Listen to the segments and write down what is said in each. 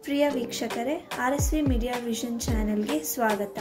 ಪ್ರಿಯ ವೀಕ್ಷಕರೇ R S V media vision ಚಾನೆಲ್ಗೆ ಸ್ವಾಗತ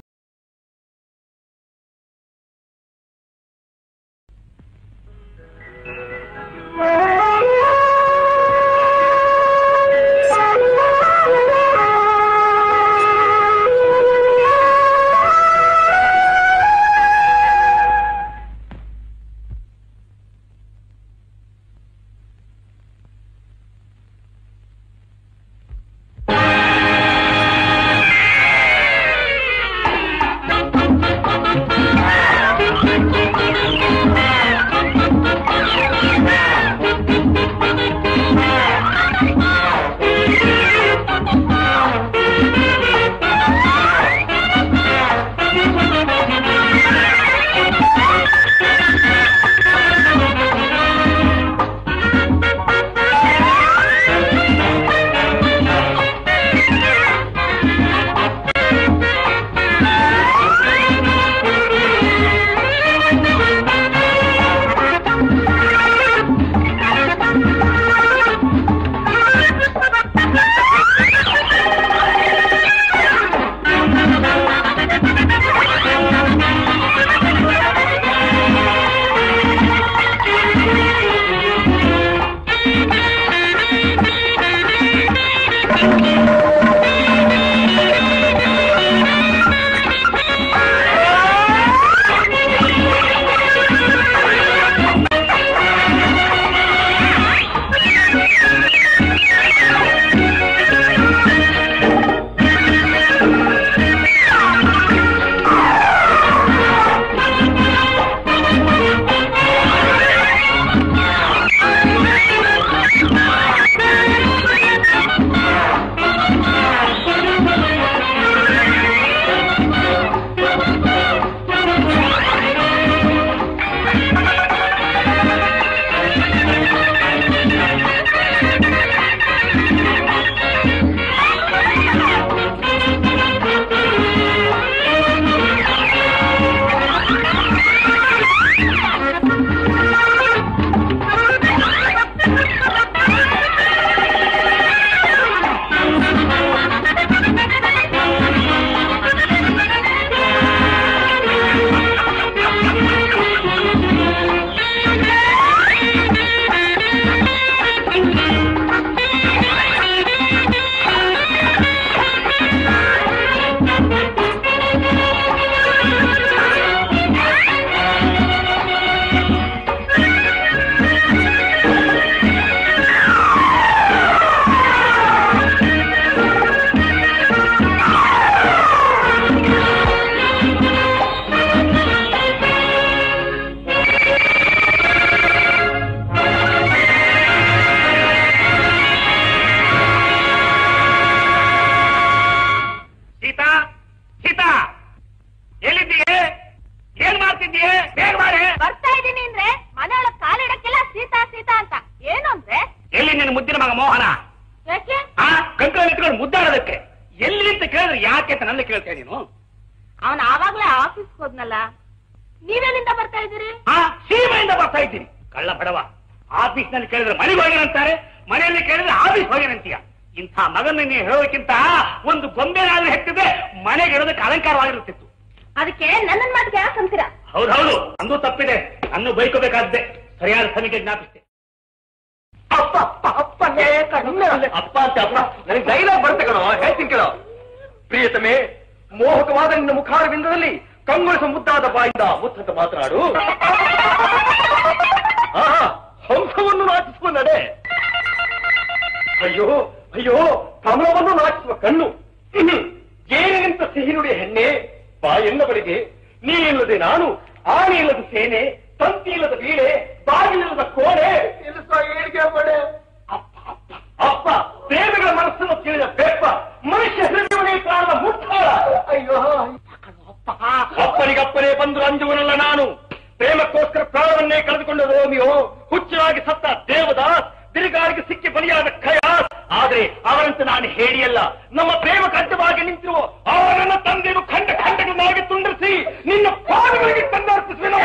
ಸೀತಾ ಸೀತಾ ಎಲ್ಲಿದ್ದೀಯೆ ಏನ್ ಮಾಡ್ತಿದ್ದೀಯೆ ಬೇಗ ಮಾಡೆ ಬರ್ತಾ ಇದೀನಿ ಅಂದ್ರೆ ಮನೆಯೊಳಗ್ ಕಾಲಿಡಕ್ಕೆಲ್ಲ ಸೀತಾ ಸೀತಾ ಅಂತ ಏನು ಅಂದ್ರೆ ಎಲ್ಲಿ ನಿನ್ನ ಮುದ್ದಿನ ಮಗ ಮೋಹನ ಯಾಕೆ ಆ ಕಂಕಳ ನಿಂತ್ಕೊಂಡು ಮುದ್ದಾಡೋದಕ್ಕೆ ಎಲ್ಲಿ ಅಂತ ಕೇಳಿದ್ರೆ ಯಾಕೆ ಅಂತ ನನ್ನ ಕೇಳ್ತೇನೆ ನೀನು ಅವನ್ ಆವಾಗ್ಲೇ ಆಫೀಸ್ ಹೋದ್ನಲ್ಲ ನೀವೆಲ್ಲಿಂದ ಬರ್ತಾ ಇದೀರಿ ಆ ಸೀಮೆಯಿಂದ ಬರ್ತಾ ಇದ್ದೀನಿ ಕಳ್ಳ ಬಡವ ಆಫೀಸ್ ನಲ್ಲಿ ಕೇಳಿದ್ರೆ ಮನೆಗೆ ಹೋಗ್ಯಾನಂತಾರೆ ಮನೆಯಲ್ಲಿ ಕೇಳಿದ್ರೆ ಆಫೀಸ್ ಹೋಗ್ಯಾನಂತೀಯ ಇಂಥ ಮಗನ ನೀನು ಹೇಳೋಕ್ಕಿಂತ ಒಂದು ಗೊಂಬೆನಾದ್ರೂ ಹೆಟ್ಟಿದ್ರೆ ಮನೆಗೆ ಇರೋದಕ್ಕೆ ಅಲಂಕಾರವಾಗಿರುತ್ತಿತ್ತು ಅದಕ್ಕೆ ನನ್ನ ಮಾತಿಗೆ ಯಾಕೆ ಅಂತೀರಾ ಹೌದೌದು ಅಂದು ತಪ್ಪಿದೆ ಅನ್ನು ಬೈಕೋಬೇಕಾದ್ದೆ ಸರಿಯಾದ ಸಮಯಕ್ಕೆ ಜ್ಞಾಪಿಸ್ತೆ ಅಪ್ಪ ಅಪ್ಪ ಅಪ್ಪನೇ ಕಣ್ಣು ಅಪ್ಪ ಅಂತ ಅಪ್ಪ ನನಗೆ ಡೈಲಾಗ್ ಬರುತ್ತೆ ಕಣೋ ಹೇಳ್ತೀನಿ ಕೇಳೋ ಪ್ರಿಯತಮೆ ಮೋಹಕವಾದ ನಿನ್ನ ಮುಖಾರವಿಂದದಲ್ಲಿ ಕಂಗೊಳಿಸುವ ಮುದ್ದಾದ ಬಾಯಿಂದ ಮುತ್ತಂತ ಮಾತನಾಡು ಆಹಾ, ಹಂಸವನ್ನು ನಾಚಿಸುವ ನಡೆ ಅಯ್ಯೋ ಅಯ್ಯೋ ಕಮಲವನ್ನು ನಾಚಿಸುವ ಕಣ್ಣು ಹ್ಮ್. ಏನಿಗಿಂತ ಸಿಹಿ ನುಡಿಯ ಹೆಣ್ಣೆ ಬಾ ಎನ್ನ ಬಳಿಗೆ ನೀ ಇಲ್ಲದೆ ನಾನು ಆನೆ ಇಲ್ಲದ ಸೇನೆ ತಂತಿ ಇಲ್ಲದ ಬೀಳೆ ಬಾಗಿಲಿಲ್ಲದ ಕೋಣೆ ಏಳಿಗೆ ಪಡೆ ಅಪ್ಪ ಅಪ್ಪ ಅಪ್ಪ ಪ್ರೇಮಿಗಳ ಮನಸ್ಸನ್ನು ತಿಳಿದ ಬೆಪ್ಪ ಮನುಷ್ಯ ಹೃದಯವನೇ ಕಾಣದ ಮುಟ್ಟಾಳ ಅಯ್ಯೋ ಅಪ್ಪ ಅಪ್ಪನಿಗಪ್ಪನೇ ಬಂದು ಅಂಜುವನಲ್ಲ ನಾನು ಪ್ರೇಮಕ್ಕೋಸ್ಕರ ಪ್ರಾಣವನ್ನೇ ಕಳೆದುಕೊಂಡ ರೋಮಿಯೋ ಹುಚ್ಚರಾಗಿ ಸತ್ತ ದೇವದಾಸ್ ತಿರುಗಾರಿಗೆ ಸಿಕ್ಕಿ ಬಲಿಯಾದ ಖಯಾಸ್ ಆದ್ರೆ ಅವರಂತೆ ನಾನು ಹೇಳಿಯಲ್ಲ ನಮ್ಮ ಪ್ರೇಮಕ್ಕೆ ಅಡ್ಡವಾಗಿ ನಿಂತಿರುವ ಅವರನ್ನ ತಂದೆಯನ್ನು ಖಂಡ ಖಂಡಗಳನ್ನಾಗಿ ತುಂಡರಿಸಿ ನಿನ್ನ ಪಾದಗಳಿಗೆ ತಂದರ್ಪಿಸುವೆನು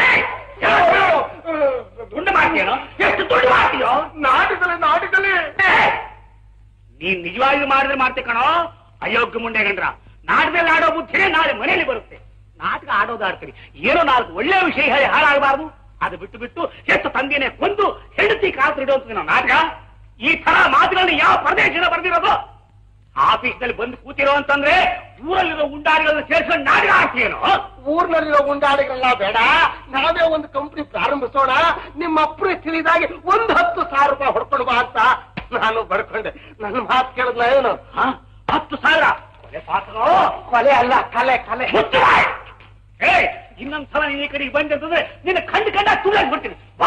ದುಂಡು ಮಾಡ್ತೀಯನೋ ಎಷ್ಟು ದುಡ್ಡು ಮಾಡ್ತೀಯೋ ನಾಡಿದಲೆ ನಾಡಿದಲೆ ನೀ ನೀನ್ ನಿಜವಾಗಿ ಮಾಡಿದ್ರೆ ಮಾಡ್ತೆ ಕಣೋ ಅಯೋಗ್ಯ ಮುಂಡೆ ಗಂಡ್ರ ನಾಟಕದಲ್ಲಿ ಆಡೋ ಬುದ್ಧಿನೇ ನಾಳೆ ಮನೆಯಲ್ಲಿ ಬರುತ್ತೆ ನಾಟಕ ಆಡೋದು ಆಡ್ತೀರಿ ಏನೋ ನಾಲ್ಕು ಒಳ್ಳೆ ವಿಷಯ ಹೇಳಿ ಹಾಳಾಗಬಾರ್ದು ಅದು ಬಿಟ್ಟು ಬಿಟ್ಟು ಎಷ್ಟು ತಂದೆನೆ ಕೊಂದು ಹೆಂಡತಿ ಕಾಸು ಇಡುವಂತ ನಾವು ನಾಟಕ ಈ ತರ ಮಾತುಗಳನ್ನ ಯಾವ ಪ್ರದೇಶದ ಬರ್ದಿರೋದು ಆಫೀಸ್ನಲ್ಲಿ ಬಂದು ಕೂತಿರೋ ಅಂತಂದ್ರೆ ಊರಲ್ಲಿರೋ ಉಂಡಾರಿಗಳನ್ನ ಸೇರಿಸ್ಕೊಂಡು ನಾಟಕ ಆಡ್ತೀಯೇನೋ ಊರ್ನಲ್ಲಿರೋ ಗುಂಡಾಳಿಗಳನ್ನ ಬೇಡ ನಾವೇ ಒಂದು ಕಂಪನಿ ಪ್ರಾರಂಭಿಸೋಣ ನಿಮ್ಮ ಅಪ್ಪನೇ ತಿಳಿದಾಗಿ ಒಂದು ಹತ್ತು ಸಾವಿರ ರೂಪಾಯಿ ಹೊಡ್ಕೊಂಡು ಬಾ ಅಂತ ನಾನು ಬಡ್ಕೊಂಡೆ ನನ್ನ ಮಾತು ಕೇಳಿದ್ನ ಏನು ಹ? ಹತ್ತು ಸಾವಿರ ಕೊಲೆ ಪಾತ್ರನೋ ಕೊಲೆ ಅಲ್ಲ ಕಲೆ ಕಲೆ ಮುಚ್ಚಬಾಯ್! ಏ ಇನ್ನೊಂದ್ಸಲ ನೀನ್ ಈ ಕಡೆಗೆ ಬಂದೆ ಅಂತಂದ್ರೆ ನಿನ್ನ ಕಂಡು ಕಂಡ ತುಳಿಯಾಗಿ ಬಿಡ್ತೀನಿ ಬಾ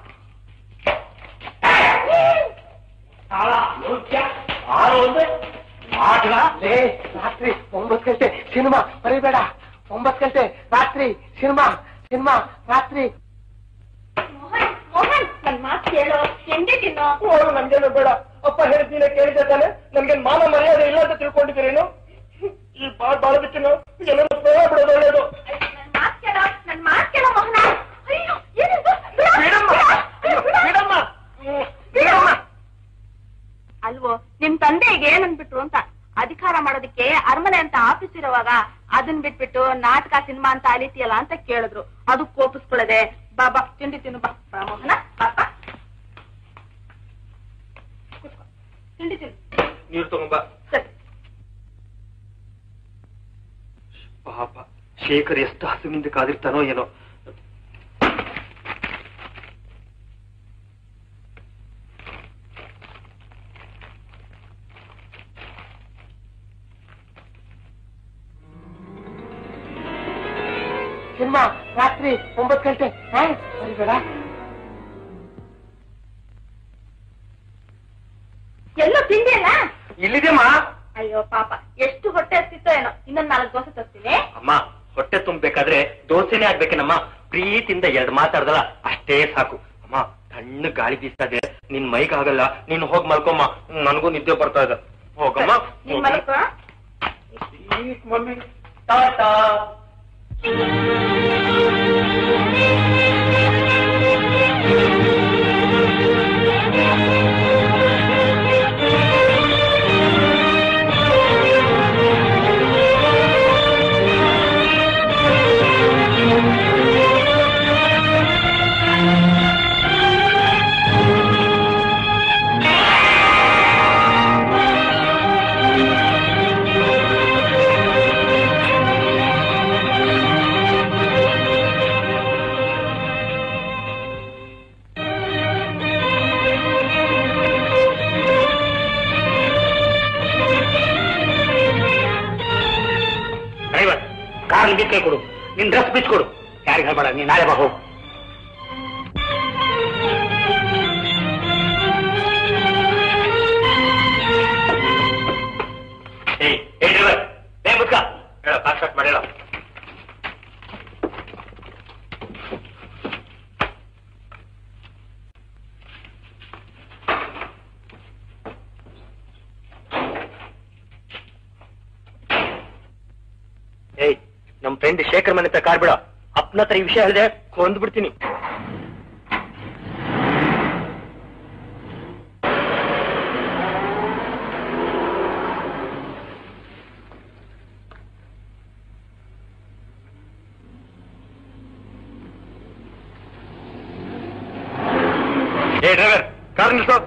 ತಾಳ, ನೃತ್ಯ, ಆರು ಒಂದೇ, ನಾಟಕ ಲೇ ರಾತ್ರಿ ಒಂಬತ್ತು ಗಂಟೆ ಸಿನಿಮಾ ಬರೀಬೇಡ ಒಂಬತ್ತು ಗಂಟೆ ರಾತ್ರಿ ಸಿನಿಮಾ ಸಿನಿಮಾ ರಾತ್ರಿ ಮೋಹನ್ ಮೋಹನ್ ನನ್ ಮಾತು ಕೇಳೋ ಎಂಡೆ ತಿನ್ನೋ ಓಡು ನನ್ಗೇನು ಬೇಡ ಅಪ್ಪ ಹೇಳಿದ್ದೀನಿ ಕೇಳಿದೆ ತಾನೆ ನನ್ಗೇನ್ ಮಾನ ಮರ್ಯಾದೆ ಇಲ್ಲ ಅಂತ ತಿಳ್ಕೊಂಡಿದ್ದೀರೇನು ಈ ಬಾಳ್ ಬಾಳ ಬಿಟ್ಟು ಎಲ್ಲರೂ ಪ್ರೇಮ ಬಿಡೋದು ಒಳ್ಳೇದು ನನ್ ಮಾತು ಕೇಳೋ ನನ್ ಮಾತು ಕೇಳೋ ಮೋಹನ ಅಯ್ಯೋ ಏನಿದು ಬಿಡಮ್ಮ ಅಯ್ಯೋ, ಬಿಡಮ್ಮ ಹ್ಮ್, ಬಿಡಮ್ಮ ಅಲ್ವೋ ನಿಮ್ ತಂದೆಗೆ ಏನನ್ಬಿಟ್ರು ಅಂತ ಅಧಿಕಾರ ಮಾಡೋದಕ್ಕೆ ಅರಮನೆ ಅಂತ ಆಫೀಸ್ ಇರುವಾಗ ಅದನ್ ಬಿಟ್ಬಿಟ್ಟು ನಾಟಕ ಸಿನಿಮಾ ಅಂತ ಅಲಿತಿಯಲ್ಲ ಅಂತ ಕೇಳಿದ್ರು ಅದು ಕೋಪಿಸ್ಕೊಳ್ಳದೆ ಬಾಬಾ ತಿಂಡಿ ತಿನ್ನು ಬಾ ಬಾ ಮೋಹನ ಪಾಪ ತಿಂಡಿ ತಿನ್ನು ನೀರು ತಗೊಂಬ ಸರಿ ಪಾಪ ಶೇಖರ್ ಎಷ್ಟು ಹಸುವಿನಿಂದ ಕಾದಿರ್ತಾನೋ ಏನೋ ಸಿನಿಮಾ ರಾತ್ರಿ ಒಂಬತ್ತು ಗಂಟೆ ಬರಿಬೇಡ ಎಲ್ಲೋ ತಿಂಡಿ ಅಲ್ಲ ಇಲ್ಲಿದೆಮ್ಮ ಅಯ್ಯೋ ಪಾಪ ಎಷ್ಟು ಹೊಟ್ಟೆ ಹತ್ತಿತ್ತೋ ಏನೋ ಇನ್ನೊಂದ್ ನಾಲ್ಕು ದೋಸೆ ತರ್ತೀನಿ ಅಮ್ಮ ಹೊಟ್ಟೆ ತುಂಬಬೇಕಾದ್ರೆ ದೋಸೆನೇ ಆಗ್ಬೇಕೇನಮ್ಮ ಪ್ರೀತಿಯಿಂದ ಎರಡ್ ಮಾತಾಡ್ದಲ್ಲ ಅಷ್ಟೇ ಸಾಕು ಅಮ್ಮ ತಣ್ಣ ಗಾಳಿ ಬೀಸ್ತಾ ಇದೆ ನಿನ್ ಮೈಗಾಗಲ್ಲ ನೀನ್ ಹೋಗ್ ಮಲ್ಕೊಮ್ಮ ನನಗೂ ನಿದ್ದೆ ಬರ್ತಾ ಇದೆ ಹೋಗಮ್ಮ ನಿಮ್ ಮಲಕ್ಕೋ ಮಮ್ಮಿ ಟಾಟಾ ಡ್ರೈವರ್ ಕಾರ್ ಬಿಚ್ಚೆ ಕೊಡು ನಿನ್ ಡ್ರೆಸ್ ಬಿಚ್ಕೊಡು ಯಾರಿಗೆ ಹೇಳ್ಬೇಡ ನೀನ್ ನಾಳೆ ಬಾ ಹೋಗು ಏಯ್ ಏ ಡ್ರೈವರ್ ಏ ಮುದ್ಕ ಹೇಳ ಕಾರ್ ಸ್ಟಾರ್ಟ್ ಮಾಡಿ ಹೇಳ ಏಯ್ ನಮ್ ಫ್ರೆಂಡ್ ಶೇಖರ್ ಮನೆ ಹತ್ರ ಕಾರ್ ಬಿಡ ಅಪ್ಪನ ಹತ್ರ ಈ ವಿಷಯ ಹೇಳಿದೆ ಕೊಂದ್ ಬಿಡ್ತೀನಿ ಏ ಡ್ರೈವರ್ ಕಾರ್ ನಿಲ್ಸೋ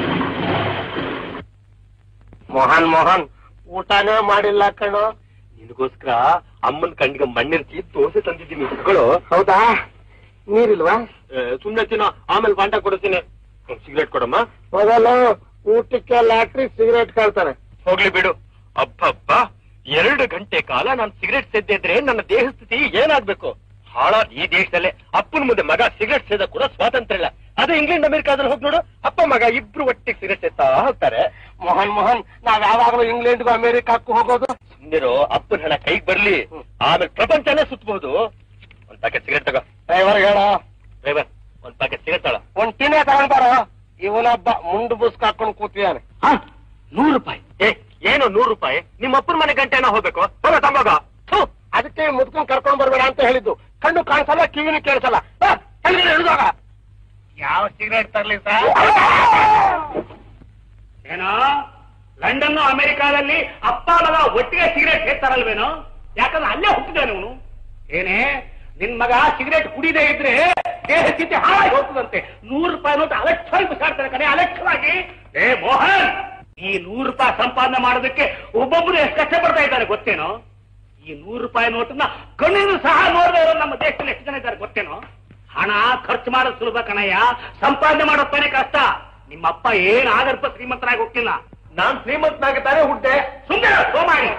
ಮೋಹನ್ ಮೋಹನ್ ಊಟನೇ ಮಾಡಿಲ್ಲ ಕಣೋ ನಿನಗೋಸ್ಕರ ಅಮ್ಮನ್ ಕಣ್ಣಿಗೆ ಮಣ್ಣಿರ್ಚಿ ದೋಸೆ ತಂದಿದ್ದೀನಿ ಇಟ್ಕೊಳ್ಳೋ ಹೌದಾ ನೀರಿಲ್ವಾ ಸುಮ್ನೆ ತಿನ್ನೋ ಆಮೇಲೆ ಬಾಂಟ ಕೊಡ್ತೀನಿ ಸಿಗರೇಟ್ ಕೊಡಮ್ಮ ಮೊದಲು ಊಟಕ್ಕೆ ಲ್ಯಾಟ್ರಿ ಸಿಗರೇಟ್ ಕೇಳ್ತಾರೆ ಹೋಗ್ಲಿ ಬಿಡು ಅಬ್ಬಬ್ಬ ಎರಡು ಗಂಟೆ ಕಾಲ ನಾನು ಸಿಗರೇಟ್ ಸೇದಿದ್ರೆ ನನ್ನ ದೇಹ ಸ್ಥಿತಿ ಏನಾಗ್ಬೇಕು ಹಾಳ ಈ ದೇಶದಲ್ಲೇ ಅಪ್ಪನ ಮುಂದೆ ಮಗ ಸಿಗರೇಟ್ ಸೇದ ಕೂಡ ಸ್ವಾತಂತ್ರ್ಯ ಇಲ್ಲ ಅದೇ ಇಂಗ್ಲೆಂಡ್ ಅಮೆರಿಕಾದಲ್ಲಿ ಹೋಗಿ ನೋಡು ಅಪ್ಪ ಮಗ ಇಬ್ರು ಒಟ್ಟಿಗೆ ಸಿಗರೇಟ್ ಸೇತಾ ಹೋಗ್ತಾರೆ ಮೋಹನ್ ಮೋಹನ್ ನಾವ್ ಯಾವಾಗಲೂ ಇಂಗ್ಲೆಂಡ್ಗೂ ಅಮೆರಿಕಕ್ಕೂ ಹೋಗೋದು ಸುಮ್ಮನಿರೋ ಅಪ್ಪನ ಹಣ ಕೈಗೆ ಬರ್ಲಿ ಆಮೇಲೆ ಪ್ರಪಂಚನೇ ಸುತ್ತಬಹುದು ಒಂದ್ ಪ್ಯಾಕೆಟ್ ಸಿಗರೇಟ್ ತಗೋ ಡ್ರೈವರ್ ಹೇಳ ಡ್ರೈವರ್ ಒಂದ್ ಪ್ಯಾಕೆಟ್ ಸಿಗರೇಟ್ ತಳ ಒಂದ್ ಟಿನೇ ತಗೊಂಡ್ಬಾರ ಇವನೊಬ್ಬ ಮುಂಡು ಬುಸ್ಕ್ ಹಾಕೊಂಡು ಕೂತಿದ್ದಾನೆ ನೂರು ರೂಪಾಯಿ ಏ ಏನು ನೂರು ರೂಪಾಯಿ ನಿಮ್ಮ ಅಪ್ಪನ ಮನೆ ಗಂಟೆನ ಹೋಗ್ಬೇಕು ಹೋಗ ತಂಬೋಗ ಅದಕ್ಕೆ ಮುದ್ಕೊಂಡ್ ಕರ್ಕೊಂಡ್ ಬರ್ಬೇಡ ಅಂತ ಹೇಳಿದ್ದು ಕಣ್ಣು ಕಾಣಿಸಲ್ಲ ಕಿವಿನೂ ಕೇಳಿಸಲ್ಲ ಹಿಡಿದಾಗ ಯಾವ ಸಿಗರೇಟ್ ತರ್ಲಿ ಸರ್ ಏನೋ ಲಂಡನ್ ಅಮೆರಿಕಾದಲ್ಲಿ ಅಪ್ಪ ಮಗ ಒಟ್ಟಿಗೆ ಸಿಗರೇಟ್ ಸೇರ್ತಾರಲ್ವೇನೋ ಯಾಕಂದ್ರೆ ಅಲ್ಲೇ ಹುಟ್ಟಿದಾನೆ ಅವನು ಏನೇ ನಿನ್ ಮಗ ಸಿಗರೇಟ್ ಕುಡಿದೇ ಇದ್ರೆ ದೇಹ ಸ್ಥಿತಿ ಹಾಳಾಗಿ ಹೋಗ್ತದಂತೆ ನೂರು ರೂಪಾಯಿ ನೋಟ್ ಅಲಕ್ಷವಾಗಿ ಬಿಸಾಡ್ತಾರೆ ಕಣೆ ಅಲಕ್ಷವಾಗಿ ಏ ಮೋಹನ್ ಈ ನೂರು ರೂಪಾಯಿ ಸಂಪಾದನೆ ಮಾಡೋದಕ್ಕೆ ಒಬ್ಬೊಬ್ರು ಎಷ್ಟು ಕಷ್ಟ ಪಡ್ತಾ ಇದ್ದಾರೆ ಗೊತ್ತೇನೋ ಈ ನೂರು ರೂಪಾಯಿ ನೋಟನ್ನ ಕಣ್ಣಿನ ಸಹ ನೋಡದೆ ಇರೋ ನಮ್ಮ ದೇಶದಲ್ಲಿ ಎಷ್ಟು ಜನ ಇದ್ದಾರೆ ಗೊತ್ತೇನೋ ಹಣ ಖರ್ಚು ಮಾಡೋದು ಸುಲಭ ಕಣಯ್ಯ ಸಂಪಾದನೆ ಮಾಡೋದ್ ತಾನೇ ಕಷ್ಟ ನಿಮ್ಮಪ್ಪ ಏನ್ ಆಗರ್ಭ ಶ್ರೀಮಂತರಾಗಿ ಹೋಗ್ತಿಲ್ಲ ನಾನ್ ಶ್ರೀಮಂತನಾಗ ತಾನೇ ಹುಟ್ಟೆ ಸುಂದರ ಸೋಮಾರಿ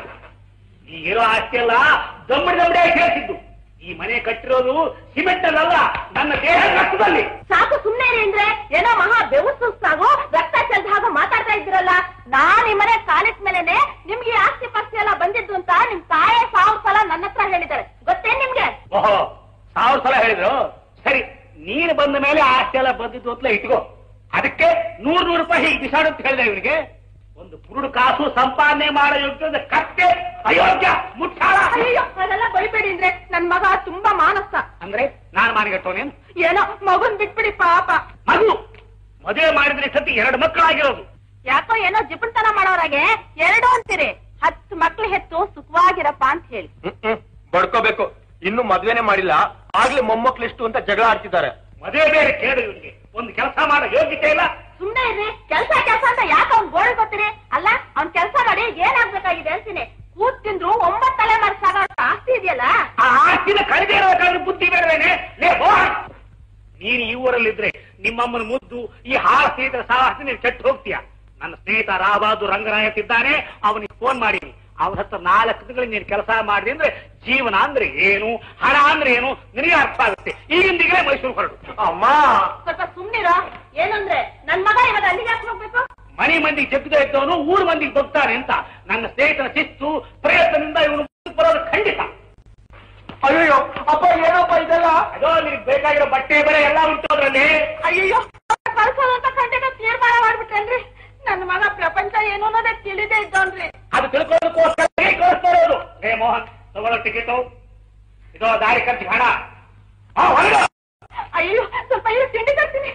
ಈ ಇರೋ ಆಸ್ತಿ ಎಲ್ಲ ದಮ್ಮಡಿ ದಮ್ಮಡಿ ಕೇಳಿಸಿದ್ದು ಈ ಮನೆ ಕಟ್ಟಿರೋದು ಸಿಮೆಂಟ್ ಅಲ್ಲ ನನ್ನ ದೇಹ ರಕ್ತದಲ್ಲಿ ಸಾಕು ಸುಮ್ನೆ ಇರಿ ಅಂದ್ರೆ ಏನೋ ಮಹಾ ಬೆವು ಸುಸ್ತಾಗೋ ರಕ್ತ ಚೆಲ್ದ ಹಾಗೆ ಮಾತಾಡ್ತಾ ಇದ್ದೀರಲ್ಲ ನಾನ್ ಈ ಮನೆ ಕಾಲಿಟ್ ಮೇಲೆನೆ ನಿಮ್ಗೆ ಈ ಆಸ್ತಿ ಪಾಸ್ತಿ ಎಲ್ಲ ಬಂದಿದ್ದು ಅಂತ ನಿಮ್ ತಾಯೇ ಸಾವಿರ ಸಲ ನನ್ನ ಹತ್ರ ಹೇಳಿದ್ದಾರೆ ಗೊತ್ತೇನ್ ನಿಮ್ಗೆ ಓಹೋ ಸಾವಿರ ಸಲ ಹೇಳಿದ್ರು ಸರಿ ನೀನು ಬಂದ ಮೇಲೆ ಆಸ್ತಿ ಎಲ್ಲ ಬಂದಿದ್ದು ಅಂತಲೇ ಇಟ್ಕೋ ಅದಕ್ಕೆ ನೂರ್ ನೂರು ರೂಪಾಯಿ ಹೀಗೆ ಬಿಸಾಡು ಅಂತ ಹೇಳಿದೆ ಇವನಿಗೆ ಒಂದು ಪುರುಡು ಕಾಸು ಸಂಪಾದನೆ ಮಾಡೋ ಯೋಗ್ಯದ ಕತ್ತೆ ಅಯೋಗ್ಯ ಮುಟ್ಟಾಳ ಅಯ್ಯೋ ಅದೆಲ್ಲ ಬೈಬೇಡಿ ಅಂದ್ರೆ ನನ್ ಮಗ ತುಂಬಾ ಮಾನಸ ಅಂದ್ರೆ ನಾನು ಮಾನಿಗಟ್ಟೋನೇನು ಏನೋ ಮಗುನ್ ಬಿಟ್ಬಿಡಿ ಪಾಪ ಮಗು ಮದುವೆ ಮಾಡಿದ್ರೆ ಸತಿ ಎರಡು ಮಕ್ಕಳಾಗಿರೋದು ಯಾಕೋ ಏನೋ ಜಿಪುಣ್ತನ ಮಾಡೋರಾಗೆ ಎರಡು ಅಂತೀರಿ ಹತ್ತು ಮಕ್ಳು ಹೆತ್ತು ಸುಖವಾಗಿರಪ್ಪ ಅಂತ ಹೇಳಿ ಬಡ್ಕೋಬೇಕು ಇನ್ನು ಮದ್ವೆನೆ ಮಾಡಿಲ್ಲ ಆಗ್ಲೇ ಮೊಮ್ಮಕ್ಳು ಎಷ್ಟು ಅಂತ ಜಗಳ ಆಡ್ತಿದ್ದಾರೆ ಮದುವೆ ಬೇರೆ ಕೇಳು ಇವನಿಗೆ ಒಂದು ಕೆಲಸ ಮಾಡೋ ಯೋಗ್ಯತೆ ಇಲ್ಲ ಸುಮ್ನೆ ಇರ್ರಿ ಕೆಲ್ಸ ಕೆಲ್ಸ ಅಂತ ಯಾಕೆ ಅವ್ನ್ ಗೋಳ್ ಗೊತ್ತೀರಿ ಅಲ್ಲ ಅವ್ನ್ ಕೆಲ್ಸ ಮಾಡಿ ಏನಾಗ್ಬೇಕಾಗಿದೆ ಅಂತೀನಿ ಕೂತ್ ತಿಂದ್ರು ಒಂಬತ್ ತಲೆಮಾರು ಸಾಗೋ ಆಸ್ತಿ ಇದೆಯಲ್ಲ ಆ ಆಸ್ತಿನ ಕಳೆದೇ ಇರಬೇಕಾದ್ರೆ ಬುದ್ಧಿ ಬೇಡವೇನೆ ಲೇ ಮೋಹನ್ ನೀನು ಈ ಊರಲ್ಲಿದ್ರೆ ನಿಮ್ಮಮ್ಮನ ಮುದ್ದು ಈ ಹಾಳ ಸ್ನೇಹಿತರ ಸಾಹಸ ನೀನು ಕೆಟ್ಟು ಹೋಗ್ತೀಯ ನನ್ನ ಸ್ನೇಹಿತ ರಾಬಾದು ರಂಗನಾಯಕ್ ಇದ್ದಾನೆ ಅವನಿಗೆ ಫೋನ್ ಮಾಡೀನಿ ಅವನ ಹತ್ರ ನಾಲ್ಕು ತಿಂಗಳಿಗೆ ನೀನು ಕೆಲಸ ಮಾಡಿದೆ ಅಂದ್ರೆ ಜೀವನ ಅಂದ್ರೆ ಏನು ಹಣ ಅಂದ್ರೆ ಏನು ನಿನಗೆ ಅರ್ಥ ಆಗುತ್ತೆ ಈಗಿಂದೀಗಲೇ ಮೈಸೂರು ಹೊರಡು ಅಮ್ಮ ಸ್ವಲ್ಪ ಸುಮ್ನಿರೋ ಏನಂದ್ರೆ ನನ್ ಮಗ ಇವಾಗ ಅಲ್ಲಿಗೆ ಯಾಕೆ ಹೋಗ್ಬೇಕು ಮನೆ ಮಂದಿಗೆ ಜಗ್ಗದ ಇದ್ದವನು ಊರ್ ಮಂದಿಗೆ ಬಗ್ತಾನೆ ಅಂತ ನನ್ನ ಸ್ನೇಹಿತನ ಶಿಸ್ತು ಪ್ರಯತ್ನದಿಂದ ಇವನು ಮುಂದಕ್ಕೆ ಬರೋದು ಖಂಡಿತ ಅಯ್ಯೋ ಅಪ್ಪ ಏನಪ್ಪ ಇದೆಲ್ಲ ಅದೋ ನಿನಗೆ ಬೇಕಾಗಿರೋ ಬಟ್ಟೆ ಬೆಲೆ ಎಲ್ಲ ಉಂಟು ಅದ್ರಲ್ಲಿ ಅಯ್ಯೋ ಕಳ್ಸೋದು ಅಂತ ಖಂಡಿತ ತೀರ್ಮಾನ ಮಾಡ್ಬಿಟ್ಟೇನ್ರಿ ನನ್ ಮಗ ಪ್ರಪಂಚ ಏನು ಅನ್ನೋದೇ ತಿಳಿದೇ ಇದ್ದೋನ್ರಿ ಅದು ತಿಳ್ಕೊಳ್ಳೋದಕ್ಕೋಸ್ಕರ ಕಳಿಸ್ತಾ ಇರೋದು ಹೇ ಮೋಹನ್ ತಗೊಳ್ಳೋ ಟಿಕೆಟು ಇದೋ ದಾರಿ ಖರ್ಚು ಹಣ ಆ, ಹೊರಡು. ಅಯ್ಯೋ ಸ್ವಲ್ಪ ಇರು ತಿಂಡಿ ತರ್ತೀನಿ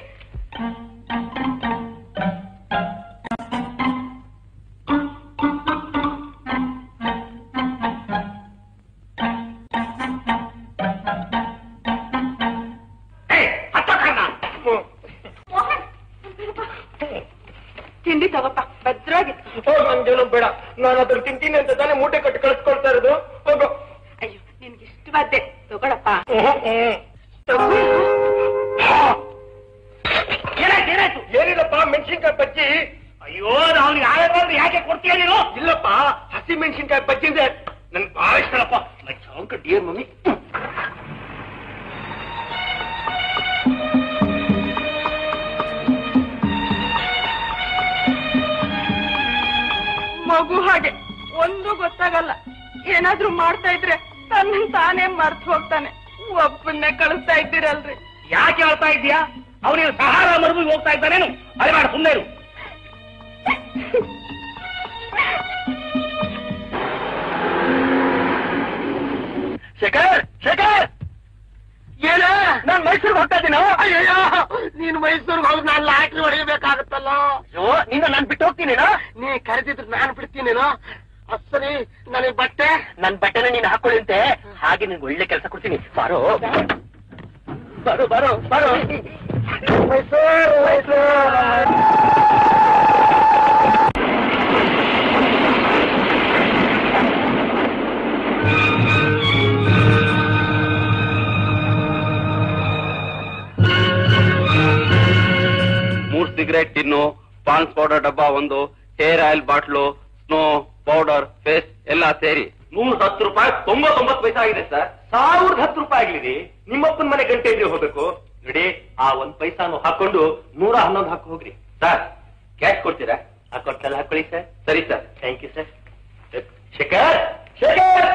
ಹೇ, ಹತ್ತೋ ಕರ್ಣ. ಮೋಹನ್ ತಿಂಡಿ ತಗೋಪ್ಪ ಭದ್ರಾಗಿತ್ತು ಹೋಗ್ ನನ್ಗೇನು ಬೇಡ ನಾನು ಅದ್ರ ತಿಂತೀನಿ ಅಂತ ತಾನೇ ಮೂಟೆ ಕಟ್ಟಿ ಕಳಿಸ್ಕೊಳ್ತಾ ಇರೋದು ಹೋಗು ಅಯ್ಯೋ ನಿನ್ಗೆ ಇಷ್ಟವಾದ್ದೆ ತಗೊಳಪ್ಪ ಏನಾಯ್ತು ಏನಾಯ್ತು ಏನಿಲ್ಲಪ್ಪ ಮೆಣಸಿನ್ಕಾಯಿ ಬಜ್ಜಿ ಅಯ್ಯೋ ಅವನಿಗೆ ಆಗೋದ್ರೆ ಯಾಕೆ ಕೊಡ್ತೀಯ ನೀನು ಇಲ್ಲಪ್ಪ ಹಸಿ ಮೆಣಸಿನ್ಕಾಯಿ ಬಜ್ಜಿ ಇದೆ ನನ್ಗೆ ಬಹಳ ಇಷ್ಟನಪ್ಪ ಅಂಕ ಡಿಯರ್ ಮಮ್ಮಿ ಮಗು ಹಾಗೆ ಒಂದು ಗೊತ್ತಾಗಲ್ಲ ಏನಾದ್ರೂ ಮಾಡ್ತಾ ಇದ್ರೆ ತನ್ನ ತಾನೇ ಮರ್ತ್ ಹೋಗ್ತಾನೆ ಒಬ್ಬನ್ನೇ ಕಳಿಸ್ತಾ ಇದ್ದೀರಲ್ರಿ ಯಾಕೆ ಹೇಳ್ತಾ ಇದ್ದೀಯಾ ಅವನಿಗೆ ಸಹಾರ ಮರುಭೂಮಿ ಹೋಗ್ತಾ ಇದ್ದಾನೇನು ಅದೇ ಮಾಡ ಸುಮ್ಮನೆ ಇರು ಶೇಖರ್ ಶೇಖರ್ ಏನ ನಾನ್ ಮೈಸೂರಿಗೆ ಹೋಗ್ತಾ ಇದ್ದೀನ ಅಯ್ಯಯ್ಯೋ ನೀನ್ ಮೈಸೂರಿಗೆ ಹೋಗಿ ನಾನು ಲಾಟ್ರಿ ಹೊಡಿಬೇಕಾಗತ್ತಲ್ಲ ಅಯ್ಯೋ ನಿನ್ನ ನಾನ್ ಬಿಟ್ಟು ಹೋಗ್ತೀನಿ ನೀ ಕರೆದಿದ್ರು ನಾನು ಬಿಡ್ತೀನೇನೋ ಅಸರಿ ನನಗೆ ಬಟ್ಟೆ ನನ್ ಬಟ್ಟೆನ ನೀನ್ ಹಾಕೊಳ್ಳುತ್ತೆ ಹಾಗೆ ನಿನ್ಗೆ ಒಳ್ಳೆ ಕೆಲಸ ಕೊಡ್ತೀನಿ ಬಾರೋ ಬರೋ ಬರೋ ಬರೋ ಮೈಸೂರು ಮೈಸೂರು ಮೂರ್ ಸಿಗರೇಟ್ ಟಿನ್ನು ಪಾನ್ಸ್ ಪೌಡರ್ ಡಬ್ಬ ಒಂದು hair oil bottle snow powder face ಎಲ್ಲ ಸೇರಿ ನೂರ ಹತ್ತು ರೂಪಾಯಿ ತೊಂಬತ್ತೊಂಬತ್ತು ಪೈಸೆ ಆಗಿದೆ ಸರ್ ಸಾವಿರದ ಹತ್ತು ರೂಪಾಯಿ ಆಗ್ಲಿದೆ ನಿಮ್ಮಪ್ಪನ ಮನೆ ಗಂಟೆ ಇದ್ರೆ ಹೋಗ್ಬೇಕು ನೋಡಿ ಆ ಒಂದ್ ಪೈಸಾನು ಹಾಕೊಂಡು ನೂರ ಹನ್ನೊಂದು ಹಾಕಿ ಹೋಗ್ರಿ ಸರ್ ಕ್ಯಾಶ್ ಕೊಡ್ತೀರಾ ಆ ಕೊಟ್ಟಲ್ಲಿ ಹಾಕೊಳ್ಳಿ ಸರ್ ಸರಿ sir thank you sir Shekhar Shekhar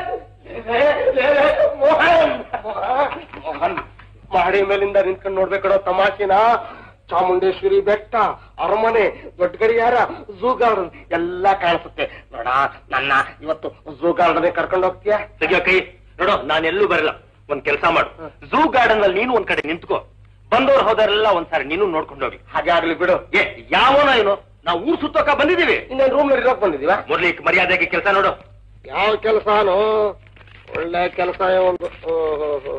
Mohan Mohan ಮಾಡಿ ಮೇಲಿಂದ ನಿಂತ್ಕೊಂಡು ನೋಡ್ಬೇಕಡೋ ತಮಾಷೆನ ಚಾಮುಂಡೇಶ್ವರಿ ಬೆಟ್ಟ ಅರಮನೆ ದೊಡ್ಡ ಗಡಿಯಾರ ಝೂ ಗಾರ್ಡನ್ ಎಲ್ಲ ಕಾಣಿಸುತ್ತೆ ನೋಡ ನನ್ನ ಇವತ್ತು ಝೂ ಗಾರ್ಡನ್ ಕರ್ಕೊಂಡು ಹೋಗ್ತೀಯಾ ತೆಗಿಯೋ ಕೈ ನೋಡು ನಾನೆಲ್ಲೂ ಬರಲ್ಲ ಒಂದ್ ಕೆಲಸ ಮಾಡು ಝೂ ಗಾರ್ಡನ್ ಅಲ್ಲಿ ನೀನು ಒಂದ್ ಕಡೆ ನಿಂತ್ಕೋ ಬಂದವ್ರು ಹೋದರೆಲ್ಲ ಒಂದ್ಸಾರಿ ನೀನು ನೋಡ್ಕೊಂಡು ಹೋಗಿ ಹಾಗೆ ಆಗ್ಲಿ ಬಿಡು ಏ ಯಾವನೋ ಏನು ನಾವು ಊರ್ ಸುತ್ತೋಕ ಬಂದಿದೀವಿ ಇನ್ನೇನ್ ರೂಮ್ ನಲ್ಲಿ ಇರೋಕ್ ಬಂದಿದೀವ ಮುರಳಿ ಮರ್ಯಾದೆಗೆ ಕೆಲಸ ನೋಡು ಯಾವ ಕೆಲಸನೋ ಒಳ್ಳೆ ಕೆಲಸ ಒಂದು ಓಹೋ ಹೋ.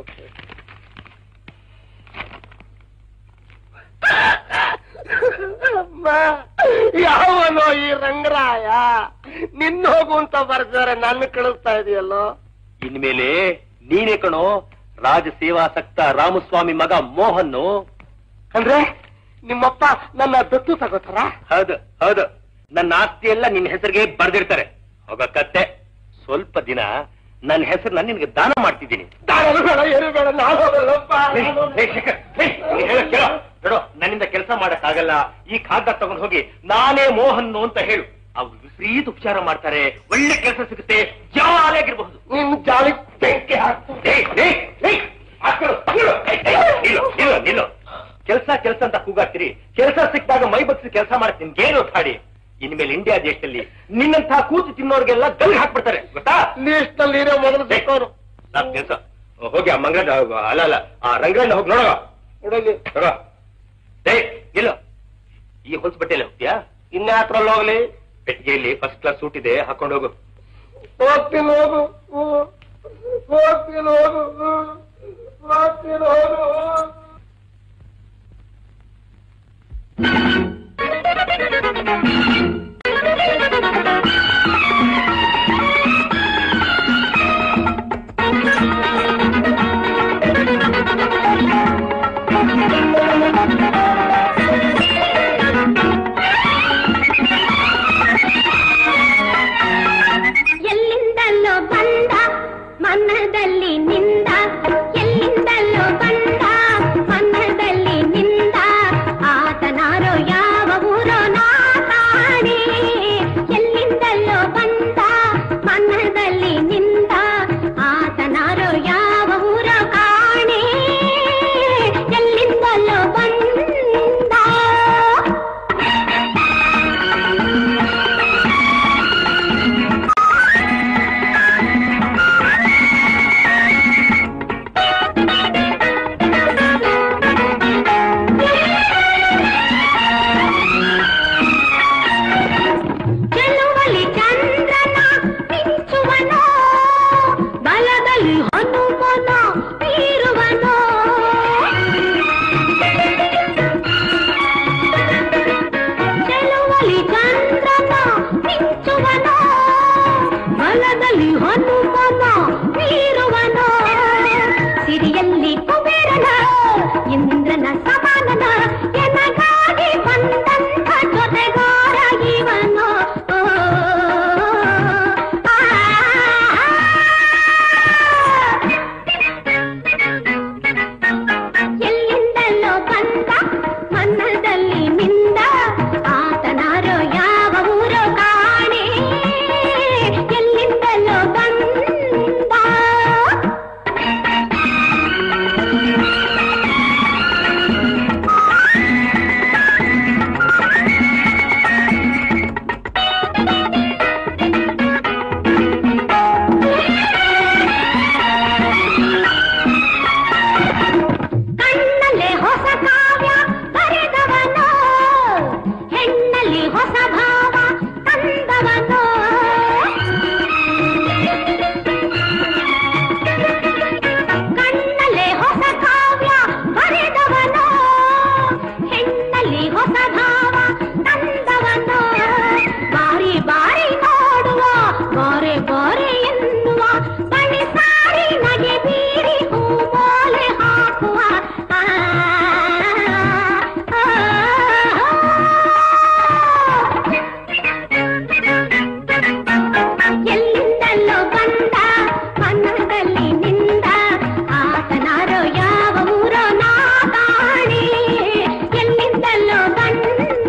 ಅಮ್ಮ, ಯಾವನೋ ಈ ರಂಗರಾಯ ನಿನ್ನ ಹೋಗು ಅಂತ ಬರ್ತಾರೆ ನನ್ನ ಕಳಿಸ್ತಾ ಇದೆಯಲ್ಲೋ ಇನ್ಮೇಲೆ ನೀನೇ ಕಣೋ ರಾಜ ಸೇವಾಸಕ್ತ ರಾಮಸ್ವಾಮಿ ಮಗ ಮೋಹನ್ನು ಅಂದ್ರೆ ನಿಮ್ಮಪ್ಪ ನನ್ನ ದತ್ತು ತಗೋತಾರ ಹೌದು ಹೌದು ನನ್ನ ಆಸ್ತಿ ಎಲ್ಲ ನಿನ್ನ ಹೆಸರಿಗೆ ಬರ್ದಿರ್ತಾರೆ ಹೋಗ ಕತ್ತೆ ಸ್ವಲ್ಪ ದಿನ ನನ್ನ ಹೆಸರನ್ನ ನಿನ್ಗೆ ದಾನ ಮಾಡ್ತಿದ್ದೀನಿ ದಾಳಲು ಬೇಡ ಏನು ಬೇಡ ನಾನು ಹೋಗಲ್ಲಪ್ಪ ಏಯ್, ಏಯ್, ಶೇಖರ್, ಏಯ್, ನೀನ್ ಹೇಳೋದ್ ಕೇಳು. ನೋಡು ನನ್ನಿಂದ ಕೆಲಸ ಮಾಡಕ್ಕಾಗಲ್ಲ ಈ ಕಾಗದ ತಗೊಂಡು ಹೋಗಿ ನಾನೇ ಮೋಹನ್ ಅಂತ ಹೇಳು ಅವ್ರು ವಿಪರೀತ ಉಪಚಾರ ಮಾಡ್ತಾರೆ ಒಳ್ಳೆ ಕೆಲಸ ಸಿಗುತ್ತೆ ಜಾಲಿಯಾಗಿರ್ಬಹುದು ನಿನ್ ಜಾಲಿ ಬೆಂಕಿ ಹಾಕ್ತು ಏಯ್, ಏಯ್, ಏಯ್, ಹಾಕ್ಬಿಡು, ಹಾಕ್ಬಿಡು. ಏಯ್, ಏಯ್, ನಿಲ್ಲು, ನಿಲ್ಲು, ನಿಲ್ಲು. ಕೆಲ್ಸ ಕೆಲ್ಸ ಅಂತ ಕೂಗಾಡ್ತೀರಿ ಕೆಲಸ ಸಿಕ್ಕಿದಾಗ ಮೈ ಬಗ್ಸಿ ಕೆಲಸ ಮಾಡಕ್ ನಿಮ್ಗೇನು ಹಾಡಿ ಇನ್ಮೇಲೆ ಇಂಡಿಯಾ ದೇಶದಲ್ಲಿ ನಿನ್ನಂತ ಕೂತು ತಿನ್ನೋರ್ಗೆಲ್ಲ ಗಲ್ ಹಾಕ್ಬಿಡ್ತಾರೆ ಗೊತ್ತಾ ಲೀಸ್ಟ್ ನಲ್ಲಿ ನೀನೇ ಮೊದಲು ಸಿಕ್ಕೋರು ಕೆಲಸ ಹೋಗಿ ಆ ಮಂಗಡ ಅಲ್ಲ ಅಲ್ಲ ಆ ರಂಗಣ್ಣ ಹೋಗಿ ನೋಡೋ ನೋಡಲಿ ನೋಡೋ ಏಯ್ ಇಲ್ಲ ಈ ಹೊಲ್ಸ್ ಬಟ್ಟೆಯಲ್ಲಿ ಹೋಗ್ತೀಯಾ ಇನ್ಯಾತ್ರಲ್ಲಿ ಹೋಗ್ಲಿ ಪೆಟ್ಟಿಗೆಯಲ್ಲಿ ಫಸ್ಟ್ ಕ್ಲಾಸ್ ಸೂಟ್ ಇದೆ ಹಾಕೊಂಡು ಹೋಗು ಹೋಗ್ತೀನಿ ಹೋಗು ಹ್ಮ್. ಹೋಗ್ತೀನಿ ಹೋಗು ಹ್ಮ್. ಹೋಗ್ತೀನಿ ಹೋಗು ಎಲ್ಲಿಂದಲ್ಲೋ ಬಂದ ಮನದಲ್ಲಿ ನಿಂದ ಎಲ್ಲಿಂದಲ್ಲೋ ಬಂದ ಮನದಲ್ಲಿ ನಿಂದ ಆತನಾರೋ ಯಾವ ಊರೋ ನಾ ಕಾಣೆ ಎಲ್ಲಿಂದಲ್ಲೋ ಬಂದ ಮನದಲ್ಲಿ ನಿಂದ ಆತನಾರೋ ಯಾವ ಊರೋ ಕಾಣೆ ಎಲ್ಲಿಂದಲ್ಲೋ ಬಂದ ಚೆಲುವಲಿ ಚಂದ್ರನ ಮಿಂಚುವನೋ ಬಲದಲ್ಲಿ ಹನುಮನ ಬೀರುವನೋ ಚೆಲುವಲಿ ಚಂದ್ರನ ಮಿಂಚುವನೋ ಬಲದಲ್ಲಿ ಹನುಮನ ಬೀರುವನೋ ಸಿರಿಯಲ್ಲಿ ಕುಬೇರನ ಇಂದ್ರನ ಸಮಾನನ ಎನಗಾಗಿ ಬಂದಂಥ ಜೊತೆಗಾರ ಇವನು ಓ, ಆ, ಎಲ್ಲಿಂದಲೋ ಬಂದ ಮನ್ನದಲ್ಲಿ ನಿಂದ ಆತನಾರೋ ಯಾವ ಊರೋ ಕಾಣೆ ಎಲ್ಲಿಂದಲೋ ಬಂದ ಕಣ್ಣಲ್ಲಿ ಹೊಸ ಕಾವ್ಯ ಬರೆದವನು ಹೆಣ್ಣಲ್ಲಿ ಹೊಸ ಭಾವ ತಂದವನು ಕಣ್ಣಲ್ಲಿ ಹೊಸ ಕಾವ್ಯ ಬರೆದವನು ಹೆಣ್ಣಲ್ಲಿ ಹೊಸ ಭಾವ ತಂದವನು ಬಾರಿ ಬಾರಿ ನೋಡುವ ಬಾರೆ ಬಾರೆ ಎನ್ನುವ ಬಳಿ ಸಾರಿ ನಗೆ ಬೀರಿ ಹೂಮೋಲೆ ಹಾಕುವ ಆ, ಆ, ಆ. ಎಲ್ಲಿಂದಲ್ಲೋ ಬಂದ ಮನದಲ್ಲಿ ನಿಂದ ಆತನಾರೋ ಯಾವ ಊರೋ ನಾ ಕಾಣೆ ಎಲ್ಲಿಂದಲ್ಲೋ ಬಂದ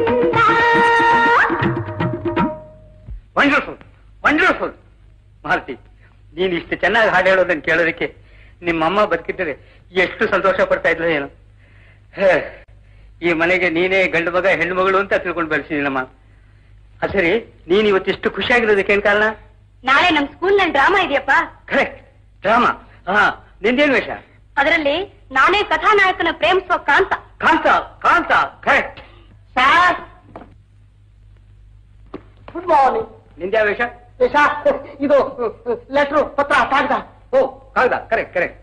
ವಂಡರ್ಫುಲ್ ವಂಡರ್ಫುಲ್ ಮಾರುತಿ ನೀನ್ ಇಷ್ಟು ಚೆನ್ನಾಗಿ ಹಾಡು ಹೇಳೋದನ್ನ ಕೇಳೋದಕ್ಕೆ ನಿಮ್ಮಮ್ಮ ಬದುಕಿದ್ದರೆ ಎಷ್ಟು ಸಂತೋಷ ಪಡ್ತಾ ಇದ್ಲು ಏನು ಹೇ, ಈ ಮನೆಗೆ ನೀನೇ ಗಂಡು ಮಗ ಹೆಣ್ಣು ಮಗಳು ಅಂತ ತಿಳ್ಕೊಂಡು ಬೆಳೆಸಿದೀನಮ್ಮ ಆ ಸರಿ ನೀನ್ ಇವತ್ತಿಷ್ಟು ಖುಷಿಯಾಗಿರೋದಕ್ಕೆ ಏನ್ ಕಾರಣ ನಾಳೆ ನಮ್ ಸ್ಕೂಲ್ ನಲ್ಲಿ ಡ್ರಾಮಾ ಇದೆಯಪ್ಪ ಕರೆಕ್ಟ್ ಡ್ರಾಮಾ ಹಾ ನಿಂದೇನ್ ವೇಷ ಅದರಲ್ಲಿ ನಾನೇ ಕಥಾನಾಯಕನ ಪ್ರೇಮಿಸುವ Kantha Kantha Kantha correct sir India ವೇಷ ಶಾ ಇದು ಲೆಟ್ರು ಪತ್ರ ಕಾಗದ ಓ ಕಾಗದ ಕರೆಕ್ಟ್ ಕರೆಕ್ಟ್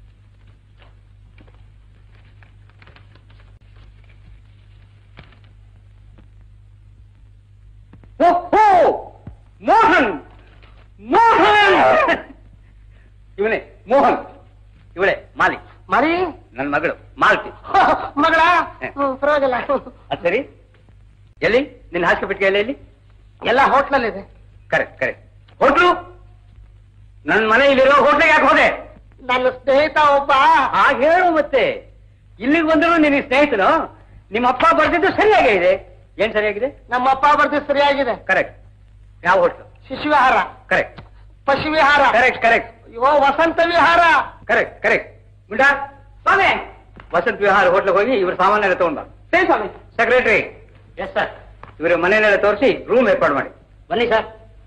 ಓಹೋ ಮೋಹನ್ ಮೋಹನ್ ಇವನೇ ಮೋಹನ್ ಇವಳೆ ಮಾಲಿ ಮರಿ ನನ್ನ ಮಗಳು ಮಾಲ್ತಿ ಮಗಳ ಹ್ಮ್, ಪರವಾಗಿಲ್ಲ ಅದು ಸರಿ ಎಲ್ಲಿ ನಿನ್ನ ಹಾಸಿಗೆ ಬಿಟ್ಟಿಗೆ ಎಲ್ಲಿ ಎಲ್ಲಿ ಎಲ್ಲ ಹೋಟ್ಲಲ್ಲಿದೆ ಕರೆಕ್ಟ್ ಕರೆಕ್ಟ್ ಹೋಟ್ಲು ನನ್ನ ಮನೆಯಲ್ಲಿರೋ ಹೋಟ್ಲಿಗೆ ಯಾಕೆ ಹೋದೆ ನನ್ನ ಸ್ನೇಹಿತ ಒಬ್ಬ ಹಾಗೆ ಹೇಳು ಮತ್ತೆ ಇಲ್ಲಿಗೆ ಬಂದ್ರು ನಿನಗೆ ಸ್ನೇಹಿತನು ನಿಮ್ಮ ಅಪ್ಪ ಬರ್ದಿದ್ದು ಸರಿಯಾಗೇ ಇದೆ ಏನ್ ಸರಿಯಾಗಿದೆ ನಮ್ಮಪ್ಪ ಬರ್ದು ಸರಿಯಾಗಿದೆ ಕರೆಕ್ಟ್ ಯಾವ ಹೋಟ್ಲು ಶಿಶುವಿಹಾರ ಕರೆಕ್ಟ್ ಪಶು ವಿಹಾರ ಕರೆಕ್ಟ್ ಕರೆಕ್ಟ್ ಅಯ್ಯೋ ವಸಂತ ವಿಹಾರ ಕರೆಕ್ಟ್ ಕರೆಕ್ಟ್ ಗುಂಡಾ ಸ್ವಾಮಿ ವಸಂತ ವಿಹಾರ ಹೋಟ್ಲಿಗೆ ಹೋಗಿ ಇವ್ರ ಸಾಮಾನೆಲ್ಲ ತಗೊಂಡ ಸರಿ ಸ್ವಾಮಿ ಸೆಕ್ರೆಟರಿ ಎಸ್ ಸರ್ ಇವರ ಮನೆಯನ್ನೆಲ್ಲ ತೋರಿಸಿ ರೂಮ್ ಏರ್ಪಾಡು ಮಾಡಿ ಬನ್ನಿ ಸರ್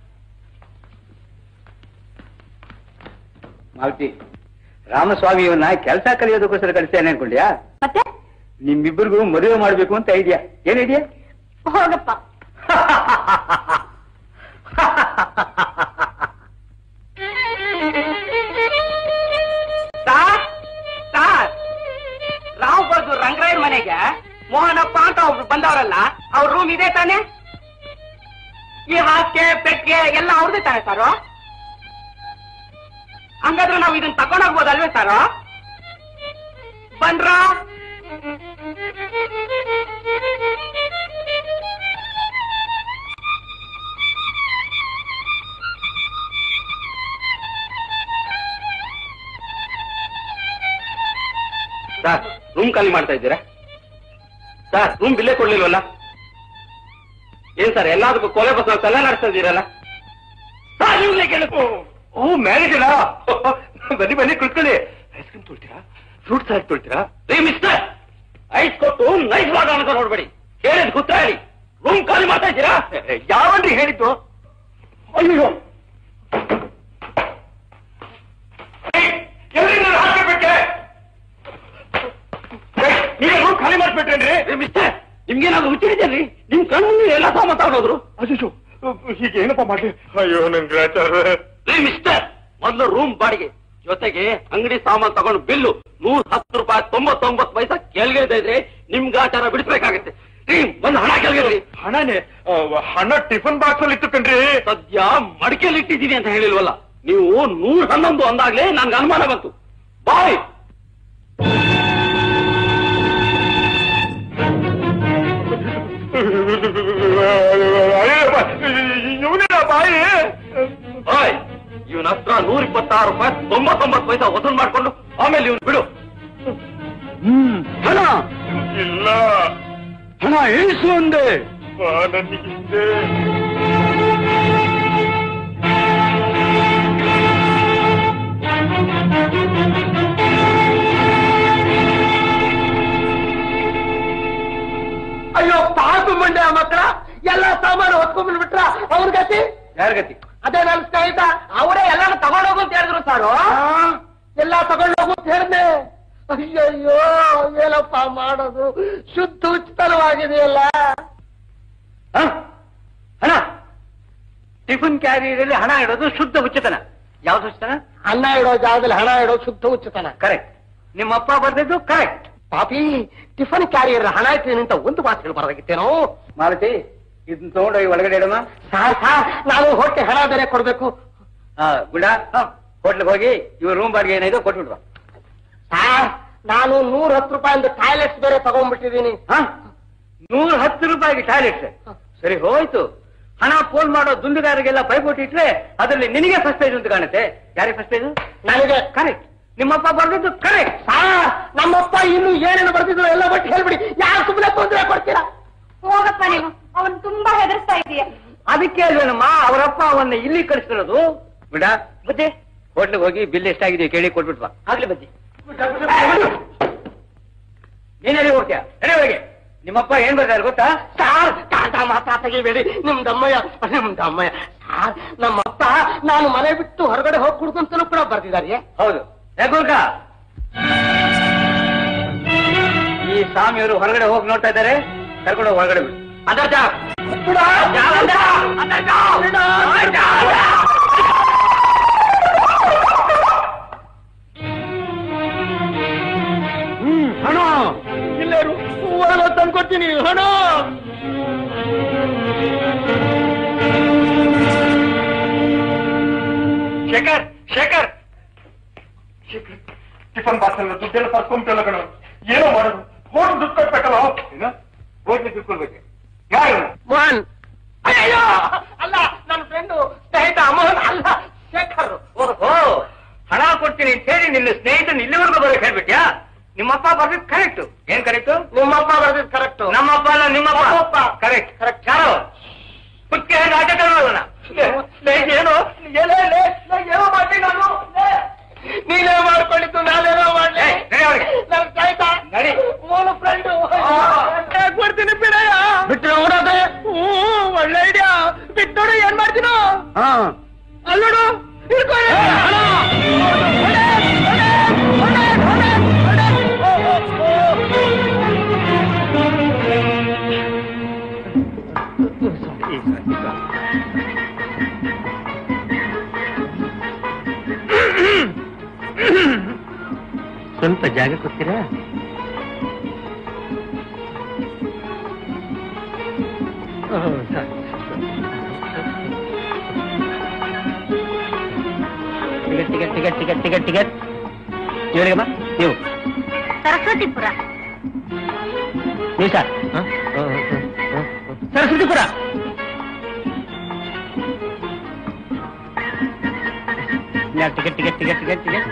ಮಾಲ್ತಿ ರಾಮಸ್ವಾಮಿ ಇವನ್ನ ಕೆಲಸ ಕಲಿಯೋದಕ್ಕೋಸ್ಕರ ಕಳಿಸ್ತೇನೆ ಅನ್ಕೊಂಡ್ಯಾ ಮತ್ತೆ ನಿಮ್ಮಿಬ್ಬರಿಗೂ ಮದುವೆ ಮಾಡ್ಬೇಕು ಅಂತ ಐಡಿಯಾ ಏನ್ ಐಡಿಯಾ ಹೋಗಪ್ಪ ಸಾರ್ ಸಾರ್ ರಾವ್ ಬರ್ದು ರಂಗರಾಯರ್ ಮನೆಗೆ ಮೋಹನಪ್ಪ ಅಂತ ಒಬ್ರು ಬಂದವರಲ್ಲ ಅವ್ರ ರೂಮ್ ಇದೆ ತಾನೆ ಈ ಹಾಸಿಗೆ ಪೆಟ್ಟಿಗೆ ಎಲ್ಲ ಅವ್ರದೇ ತಾನೆ ಸಾರು ಹಂಗಾದ್ರೆ ನಾವು ಇದನ್ನ ತಗೊಂಡೋಗ್ಬೋದಲ್ವೇ ಸಾರು ಬನ್ರ ಸರ್ ರೂಮ್ ಖಾಲಿ ಮಾಡ್ತಾ ಇದ್ದೀರಾ ಸರ್ ರೂಮ್ ಬಿಲ್ಲೇ ಕೊಡ್ಲಿಲ್ವಲ್ಲ ಏನ್ ಸರ್ ಎಲ್ಲದಕ್ಕೂ ಕೊಲೆ ಬಸ್ ತಲೆ ನಡೆಸ್ತಾ ಇದ್ದೀರಲ್ಲ ಸರ್ ನೀವ್ಲೇ ಕೇಳು ಓ ಮ್ಯಾನೇಜರಾ ಬನ್ನಿ ಬನ್ನಿ ಕುತ್ಕೊಳ್ಳಿ ಐಸ್ ಕ್ರೀಮ್ ತೊಳ್ತೀರಾ ಫ್ರೂಟ್ ಸಲಾಡ್ ತೊಳ್ತೀರಾ ರೇ ಮಿಸ್ಟರ್ ಐಸ್ ಕೊಟ್ಟು ನೈಸ್ ವಾದ ಅಂತ ನೋಡ್ಬೇಡಿ ಹೇಳಿದ್ ಗೊತ್ತ ಹೇಳಿ ರೂಮ್ ಖಾಲಿ ಮಾಡ್ತಾ ಇದ್ದೀರಾ ಯಾವನ್ರಿ ಹೇಳಿದ್ದು ಅಯ್ಯೋ ಎಲ್ಲಿ ನಾನು ಹಾಕಬೇಕೆ ನೀವೇ ರೂಮ್ ಖಾಲಿ ಮಾಡ್ಬಿಟ್ರೇನ್ರಿ ಮಿಸ್ಟರ್ ನಿಮ್ಗೇನಾದ್ರು ಹುಚ್ಚಿಡಿದ್ರಿ ನಿಮ್ ಕಣ್ಣು ಎಲ್ಲ ಸಾಮಾನ್ ತಗೊಂಡೋದ್ರು ಅಯ್ಯೋ ಈಗ ಏನಪ್ಪ ಮಾಡ್ಲಿ ಅಯ್ಯೋ ನನ್ ಗ್ರಾಚಾರ ರೀ ಮಿಸ್ಟರ್ ಮೊದಲು ರೂಮ್ ಬಾಡಿಗೆ ಜೊತೆಗೆ ಅಂಗಡಿ ಸಾಮಾನ್ ತಗೊಂಡು ಬಿಲ್ಲು ನೂರ ಹತ್ತು ರೂಪಾಯಿ ತೊಂಬತ್ತೊಂಬತ್ತು ಪೈಸಾ ಕೆಳಗೆ ಇದ್ರೆ ನಿಮ್ ಗಾಚಾರ ಬಿಡಿಸ್ಬೇಕಾಗತ್ತೆ ರೀ ಒಂದು ಹಣ ಕೆಳಗಿರಿ ಹಣನೇ ಹಣ ಟಿಫನ್ ಬಾಕ್ಸ್ ಅಲ್ಲಿ ಇತ್ತು ಕಣ್ರಿ ಸದ್ಯ ಮಡಿಕೆಯಲ್ಲಿ ಇಟ್ಟಿದ್ದೀನಿ ಅಂತ ಹೇಳಿಲ್ವಲ್ಲ ನೀವು ನೂರ ಹನ್ನೊಂದು ಅಂದಾಗ್ಲೇ ನನ್ಗೆ ಅನುಮಾನ ಬಂತು ಬಾಯ್ ಇವನೇ ಬಾಯಿ ಬಾಯ್ ಇವನ ಹತ್ರ ನೂರ ಇಪ್ಪತ್ತಾರು ರೂಪಾಯಿ ತೊಂಬತ್ತೊಂಬತ್ತು ಪೈಸಾ ವಸೂಲ್ ಮಾಡ್ಕೊಂಡು ಆಮೇಲೆ ಇವನು ಬಿಡು ಹಣ ಇಲ್ಲ ಹಣ ಇಳಿಸು ಅಂದೆ ಬಾ ನನಗಿಂದೆ ಅಯ್ಯೋ ಪಾಪು ಮಂಡ್ಯ ಮಕ್ಕಳ ಎಲ್ಲ ಸಾಮಾನು ಹೊತ್ಕೊಂಡ್ಬಿಟ್ಟು ಬಿಟ್ರ ಅವ್ರ ಗತಿ ಯಾರ ಗತಿ ಅದೇ ನನ್ನ ಸ್ನೇಹಿತ ಅವರೇ ಎಲ್ಲಾನು ತಗೊಂಡೋಗು ಅಂತ ಹೇಳಿದ್ರು ಸಾರು ಎಲ್ಲ ತಗೊಂಡೋಗು ಅಂತ ಹೇಳಿದೆ ಅಯ್ಯಯ್ಯೋ ಏನಪ್ಪ ಮಾಡೋದು ಶುದ್ಧ ಉಚಿತವಾಗಿದೆಯಲ್ಲ ಹ? ಹಣ ಟಿಫಿನ್ ಕ್ಯಾರಿಯರಲ್ಲಿ ಹಣ ಇಡೋದು ಶುದ್ಧ ಉಚಿತನ ಯಾವ್ದು ಉಚಿತನ ಅನ್ನ ಇಡೋ ಜಾಗದಲ್ಲಿ ಹಣ ಇಡೋ ಶುದ್ಧ ಉಚಿತನ ಕರೆಕ್ಟ್ ನಿಮ್ಮ ಅಪ್ಪ ಬರ್ದಿದ್ದು ಕರೆಕ್ಟ್ ಪಾಪಿ ಟಿಫನ್ ಕ್ಯಾರಿಯರ್ ಹಣ ಇಟ್ಟಿದ್ದೀನಿ ಅಂತ ಒಂದು ಮಾತು ಹೇಳ್ಬಾರ್ದಾಗಿತ್ತೇನೋ ಮಾಲತಿ ಇದನ್ನ ತಗೊಂಡೋಗಿ ಒಳಗಡೆ ಇಡಮ್ಮ ಸಾರ್ ಸಾರ್ ನಾನು ಹೊಟ್ಟೆ ಹಣ ಬೇರೆ ಕೊಡ್ಬೇಕು ಹಾ ಗುಂಡ ಹೋಟ್ಲಿಗೆ ಹೋಗಿ ಇವ್ರ ರೂಮ್ ಬಾಡಿಗೆ ಏನಿದೆ ಕೊಟ್ಬಿಡ್ವಾ ಸಾರ್ ನಾನು ನೂರ ಹತ್ತು ರೂಪಾಯಿಂದ ಟಾಯ್ಲೆಟ್ಸ್ ಬೇರೆ ತಗೊಂಡ್ಬಿಟ್ಟಿದ್ದೀನಿ ಹ? ನೂರ ಹತ್ತು ರೂಪಾಯಿಗೆ ಟಾಯ್ಲೆಟ್ ಸರಿ ಹೋಯ್ತು ಹಣ ಫೋನ್ ಮಾಡೋ ದುಂದುಗಾರರಿಗೆಲ್ಲ ಪೈಪೋಟಿ ಇಟ್ರೆ ಅದರಲ್ಲಿ ನಿನಗೆ ಫಸ್ಟ್ ಪ್ರೈಸ್ ಅಂತ ಕಾಣುತ್ತೆ ಯಾರಿಗೆ ಫಸ್ಟ್ ಪ್ರೈಸ್ ನನಗೆ ಕರೆಕ್ಟ್ ನಿಮ್ಮಪ್ಪ ಬರ್ದಿದ್ದು ಕರೆಕ್ಟ್ ಸಾರ್ ನಮ್ಮಪ್ಪ ಇನ್ನು ಏನೇನು ಬರ್ತಿದ್ರು ಎಲ್ಲ ಬಟ್ಟು ಹೇಳ್ಬಿಡಿ ಯಾರು ಸುಮ್ಮನೆ ತೊಂದರೆ ಕೊಡ್ತೀರಾ ಹೋಗಪ್ಪ ನೀವು ಅವನ್ ತುಂಬಾ ಹೆದರ್ಸ್ತಾ ಇದೀಯ ಅದಕ್ಕೆ ಅಲ್ವೇನಮ್ಮ ಅವರಪ್ಪ ಅವನ್ನ ಇಲ್ಲಿ ಕಳಿಸ್ತಿರೋದು ಬಿಡ ಬುದ್ಧಿ ಹೋಟ್ಲಿಗೆ ಹೋಗಿ ಬಿಲ್ ಎಷ್ಟಾಗಿದೆ ಕೇಳಿ ಕೊಟ್ಬಿಟ್ವಾ ಆಗ್ಲಿ ಬಜ್ಜಿ ನೀನಲ್ಲಿ ಹೋಗ್ತೀಯ ನಡೆ ಒಳಗೆ ನಿಮ್ಮಪ್ಪ ಏನ್ ಬರ್ತಾರೆ ಗೊತ್ತಾ ಸಾರ್ ಕಾಟ ಮಾತಾ ತೆಗಿಬೇಡಿ ನಿಮ್ ದಮ್ಮಯ್ಯ ನಿಮ್ ದಮ್ಮಯ್ಯ ಸಾರ್ ನಮ್ಮಪ್ಪ ನಾನು ಮನೆ ಬಿಟ್ಟು ಹೊರಗಡೆ ಹೋಗಿ ಕುಡ್ಕೊಂತಲೂ ಕೂಡ ಬರ್ತಿದ್ದಾರೆ ಹೌದು ಯಾಕೋಲ್ಕ ಈ ಸ್ವಾಮಿಯವರು ಹೊರಗಡೆ ಹೋಗಿ ನೋಡ್ತಾ ಇದ್ದಾರೆ ಕರ್ಕೊಂಡು ಹೋಗಿ ಹೊರಗಡೆ ಬಿಡು अंदर जा जा अंदर अंदर जाओ अंदर जाओ ಹ್ಮ್ ಹಣ ಇಲ್ಲೇರು ಹೂವೆಲ್ಲ ತಂದ್ಕೊಡ್ತೀನಿ ಹಣ शेखर शेखर ಟಿಫನ್ ಬಾಕ್ಸ್ ಎಲ್ಲ ದುಡ್ಡೆಲ್ಲ ತರ್ಕೊಂಬಿಟ್ಟಲ್ಲ ಕಣ ಏನೋ ಮಾಡೋದು ಹೋಟೆಲ್ ದುಡ್ಡು ಕಟ್ಬೇಕಲ್ಲ ಏನ ಹೋಟ್ಲಿಗೆ ದುಡ್ಕೊಳ್ಬೇಕು ಯಾರು ಮೋಹನ್ ಅಯ್ಯೋ ಅಲ್ಲ ನನ್ನ ಫ್ರೆಂಡು ಸ್ನೇಹಿತ ಮೋಹನ್ ಅಲ್ಲ ಶೇಖರ್ ಓಹೋ ಹಣ ಕೊಡ್ತೀನಿ ಅಂತ ಹೇಳಿ ನಿನ್ನ ಸ್ನೇಹಿತನ ಇಲ್ಲಿವರೆಗೂ ಬರೋಕೆ ಹೇಳ್ಬಿಟ್ಯಾ ನಿಮ್ಮಪ್ಪ ಬರ್ದಿದ್ ಕರೆಕ್ಟ್ ಏನ್ ಕರೆಕ್ಟ್ ನಿಮ್ಮಪ್ಪ ಬರ್ದಿದ್ ಕರೆಕ್ಟ್ ನಮ್ಮಪ್ಪ ಅಲ್ಲ ನಿಮ್ಮಪ್ಪ ಕರೆಕ್ಟ್ ಕರೆಕ್ಟ್ ಯಾರು ಕುಕ್ಕೆ ರಾಜಕಾರಣ ಏನೋ ಏನೋ ಏನೋ ಮಾಡಿ ನಾನು ನೀನೇ ಮಾಡ್ಕೊಂಡಿದ್ದು ನಾನೇನೋ ಮಾಡ್ಲಿ ನನ್ನ ಸ್ನೇಹಿತ ನಡಿ ಮೂಲ ಫ್ರೆಂಡು ಕೊಡ್ತೀನಿ ಬಿಡಯ್ಯ ಬಿಟ್ಟರೆ ಓಡೋದೆ ಹ್ಞೂ ಒಳ್ಳೆ ಐಡಿಯಾ ಬಿಟ್ಟೋಡು ಏನ್ ಮಾಡ್ತೀನೋ ಅಲ್ಲೋಡು ಹಿಡ್ಕೊಳ್ಳಿ ಸ್ವಲ್ಪ ಜಾಗ ಕೊಡ್ತೀರಾ ticket ticket ticket ticket ticket ticket ಇವರಿಗಮ್ಮ ನೀವು ಸರಸ್ವತಿಪುರ ನೀವು sir Saraswathipura ticket ticket ticket ticket ticket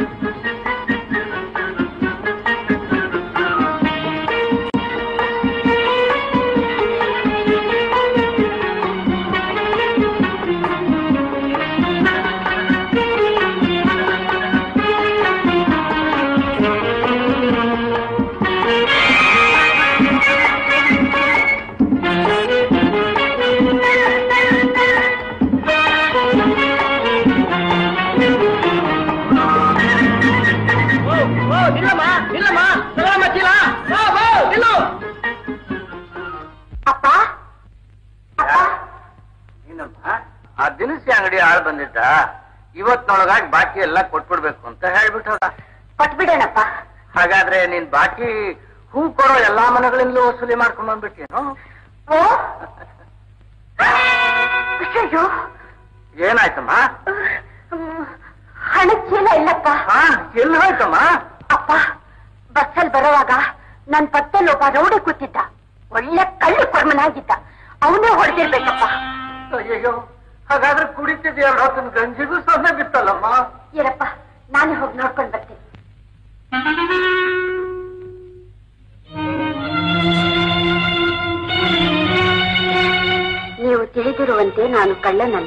ನಿಲ್ಲಮ್ಮ ನಿಲ್ಲಮ್ಮ ಸಲಾಮ ಚೀಲ ನಿಲ್ಲು ಅಪ್ಪ ಅಪ್ಪ ಏನಮ್ಮ ಆ ದಿನಸಿ ಅಂಗಡಿ ಆಳ್ ಬಂದಿದ್ದ ಇವತ್ನೊಳಗಾಗಿ ಬಾಕಿ ಎಲ್ಲ ಕೊಟ್ಬಿಡ್ಬೇಕು ಅಂತ ಹೇಳ್ಬಿಟ್ಟದ ಕೊಟ್ಬಿಡೇನಪ್ಪ ಹಾಗಾದ್ರೆ ನೀನ್ ಬಾಕಿ ಹೂ ಕೊಡೋ ಎಲ್ಲಾ ಮನೆಗಳಿಂದಲೂ ವಸೂಲಿ ಮಾಡ್ಕೊಂಡ್ ಬಂದ್ಬಿಟ್ಟೇನು ಓ ಅಯ್ಯೋ ಏನಾಯ್ತಮ್ಮ ಹಣದ ಚೀಲ ಇಲ್ಲಪ್ಪ ಹಾ ಎಲ್ಲಿ ಹೋಯ್ತಮ್ಮ ಅಪ್ಪ ಬಸ್ಸಲ್ಲಿ ಬರುವಾಗ ನನ್ ಪಕ್ಕದಲ್ಲಿ ಒಬ್ಬ ರೌಡಿ ಕೂತಿದ್ದ ಒಳ್ಳೆ ಕಳ್ಳು ಕೊರ್ಮನಾಗಿದ್ದ ಅವನೇ ಹೊಡೆದಿರ್ಬೇಕಪ್ಪ ಅಯ್ಯೋ ಹಾಗಾದ್ರೆ ಕುಡಿತಿದ್ ಎರಡು ಹೊತ್ತಿನ ಗಂಜಿಗೂ ಸೊನ್ನೆ ಬಿತ್ತಲ್ಲಮ್ಮ ಇರಪ್ಪ ನಾನೇ ಹೋಗಿ ನೋಡ್ಕೊಂಡ್ ಬರ್ತೀನಿ ನೀವು ತಿಳಿದಿರುವಂತೆ ನಾನು ಕಳ್ಳನಲ್ಲ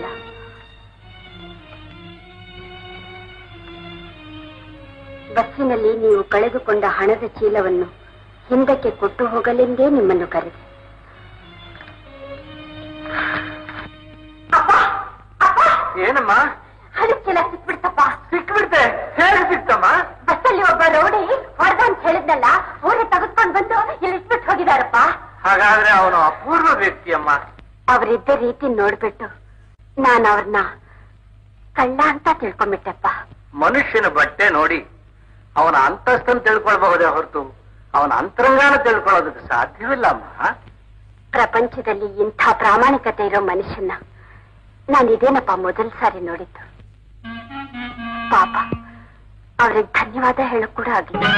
ಬಸ್ಸಿನಲ್ಲಿ ನೀವು ಕಳೆದುಕೊಂಡ ಹಣದ ಚೀಲವನ್ನು ಹಿಂದಕ್ಕೆ ಕೊಟ್ಟು ಹೋಗಲೆಂದೇ ನಿಮ್ಮನ್ನು ಕರೆದೆ ಏನಮ್ಮ ಹಣದ ಚೀಲ ಸಿಕ್ಬಿಡ್ತಪ್ಪ ಸಿಕ್ಬಿಡ್ತೆ ಹೇಗೆ ಸಿಕ್ತಮ್ಮ ಬಸ್ಸಲ್ಲಿ ಒಬ್ಬ ರೌಡಿ ಹೊಡೆದ ಅಂತ ಹೇಳಿದ್ನಲ್ಲ ಅವರೇ ತೆಗೆದುಕೊಂಡು ಬಂದು ಇಲ್ಲಿ ಇಟ್ಬಿಟ್ಟು ಹೋಗಿದಾರಪ್ಪ ಹಾಗಾದ್ರೆ ಅವನು ಅಪೂರ್ವ ವ್ಯಕ್ತಿಯಮ್ಮ ಅವರಿದ್ದ ರೀತಿ ನೋಡ್ಬಿಟ್ಟು ನಾನು ಅವ್ರನ್ನ ಕಳ್ಳ ಅಂತ ತಿಳ್ಕೊಂಡ್ಬಿಟ್ಟೆಪ್ಪ ಮನುಷ್ಯನ ಬಟ್ಟೆ ನೋಡಿ ಅವನ ಅಂತಸ್ತನ್ನು ತಿಳ್ಕೊಳ್ಬಹುದೇ ಹೊರತು ಅವನ ಅಂತರಂಗಾನ ತಿಳ್ಕೊಳ್ಳೋದಕ್ಕೆ ಸಾಧ್ಯವಿಲ್ಲಮ್ಮ ಪ್ರಪಂಚದಲ್ಲಿ ಇಂಥ ಪ್ರಾಮಾಣಿಕತೆ ಇರೋ ಮನುಷ್ಯನ ನಾನು ಇದೇನಪ್ಪ ಮೊದಲ ಸಾರಿ ನೋಡಿದ್ದು ಪಾಪ ಅವ್ರಿಗೆ ಧನ್ಯವಾದ ಹೇಳಕ್ ಕೂಡ ಆಗಿಲ್ಲ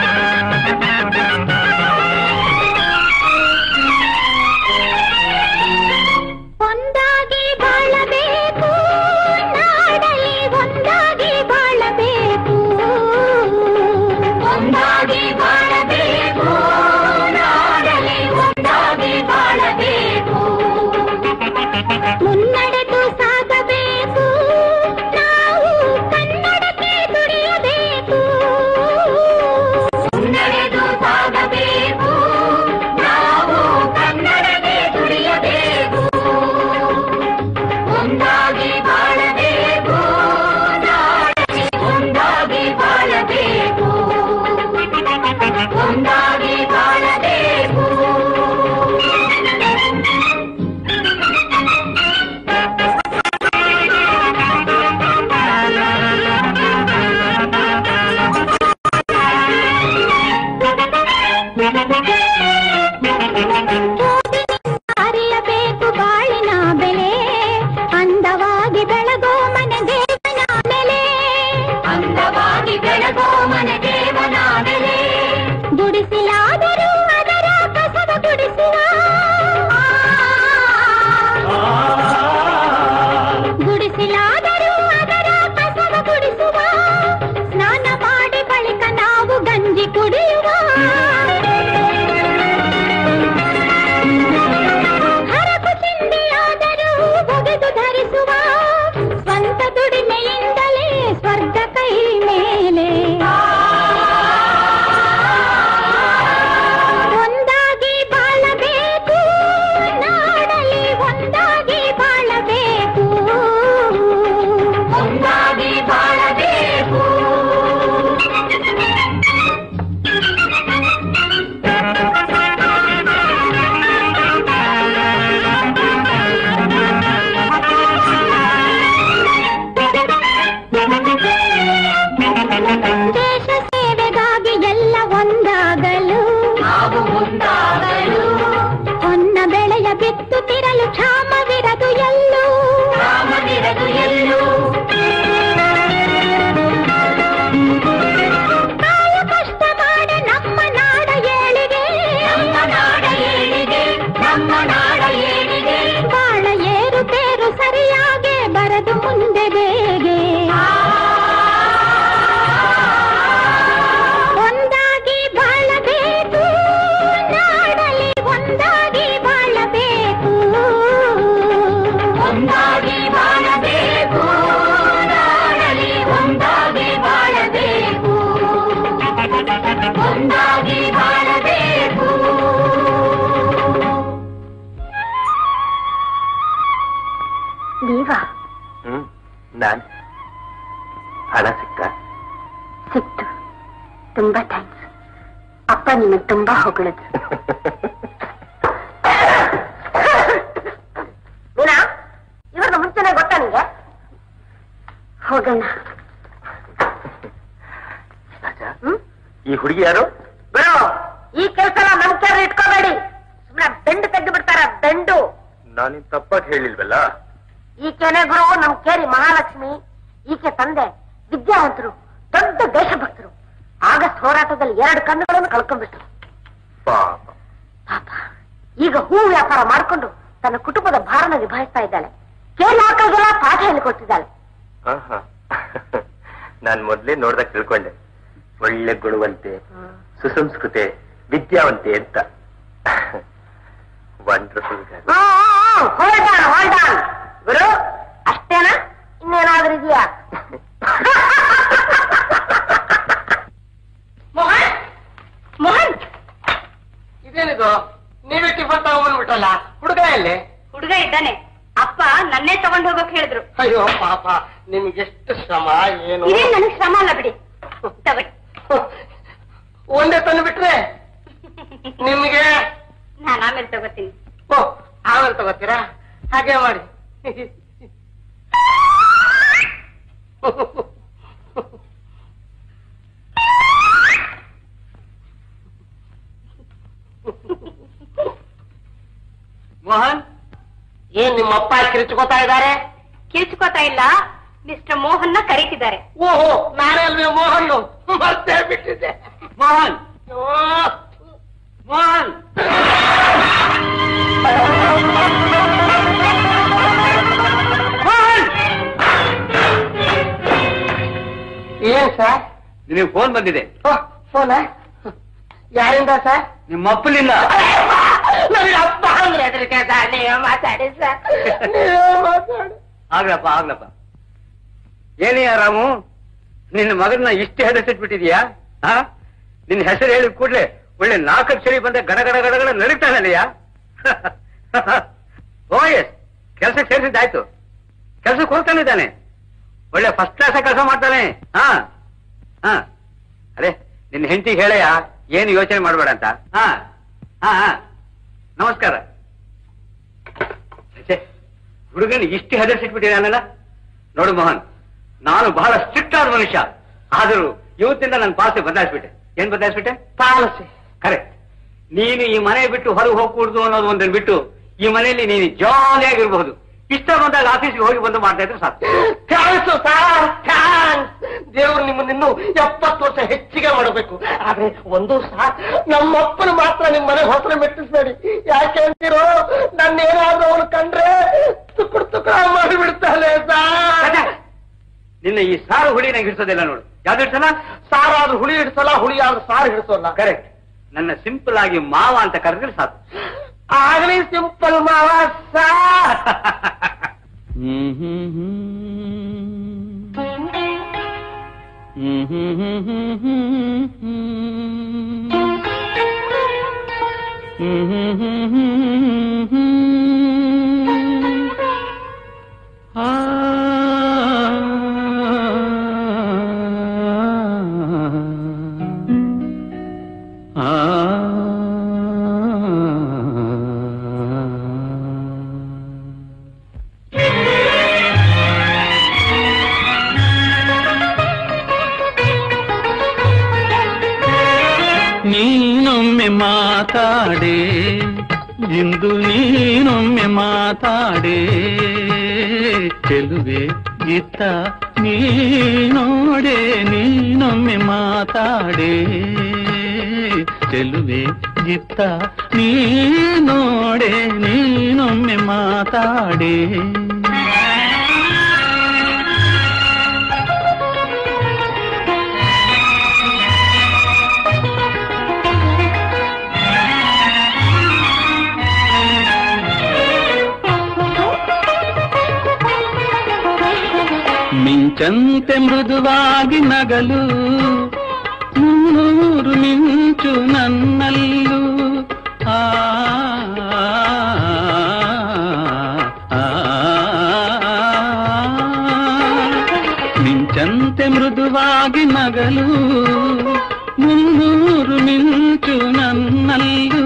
ಒಂದಾಗಿ ಬಾಳಬೇಕು ನಾಡಲಿ ಒಂದಾಗಿ ಬಾಳಬೇಕು ಒಂದಾಗಿ ಬಾಳಬೇಕು ನಾಡಲಿ ಒಂದಾಗಿ ಬಾಳಬೇಕು ಮುನ್ನಡೆದು ಸಾಗಬೇಕು ನಾವು ಕನ್ನಡಕ್ಕೆ ದುಡಿಯಬೇಕು ಮುನ್ನಡೆದು ಸಾಗಬೇಕು ಹಣ ಸಿಕ್ತಾ ಸಿಕ್ತು ತುಂಬಾ ಥ್ಯಾಂಕ್ಸ್ ಅಪ್ಪ ನಿಮಗೆ ತುಂಬಾ ಹೊಗಳಿದ್ರು ಮೀನಾ ಇವಾಗ ಮುಂಚೆನೆ ಗೊತ್ತಾ ನಿಂಗೆ ಹೋಗೋಣ ರಾಜ ಹ್ಮ್ ಈ ಹುಡುಗಿ ಯಾರು ಬಿಡು ಈ ಕೆಲಸ ನಮ್ ಕೇರ್ ಇಟ್ಕೋಬೇಡಿ ಸುಮ್ಮನೆ ಬೆಂಡು ತೆಗೆದು ಬಿಡ್ತಾರ ಬೆಂಡು ನಾನಿನ್ ತಪ್ಪಾಗಿ ಹೇಳಿಲ್ವಲ್ಲ ಈಕೆನೆ ಗುರು ನಮ್ ಕೇರಿ ಮಹಾಲಕ್ಷ್ಮಿ ಈಕೆ ತಂದೆ ವಿದ್ಯಾವಂತರು ದೊಡ್ಡ ದೇಶಭಕ್ತರು ಆಗಸ್ಟ್ ಹೋರಾಟದಲ್ಲಿ ಎರಡು ಕಣ್ಣುಗಳನ್ನು ಕಳ್ಕೊಂಡ್ಬಿಟ್ರು ಪಾಪ ಪಾಪ ಈಗ ಹೂ ವ್ಯಾಪಾರ ಮಾಡ್ಕೊಂಡು ತನ್ನ ಕುಟುಂಬದ ಭಾರನ ನಿಭಾಯಿಸ್ತಾ ಇದ್ದಾಳೆ ಕೇರಿ ಮಕ್ಕಳಿಗೆಲ್ಲ ಪಾಠ ಹೇಳಿಕೊಡ್ತಿದ್ದಾಳೆ ಆಹಾ. ನಾನ್ ಮೊದ್ಲೇ ನೋಡ್ದಾಗ ತಿಳ್ಕೊಂಡೆ ಒಳ್ಳೆ ಗುಣವಂತೆ ಸುಸಂಸ್ಕೃತೆ ವಿದ್ಯಾವಂತೆ ಅಂತ wonderful hold on hold on ಗುರು ಅಷ್ಟೇನಾ ಇನ್ನೇನಾದ್ರೂ ಇದೆಯಾ ಮೋಹನ್ ಮೋಹನ್ ಇದೇನಿದು ನೀವೇ ಟಿಫನ್ ತಗೊಂಡ್ಬಂದ್ಬಿಟ್ಟಲ್ಲ ಹುಡುಗ ಎಲ್ಲಿ ಹುಡುಗ ಇದ್ದಾನೆ ಅಪ್ಪ ನನ್ನೇ ತಗೊಂಡ್ ಹೋಗೋಕ್ ಹೇಳಿದ್ರು ಅಯ್ಯೋ ಪಾಪ ನಿಮ್ಗೆ ಎಷ್ಟು ಶ್ರಮ ಏನು ಇದೇ ನನಗ್ ಶ್ರಮ ಅಲ್ಲ ಬಿಡಿ ತಗೊಳ್ಳಿ ಒಂದೇ ತಂದು ಬಿಟ್ರೆ ನಿಮ್ಗೆ ನಾನು ಆಮೇಲೆ ತಗೋತೀನಿ ಓ ಆಮೇಲೆ ತಗೋತೀರಾ ಹಾಗೆ ಮಾಡಿ ಮೋಹನ್ ಏನ್ ನಿಮ್ಮ ಅಪ್ಪ ಕಿರಿಚ್ಕೋತಾ ಇದ್ದಾರೆ ಕಿರ್ಚ್ಕೋತಾ ಇಲ್ಲ ಮಿಸ್ಟರ್ ಮೋಹನ್ನ ಕರೀತಿದ್ದಾರೆ ಓಹೋ ನಾನೇ ಅಲ್ವೇ ಮೋಹನ್ ಮರ್ತೇ ಬಿಟ್ಟಿದ್ದೆ ಮೋಹನ್ ಮೋಹನ್ ಮೋಹನ್! ಏನ್ ಸರ್ ನಿನಗೆ ಫೋನ್ ಬಂದಿದೆ ಫೋನ ಯಾರಿಂದ ಸರ್ ನಿಮ್ಮ ಅಪ್ಪನಿಂದ ನನಗೆ ಅಪ್ಪ ಅಂದ್ರೆ ಹೆದರಿಕೆ ಸರ್ ನೀವೇ ಮಾತಾಡಿ ಸರ್ ನೀವೇ ಮಾತಾಡಿ ಆಗ್ಲಪ್ಪ ಆಗ್ಲಪ್ಪ ಏನಿಯ ರಾಮು ನಿನ್ನ ಮಗನ ಇಷ್ಟು ಹೆದರ್ಸಿಟ್ಬಿಟ್ಟಿದ್ಯಾ ಹಾ ನಿನ್ನ ಹೆಸರು ಹೇಳಿದ ಕೂಡ್ಲೆ ಒಳ್ಳೆ ನಾಲ್ಕಕ್ಷರಿ ಬಂದ ಗಡ ಗಡ ಗಡ ಗಡ ನಡೀತಾನಲ್ಲಯ್ಯ ಓ ಎಸ್ ಕೆಲ್ಸಕ್ಕೆ ಸೇರಿಸಿದ್ದಾಯ್ತು ಕೆಲ್ಸಕ್ಕೆ ಹೋಗ್ತಾನಿದ್ದಾನೆ ಒಳ್ಳೆ ಫಸ್ಟ್ ಕ್ಲಾಸ್ ಕೆಲಸ ಮಾಡ್ತಾನೆ ಹಾ ಹಾ ಅದೇ ನಿನ್ನ ಹೆಂಡತಿಗೆ ಹೇಳಯ್ಯ ಏನು ಯೋಚನೆ ಮಾಡಬೇಡ ಅಂತ ಹಾ ಹಾ ಹಾ ನಮಸ್ಕಾರ ಛೆ, ಹುಡುಗನ ಇಷ್ಟು ಹೆದರ್ಸಿಟ್ಬಿಟ್ಟಿದ್ದಾನಲ್ಲ ನೋಡು ಮೋಹನ್ ನಾನು ಬಹಳ ಸ್ಟ್ರಿಕ್ಟ್ ಆದ ಮನುಷ್ಯ ಆದರೂ ಇವತ್ತಿಂದ ನನ್ನ ಪಾಸೆ ಬದಲಾಯಿಸ್ಬಿಟ್ಟೆ ಏನ್ ಬದಲಾಯಿಸ್ಬಿಟ್ಟೆ ಪಾಲಿಸಿ ಕರೆಕ್ಟ್ ನೀನು ಈ ಮನೆ ಬಿಟ್ಟು ಹೊರಗೆ ಹೋಗ್ಕೂಡ್ದು ಅನ್ನೋದು ಒಂದನ್ನು ಬಿಟ್ಟು ಈ ಮನೆಯಲ್ಲಿ ನೀನು ಜಾಲಿಯಾಗಿರ್ಬಹುದು ಇಷ್ಟ ಬಂದಾಗ ಆಫೀಸ್ಗೆ ಹೋಗಿ ಬಂದು ಮಾಡ್ತಾ ಇದ್ರೆ ಸಾಕು ಥ್ಯಾಂಕ್ಸ್ ಸರ್ ಥ್ಯಾಂಕ್ಸ್ ದೇವರು ನಿಮ್ಮನ್ನ ಇನ್ನೂ ಎಪ್ಪತ್ತು ವರ್ಷ ಹೆಚ್ಚಿಗೆ ಮಾಡಬೇಕು ಆದ್ರೆ ಒಂದು ಸಹ ನಮ್ಮಪ್ಪನ ಮಾತ್ರ ನಿಮ್ ಮನೆ ಹೊಸರು ಮೆಟ್ಟಿಸ್ಬೇಡಿ ಯಾಕೆ ಅಂತೀರೋ ನನ್ನ ಏನಾದ್ರೂ ಅವನು ಕಂಡ್ರೆ ತುಕ್ಕುಡು ತುಕ್ಕಡ ಮಾಡಿಬಿಡ್ತಾನೆ ರಾಜಾ, ಸರ್ ನಿನ್ನ ಈ ಸಾರು ಹುಳಿ ನಂಗೆ ಹಿಡಿಸೋದಿಲ್ಲ ನೋಡು ಯಾವ್ದು ಹಿಡ್ಸಲ್ಲ ಸಾರಾದ್ರೂ ಹುಳಿ ಹಿಡಿಸಲ್ಲ ಹುಳಿ ಆದ್ರೂ ಸಾರು ಹಿಡಿಸೋಲ್ಲ ಕರೆಕ್ಟ್ ನನ್ನ ಸಿಂಪಲ್ ಆಗಿ ಮಾವ ಅಂತ ಕರೆದ್ರೆ ಸಾಕು ಆಗಲಿ ಸಿಂಪಲ್ ಮಾವ ಸಾರ್ ನೀನೊಮ್ಮೆ ಮಾತಾಡೆ ಇಂದು ನೀನೊಮ್ಮೆ ಮಾತಾಡೆ ಚೆಲುವೆ ಇತ್ತ ನೀನೋಡೆ ನೀನೊಮ್ಮೆ ಮಾತಾಡೆ ಚೆಲುವೆ ಇತ್ತ ನೀನೋಡೆ ನೀನೊಮ್ಮೆ ಮಾತಾಡೆ ಮಿಂಚಂತೆ ಮೃದುವಾಗಿ ನಗಲು ಮುನ್ನೂರು ಮಿಂಚು ನನ್ನಲ್ಲೂ ಆ ಆ, ಮಿಂಚಂತೆ ಮೃದು ಮೃದುವಾಗಿ ನಗಲು ಮುನ್ನೂರು ಮಿಂಚು ನನ್ನಲ್ಲೂ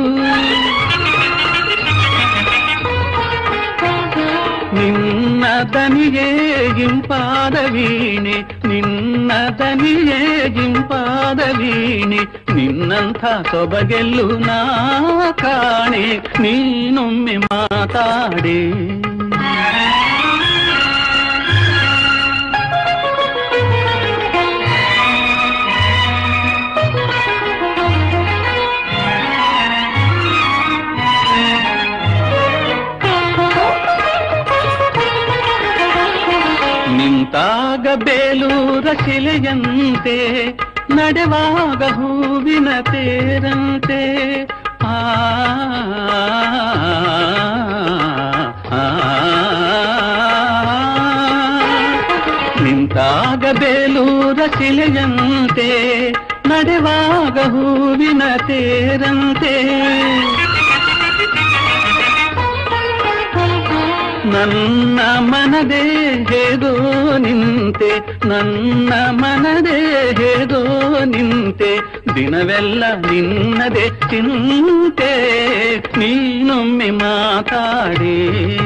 ನಿನ್ನ ದನಿಯೇ ಇಂಪಾದ ವೀಣೆ ನಿನ್ನ ದನಿಯೇ ಇಂಪಾದ ವೀಣೆ ನಿನ್ನಂಥ ಸೊಬಗೆಲ್ಲು ನಾ ಕಾಣೆ ನೀನೊಮ್ಮೆ ಮಾತಾಡೆ ನಿಂತಾಗ ಬೇಲೂರ ಶಿಲೆಯಂತೆ ನಡೆವಾಗ ಹೂವಿನ ತೇರಂತೆ ಆ ಆ, ನಿಂತಾಗ ಬೇಲೂರ ಶಿಲೆಯಂತೆ ನಡೆವಾಗ ಹೂವಿನ ತೇರಂತೆ ನನ್ನ ಮನದೇ ಹೇಗೋ ನಿಂತೆ ನನ್ನ ಮನದೇ ಹೇಗೋ ನಿಂತೆ ದಿನವೆಲ್ಲ ನಿನ್ನದೇ ಚಿಂತೆ ನೀನೊಮ್ಮೆ ಮಾತಾಡೆ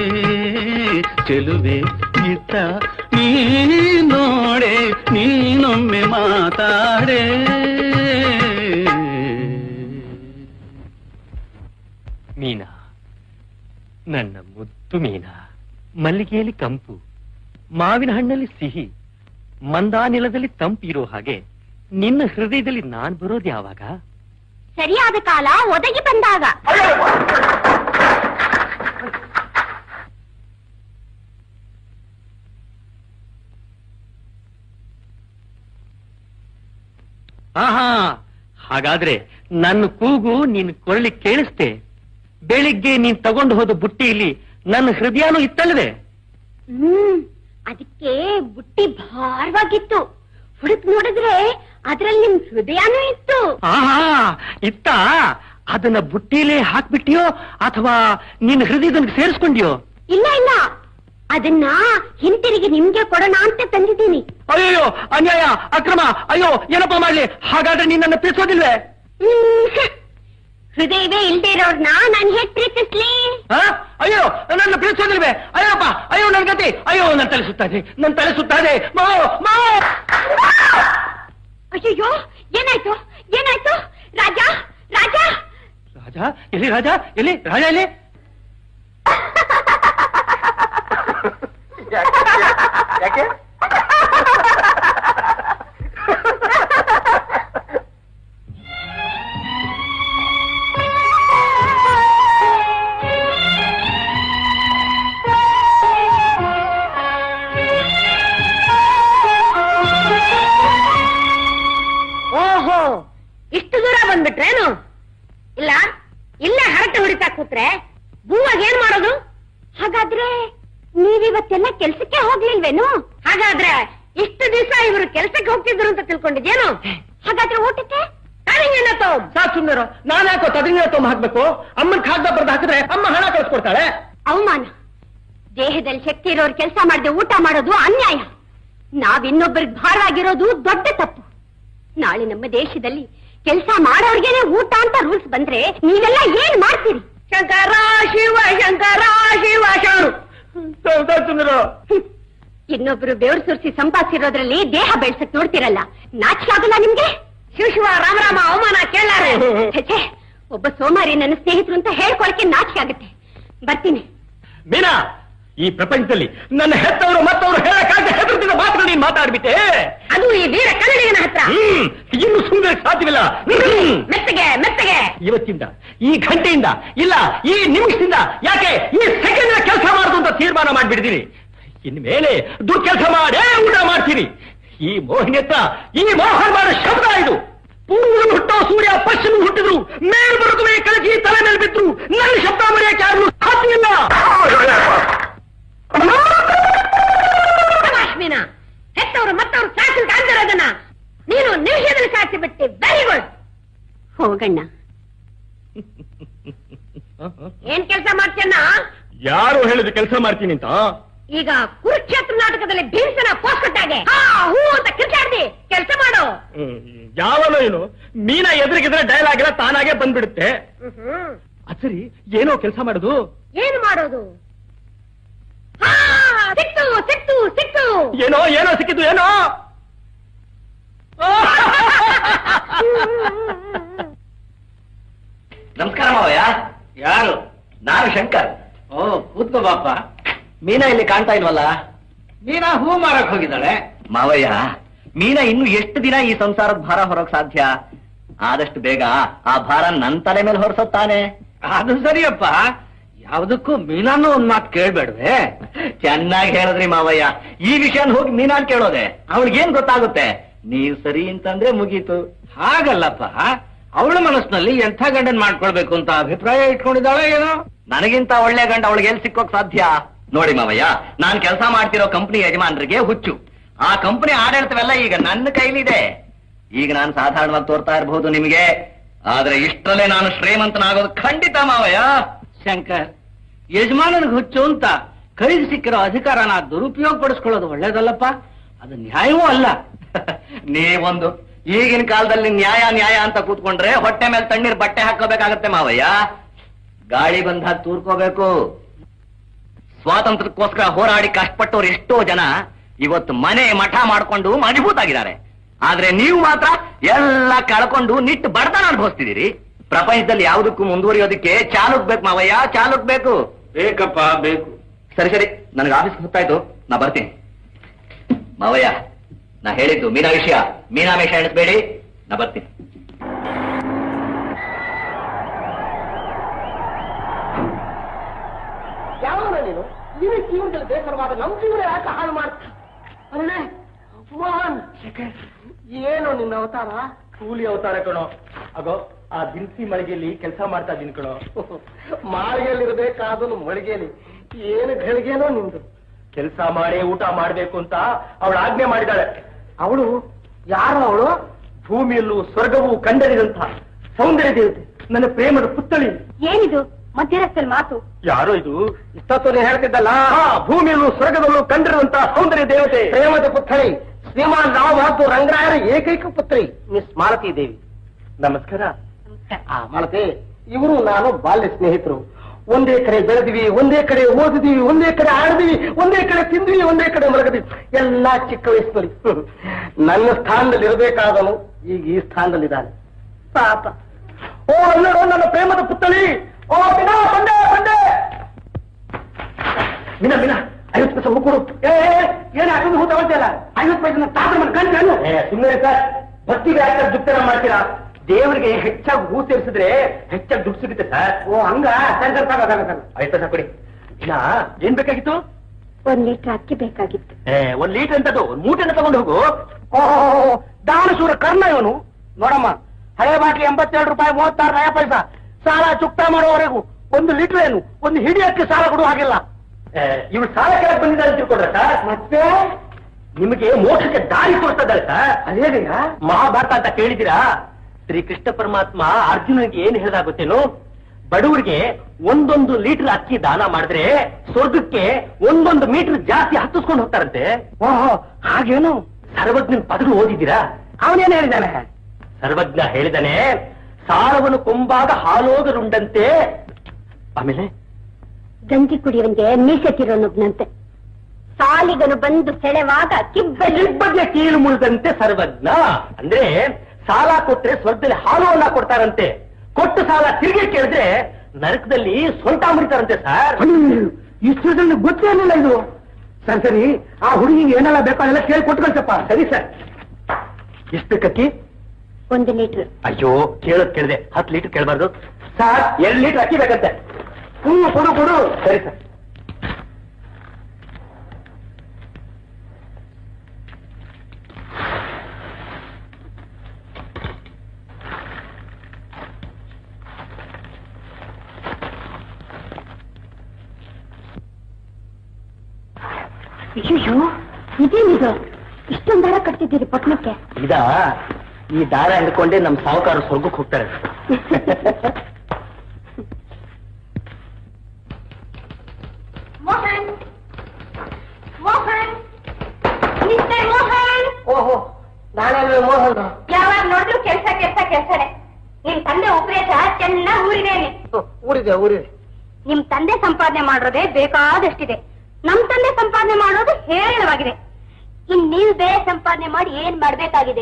ಚೆಲುವೆ ಇತ್ತ ನೀ ನೋಡೆ ನೀನೊಮ್ಮೆ ಮಾತಾಡೆ ಮೀನಾ ನನ್ನ ಮುದ್ದು ಮೀನಾ ಮಲ್ಲಿಗೆಯಲ್ಲಿ ಕಂಪು ಮಾವಿನ ಹಣ್ಣಲ್ಲಿ ಸಿಹಿ ಮಂದಾನಿಲದಲ್ಲಿ ತಂಪು ಇರೋ ಹಾಗೆ ನಿನ್ನ ಹೃದಯದಲ್ಲಿ ನಾನ್ ಬರೋದು ಯಾವಾಗ ಸರಿಯಾದ ಕಾಲ ಒದಗಿ ಬಂದಾಗ ಆಹಾ ಹಾಗಾದ್ರೆ ನನ್ನ ಕೂಗು ನಿನ್ ಕೊರಳಿ ಕೇಳಿಸ್ತೆ ಬೆಳಿಗ್ಗೆ ನೀನ್ ತಗೊಂಡು ಹೋದ ಬುಟ್ಟಿಯಲ್ಲಿ ನನ್ನ ಹೃದಯನೂ ಇತ್ತಲ್ವೇ ಹ್ಮ್ ಅದಕ್ಕೆ ಬುಟ್ಟಿ ಭಾರವಾಗಿತ್ತು ಹುಡುಕ್ ನೋಡಿದ್ರೆ ಅದ್ರಲ್ಲಿ ನಿಮ್ ಹೃದಯನೂ ಇತ್ತು ಆಹಾ ಇತ್ತ ಅದನ್ನ ಬುಟ್ಟಿಲೇ ಹಾಕ್ಬಿಟ್ಟಿಯೋ ಅಥವಾ ನಿನ್ನ ಹೃದಯದಲ್ಲಿ ಸೇರಿಸ್ಕೊಂಡಿಯೋ ಇಲ್ಲ ಇಲ್ಲ ಅದನ್ನ ಹಿಂತಿರುಗಿ ನಿಮ್ಗೆ ಕೊಡೋಣ ಅಂತ ತಂದಿದ್ದೀನಿ ಅಯ್ಯೋ ಅನ್ಯಾಯ ಅಕ್ರಮ ಅಯ್ಯೋ ಏನಪ್ಪ ಮಾಡ್ಲಿ ಹಾಗಾದ್ರೆ ನಿನ್ನನ್ನು ಪ್ರೀತಿಸೋದಿಲ್ವೇ ಹ್ಮ್, ಹ್ಮ್. ಹೃದಯವೇ ಇಲ್ದೇ ಇರೋರ್ನ ನಾನ್ ಹೇಗ್ ಪ್ರೀತಿಸ್ಲಿ ಆ? ಅಯ್ಯೋ ನನ್ನ ಪ್ರೀತಿಸೋದಿಲ್ವೇ ಅಯ್ಯಪ್ಪ ಅಯ್ಯೋ ನನ್ ಗತಿ ಅಯ್ಯೋ ನನ್ ತಲೆ ಸುತ್ತಾದೆ ನನ್ ತಲೆ ಸುತ್ತಾದೆ ಮಾವೋ ಮಾವೋ ಅಯ್ಯೋ ಏನಾಯ್ತು ಏನಾಯ್ತು ರಾಜ ರಾಜ ರಾಜ ಎಲ್ಲಿ ರಾಜ ಎಲ್ಲಿ ರಾಜ ಎಲ್ಲಿ ಯಾಕೆ ಓಹೋ ಇಷ್ಟು ದೂರ ಬಂದ್ಬಿಟ್ರೇನು ಇಲ್ಲ ಇಲ್ಲೇ ಹರಟೆ ಹೊಡಿತಾ ಕೂತ್ರೆ ಬೂವಾಗ ಏನ್ ಮಾಡೋದು ಹಾಗಾದ್ರೆ ನೀವಿವತ್ತೆಲ್ಲ ಕೆಲ್ಸಕ್ಕೆ ಹೋಗ್ಲಿಲ್ವೇನು ಹಾಗಾದ್ರೆ ಇಷ್ಟು ದಿವಸ ಇವರು ಕೆಲ್ಸಕ್ಕೆ ಹೋಗ್ತಿದ್ರು ಅಂತ ತಿಳ್ಕೊಂಡಿದ್ಯೇನು ಹಾಗಾದ್ರೆ ಊಟಕ್ಕೆ ತಾನಿಂಗೇನ ತಗೊಂಡ್ ಸಾಕ್ ಸುಮ್ಮನೆ ನಾನು ಯಾಕೋ ತದಿಂದ ತೊಂಬ ಹಾಕ್ಬೇಕು ಅಮ್ಮನ್ ಕಾಗ್ದ ಬರ್ದು ಹಾಕಿದ್ರೆ ಅಮ್ಮ ಹಣ ಕಳಿಸ್ಕೊಡ್ತಾಳೆ ಅವಮಾನ ದೇಹದಲ್ಲಿ ಶಕ್ತಿ ಇರೋರು ಕೆಲಸ ಮಾಡದೆ ಊಟ ಮಾಡೋದು ಅನ್ಯಾಯ ನಾವಿನ್ನೊಬ್ಬರಿಗೆ ಭಾರವಾಗಿರೋದು ದೊಡ್ಡ ತಪ್ಪು ನಾಳೆ ನಮ್ಮ ದೇಶದಲ್ಲಿ ಕೆಲಸ ಮಾಡೋರ್ಗೆನೆ ಊಟ ಅಂತ ರೂಲ್ಸ್ ಬಂದ್ರೆ ನೀವೆಲ್ಲ ಏನ್ ಮಾಡ್ತೀರಿ ಶಂಕರ ಶಿವ ಶಂಕರ ಶಿವ ಶರಣು ಸುಂದರ ಹ್ಮ್. ಇನ್ನೊಬ್ರು ಬೆವರು ಸುರಿಸಿ ಸಂಪಾದಿಸಿರೋದ್ರಲ್ಲಿ ದೇಹ ಬೆಳ್ಸಕ್ ನೋಡ್ತಿರಲ್ಲ ನಾಚಿಕೆ ಆಗಲ್ಲ ನಿಮ್ಗೆ ಶಿವ ಶಿವ ರಾಮ ರಾಮ ಅವಮಾನ ಕೇಳಾರೆ ಛೆ, ಛೆ, ಒಬ್ಬ ಸೋಮಾರಿ ನನ್ನ ಸ್ನೇಹಿತರು ಅಂತ ಹೇಳ್ಕೊಳಕ್ಕೆ ನಾಚಿಕೆ ಆಗುತ್ತೆ ಬರ್ತೀನಿ ಮೀನಾ ಈ ಪ್ರಪಂಚದಲ್ಲಿ ನನ್ನ ಹೆತ್ತವರು ಮತ್ತವರು ಹೇಳಕ್ಕಾಗದೆ ಹೆದರ್ತಿದ್ದ ಮಾತುಗಳು ನೀನ್ ಮಾತಾಡ್ಬಿಟ್ಟೆ ಅದು ಈ ವೀರ ಕನ್ನಡಿಗನ ಹತ್ರ ಹ್ಮ್ ಇನ್ನು ಸುಂದರ ಸಾಧ್ಯವಿಲ್ಲ ಹ್ಮ್. ಮೆತ್ತಗೆ ಮೆತ್ತಗೆ ಇವತ್ತಿಂದ ಈ ಗಂಟೆಯಿಂದ ಇಲ್ಲ ಈ ನಿಮಿಷದಿಂದ ಯಾಕೆ ಈ ಸೆಕೆಂಡ್ ಕೆಲಸ ಮಾಡುದು ಅಂತ ತೀರ್ಮಾನ ಮಾಡ್ಬಿಡ್ತೀನಿ ಇನ್ಮೇಲೆ ದುಡ್ಡು ಕೆಲಸ ಮಾಡೇ ಊಟ ಮಾಡ್ತೀನಿ ಈ ಮೋಹಿನಿ ಹತ್ರ ಈ ಮೋಹನ್ ಮಾಡೋ ಶಬ್ದ ಇದು ಪೂರ್ವ ಹುಟ್ಟೋ ಸೂರ್ಯ ಪಶ್ಚಿಮ ಹುಟ್ಟಿದ್ರು ಮೇಲ್ ಬರುತ್ತವೆ ಕಳಚಿ ತಲೆ ಮೇಲೆ ಬಿದ್ರು ನನ್ನ ಶಬ್ದ ಮರೆಯಕ್ಕೆ ಯಾರು ಸಾಧ್ಯವಿಲ್ಲ ಲಕ್ಷ್ಮೀನ ಹೆತ್ತವರು ಮತ್ತವ್ರು ಸಾಕಿ ಕಾಣ್ದಿರೋದನ್ನ ನೀನು ನಿಮಿಷದಲ್ಲಿ ಸಾಕಿ ಬಿಟ್ಟಿ ವೆರಿ ಗುಡ್ ಹೋಗಣ್ಣ ಏನ್ ಕೆಲಸ ಮಾಡ್ತೀಯಣ್ಣ ಯಾರು ಹೇಳಿದ ಕೆಲಸ ಮಾಡ್ತೀನಿ ಅಂತ ಈಗ ಕುರುಕ್ಷೇತ್ರ ನಾಟಕದಲ್ಲಿ ಭೀಮಸನ ಪೋಸ್ ಕೊಟ್ಟಾಗೆ ಹಾ ಹೂ ಅಂತ ಕಿರ್ಚಾಡ್ದಿ ಕೆಲಸ ಮಾಡು ಯಾವನೋ ಏನು ಮೀನಾ ಎದುರಿಗಿದ್ರೆ ಡೈಲಾಗ್ ಎಲ್ಲ ತಾನಾಗೆ ಬಂದ್ಬಿಡುತ್ತೆ ಹ್ಮ್ ಅದ್ ಸರಿ ಏನೋ ಕೆಲಸ ಮಾಡೋದು ಏನು ಮಾಡೋದು ಹಾ ಸಿಕ್ತು ಸಿಕ್ತು ಸಿಕ್ತು ಏನೋ ಏನೋ ಸಿಕ್ಕಿದ್ದು ಏನೋ ನಮಸ್ಕಾರ ಮಾವಯ್ಯ ಯಾರು ನಾನು ಶಂಕರ್ ಓ ಕೂತ್ಕೋ ಬಾಪ ಮೀನಾ ಇಲ್ಲಿ ಕಾಣ್ತಾ ಇಲ್ವಲ್ಲ ನೀನಾ ಹೂ ಮಾರಕ್ ಹೋಗಿದ್ದಾಳೆ ಮಾವಯ್ಯ ಮೀನಾ ಇನ್ನು ಎಷ್ಟು ದಿನ ಈ ಸಂಸಾರದ ಭಾರ ಹೊರಕ್ ಸಾಧ್ಯ ಆದಷ್ಟು ಬೇಗ ಆ ಭಾರ ನನ್ ತಲೆ ಮೇಲೆ ಹೊರಸತ್ತಾನೆ ಅದು ಸರಿಯಪ್ಪ ಯಾವ್ದಕ್ಕೂ ಮೀನಾನು ಒಂದ್ ಮಾತು ಕೇಳ್ಬೇಡ್ವೆ ಚೆನ್ನಾಗಿ ಹೇಳಿದ್ರಿ ಮಾವಯ್ಯ ಈ ವಿಷಯನ ಹೋಗಿ ಮೀನಾನ್ ಕೇಳೋದೆ ಅವಳಿಗೇನ್ ಗೊತ್ತಾಗುತ್ತೆ ನೀವ್ ಸರಿ ಅಂತಂದ್ರೆ ಮುಗೀತು ಹಾಗಲ್ಲಪ್ಪ ಅವಳ ಮನಸ್ಸಿನಲ್ಲಿ ಎಂಥ ಗಂಡನ್ ಮಾಡ್ಕೊಳ್ಬೇಕು ಅಂತ ಅಭಿಪ್ರಾಯ ಇಟ್ಕೊಂಡಿದ್ದಾಳೆ ಏನೋ ನನಗಿಂತ ಒಳ್ಳೆ ಗಂಡ ಅವಳಿಗೆ ಎಲ್ಲಿ ಸಿಕ್ಕೋಕ್ ಸಾಧ್ಯ ನೋಡಿ ಮಾವಯ್ಯ ನಾನ್ ಕೆಲಸ ಮಾಡ್ತಿರೋ ಕಂಪನಿ ಯಜಮಾನರಿಗೆ ಹುಚ್ಚು ಆ ಕಂಪನಿ ಆಡಳಿತವೆಲ್ಲ ಈಗ ನನ್ನ ಕೈಲಿದೆ ಈಗ ನಾನು ಸಾಧಾರಣವಾಗಿ ತೋರ್ತಾ ಇರಬಹುದು ನಿಮಗೆ ಆದ್ರೆ ಇಷ್ಟರಲ್ಲೇ ನಾನು ಶ್ರೀಮಂತನಾಗೋದು ಖಂಡಿತ ಮಾವಯ್ಯ ಶಂಕರ್ ಯಜಮಾನನಿಗೆ ಹುಚ್ಚು ಅಂತ ಕೈಗೆ ಸಿಕ್ಕಿರೋ ಅಧಿಕಾರನ ದುರುಪಯೋಗ ಪಡಿಸ್ಕೊಳ್ಳೋದು ಒಳ್ಳೇದಲ್ಲಪ್ಪ ಅದು ನ್ಯಾಯವೂ ಅಲ್ಲ ನೀವೊಂದು ಈಗಿನ ಕಾಲದಲ್ಲಿ ನ್ಯಾಯ ನ್ಯಾಯ ಅಂತ ಕೂತ್ಕೊಂಡ್ರೆ ಹೊಟ್ಟೆ ಮೇಲೆ ತಣ್ಣೀರ್ ಬಟ್ಟೆ ಹಾಕೋಬೇಕಾಗತ್ತೆ ಮಾವಯ್ಯ ಗಾಳಿ ಬಂದಾಗ ತೂರ್ಕೋಬೇಕು ಸ್ವಾತಂತ್ರ್ಯಕ್ಕೋಸ್ಕರ ಹೋರಾಡಿ ಕಷ್ಟಪಟ್ಟವ್ರು ಎಷ್ಟೋ ಜನ ಇವತ್ತು ಮನೆ ಮಠ ಮಾಡ್ಕೊಂಡು ಮಜಬೂತ್ ಆಗಿದ್ದಾರೆ ಆದ್ರೆ ನೀವು ಮಾತ್ರ ಎಲ್ಲ ಕಳ್ಕೊಂಡು ನಿಟ್ಟು ಬಡತನ ಅನುಭವಿಸ್ತಿದ್ದೀರಿ ಪ್ರಪಂಚದಲ್ಲಿ ಯಾವುದಕ್ಕೂ ಮುಂದುವರಿಯೋದಕ್ಕೆ ಚಾಲುಕ್ ಬೇಕು ಮಾವಯ್ಯ ಚಾಲುಕ್ ಬೇಕು ಬೇಕಪ್ಪ ಬೇಕು ಸರಿ ಸರಿ ನನಗೆ ಆಫೀಸ್ ಗೊತ್ತಾಯ್ತು ನಾ ಬರ್ತೀನಿ ಮಾವಯ್ಯ ನಾ ಹೇಳಿದ್ದು ಮೀನಾ ವಿಷಯ ಮೀನಾ ಮೇಷ ಎಣಿಸ್ಬೇಡಿ ನಾ ಬರ್ತೀನಿ ಯಾವನ ನೀನು ನಿನ್ನ ಜೀವನದಲ್ಲಿ ಬೇಸರವಾದ ನಮ್ಮ ಜೀವನ ಯಾಕೆ ಹಾಳು ಮಾಡ್ತ ಅಲ್ಲೇ ಮೋಹನ್ ಏನು ನಿನ್ನ ಅವತಾರ ಕೂಲಿ ಅವತಾರ ಕಣೋ ಅಗೋ ಆ ದಿನಸಿ ಮಳಿಗೆಯಲ್ಲಿ ಕೆಲಸ ಮಾಡ್ತಾ ಇದೀನಿ ಕಣೋ ಮಾಳಿಗೆಯಲ್ಲಿರ್ಬೇಕಾದನು ಮಳಿಗೆಯಲ್ಲಿ ಏನು ಗಳಿಗೆನೋ ನಿಂದು ಕೆಲಸ ಮಾಡಿ ಊಟ ಮಾಡ್ಬೇಕು ಅಂತ ಅವಳು ಆಜ್ಞೆ ಮಾಡಿದಾಳೆ ಅವಳು ಯಾರು ಅವಳು ಭೂಮಿಯಲ್ಲೂ ಸ್ವರ್ಗವೂ ಕಂಡರಿದಂತ ಸೌಂದರ್ಯ ದೇವತೆ ನನ್ನ ಪ್ರೇಮದ ಪುತ್ಥಳಿ ಏನಿದು ಮಧ್ಯರಸ್ತೆಲ್ ಮಾತು ಯಾರೋ ಇದು ಇಷ್ಟೊತ್ತು ನೀನು ಹೇಳ್ತಿದ್ದಲ್ಲ ಆ ಭೂಮಿಯಲ್ಲೂ ಸ್ವರ್ಗದಲ್ಲೂ ಕಂಡಿರುವಂತ ಸೌಂದರ್ಯ ದೇವತೆ ಪ್ರೇಮದ ಪುತ್ಥಳಿ ಶ್ರೀಮಾನ್ ರಾವ್ ಮತ್ತು ರಂಗರಾಯರ ಏಕೈಕ ಪುತ್ರಿ ಮಿಸ್ ಮಾಲತಿ ದೇವಿ ನಮಸ್ಕಾರ ಆ ಮಾಲತಿ ಇವರು ನಾನು ಬಾಲ್ಯ ಸ್ನೇಹಿತರು ಒಂದೇ ಕಡೆ ಬೆಳೆದ್ವಿ ಒಂದೇ ಕಡೆ ಓದಿದ್ವಿ ಒಂದೇ ಕಡೆ ಆಡಿದ್ವಿ ಒಂದೇ ಕಡೆ ತಿಂದ್ವಿ ಒಂದೇ ಕಡೆ ಮಲಗದ್ವಿ ಎಲ್ಲಾ ಚಿಕ್ಕ ವಯಸ್ಸಿನಲ್ಲಿ ಹ್ಮ್. ನನ್ನ ಸ್ಥಾನದಲ್ಲಿ ಇರಬೇಕಾದನು ಈಗ ಈ ಸ್ಥಾನದಲ್ಲಿದ್ದಾನೆ ಪಾಪ ಓ ಅಲ್ಲೋ ನನ್ನ ಪ್ರೇಮದ ಪುತ್ಥಳಿ ಓ ಬಿನಾ ಬಂದೆ ಬಂದೆ ಮಿನ ಮಿನ ಐವತ್ತು ಪೈಸೆ ಹೂ ಕೊಡು ಏ ಏ, ಏ, ಏನ್ ಅದೊಂದು ಹೂ ತಗೊಳ್ತಿಯಲ್ಲ ಐವತ್ತು ಪೈಸೆ ನನ್ನ ತಾತ ಮನೆ ಗಂಟು ಏನು ಸುಮ್ಮನೆ ಸರ್ ಭಕ್ತಿಗೆ ಯಾಕೆ ದುಡ್ಡನ್ನ ಮಾಡ್ತೀರಾ ದೇವರಿಗೆ ಹೆಚ್ಚಾಗಿ ಹೂ ಸೇರಿಸಿದ್ರೆ ಹೆಚ್ಚಾಗಿ ದುಡ್ಡು ಸಿಗುತ್ತೆ ಸರ್ ಓ ಹಂಗ ಸರಿ ಸರ್ ತಗೋ ತಗೋ ತಗೋ ಐದು ಪೈಸೆ ಕೊಡಿ ಇಲ್ಲ ಏನ್ ಬೇಕಾಗಿತ್ತು ಒಂದ್ ಲೀಟರ್ ಅಕ್ಕಿ ಬೇಕಾಗಿತ್ತು ಏ ಒಂದ್ ಲೀಟರ್ ಅಂತದ್ದು ಒಂದ್ ಮೂಟೆನ ತಗೊಂಡು ಹೋಗು ಓ ದಾನಶೂರ ಕರ್ಣ ಇವನು ನೋಡಮ್ಮ ಹಳೆ ಬಾಟ್ಲಿ ಎಂಬತ್ತೇಳು ರೂಪಾಯಿ ಮೂವತ್ತಾರು ನಯ ಪೈಸ ಸಾಲ ಚುಕ್ತಾ ಮಾಡೋವರೆಗೂ ಒಂದು ಲೀಟರ್ ಏನು ಒಂದು ಹಿಡಿ ಅಕ್ಕಿ ಸಾಲ ಕೊಡುವ ಹಾಗಿಲ್ಲ ಇವಳು ಸಾಲ ಕೆಳಗೆ ಬಂದಿದ್ದಾರೆ ಅಂತ ತಿಳ್ಕೊಂಡ್ರೆ ಸರ್ ಮತ್ತೆ ನಿಮಗೆ ಮೋಕ್ಷಕ್ಕೆ ದಾರಿ ತೋರಿಸ್ತಾ ಇದ್ದಾರೆ ಸರ್ ಅದೇನೀಗ ಮಹಾಭಾರತ ಅಂತ ಕೇಳಿದ್ದೀರಾ ಶ್ರೀ ಕೃಷ್ಣ ಪರಮಾತ್ಮ ಅರ್ಜುನನಿಗೆ ಏನ್ ಹೇಳ್ದ ಗೊತ್ತೇನು ಬಡವರಿಗೆ ಒಂದೊಂದು ಲೀಟರ್ ಅಕ್ಕಿ ದಾನ ಮಾಡಿದ್ರೆ ಸ್ವರ್ಗಕ್ಕೆ ಒಂದೊಂದು ಮೀಟರ್ ಜಾಸ್ತಿ ಹತ್ತಿಸ್ಕೊಂಡು ಹೋಗ್ತಾರಂತೆ ಓಹೋ ಹಾಗೇನು ಸರ್ವಜ್ಞನ ಪದಗಳು ಓದಿದ್ದೀರಾ ಅವನೇನು ಹೇಳಿದಾನೆ ಸರ್ವಜ್ಞ ಹೇಳಿದಾನೆ ಸಾಲವನ್ನು ಕೊಂಬಾಗ ಹಾಲೋಗರುಂಡಂತೆ ಆಮೇಲೆ ಗಂಜಿ ಕುಡಿಯುವಂಗೆ ಮೀಸೆ ತಿರೋನೊಬ್ನಂತೆ ಸಾಲಿಗನು ಬಂದು ಸೆಳೆವಾಗ ಕಿಬ್ಬಲಿ ಬಗ್ಗೆ ಕೀಲು ಮುಳಿದಂತೆ ಸರ್ವಜ್ಞ ಅಂದ್ರೆ ಸಾಲ ಕೊಟ್ರೆ ಸ್ವರ್ಗದಲ್ಲಿ ಹಾಲು ಅನ್ನ ಕೊಡ್ತಾರಂತೆ ಕೊಟ್ಟು ಸಾಲ ತಿರುಗಿ ಕೇಳಿದ್ರೆ ನರಕದಲ್ಲಿ ಸೊಂಟ ಮುರಿತಾರಂತೆ ಸರ್ ಇಷ್ಟು ಗೊತ್ತೇ ಇರಲಿಲ್ಲ ಇದು ಸರಿ ಸರಿ ಆ ಹುಡುಗಿಗೆ ಏನೆಲ್ಲ ಬೇಕೋ ಅದೆಲ್ಲ ಕೇಳಿ ಕೊಟ್ಟು ಕಳ್ಸಪ್ಪ ಸರಿ ಸರ್ ಎಷ್ಟು ಬೇಕಕ್ಕಿ ಒಂದು ಲೀಟರ್ ಅಯ್ಯೋ ಕೇಳೋದ್ ಕೇಳಿದೆ ಹತ್ತು ಲೀಟರ್ ಕೇಳಬಾರ್ದು ಸರ್ ಎರಡು ಲೀಟರ್ ಅಕ್ಕಿ ಬೇಕಂತೆ ಹ್ಞೂ ಕೊಡು ಕೊಡು ಸರಿ ಸರ್ ಅಯ್ಯೋ ಇದೇನಿದು ಇಷ್ಟೊಂದು ದರ ಕಟ್ತಿದ್ದೀರಿ ಪಟ್ನಕ್ಕೆ ಇದ ಈ ದಾರ ಹಿಡ್ಕೊಂಡೆ ನಮ್ ಸಾಹುಕಾರ ಸ್ವರ್ಗಕ್ಕೆ ಹೋಗ್ತಾರೆ ಎಲ್ಲಾದ್ರೆ ಮೋಹನ್ ಯಾವಾಗ ನೋಡಿದ್ರು ಕೆಲ್ಸ ಕೆಲ್ಸ ಕೆಲ್ಸನೇ ನಿಮ್ ತಂದೆ ಉಪದೇಶ ಚೆನ್ನಾಗಿ ಊರಿದೇನೆ ಊರಿದೆ ಊರಿದೆ ನಿಮ್ ತಂದೆ ಸಂಪಾದನೆ ಮಾಡೋದೇ ಬೇಕಾದಷ್ಟಿದೆ ನಮ್ ತಂದೆ ಸಂಪಾದನೆ ಮಾಡೋದು ಹೇರಳವಾಗಿದೆ ಇನ್ ನೀವು ಬೇರೆ ಸಂಪಾದನೆ ಮಾಡಿ ಏನ್ ಮಾಡ್ಬೇಕಾಗಿದೆ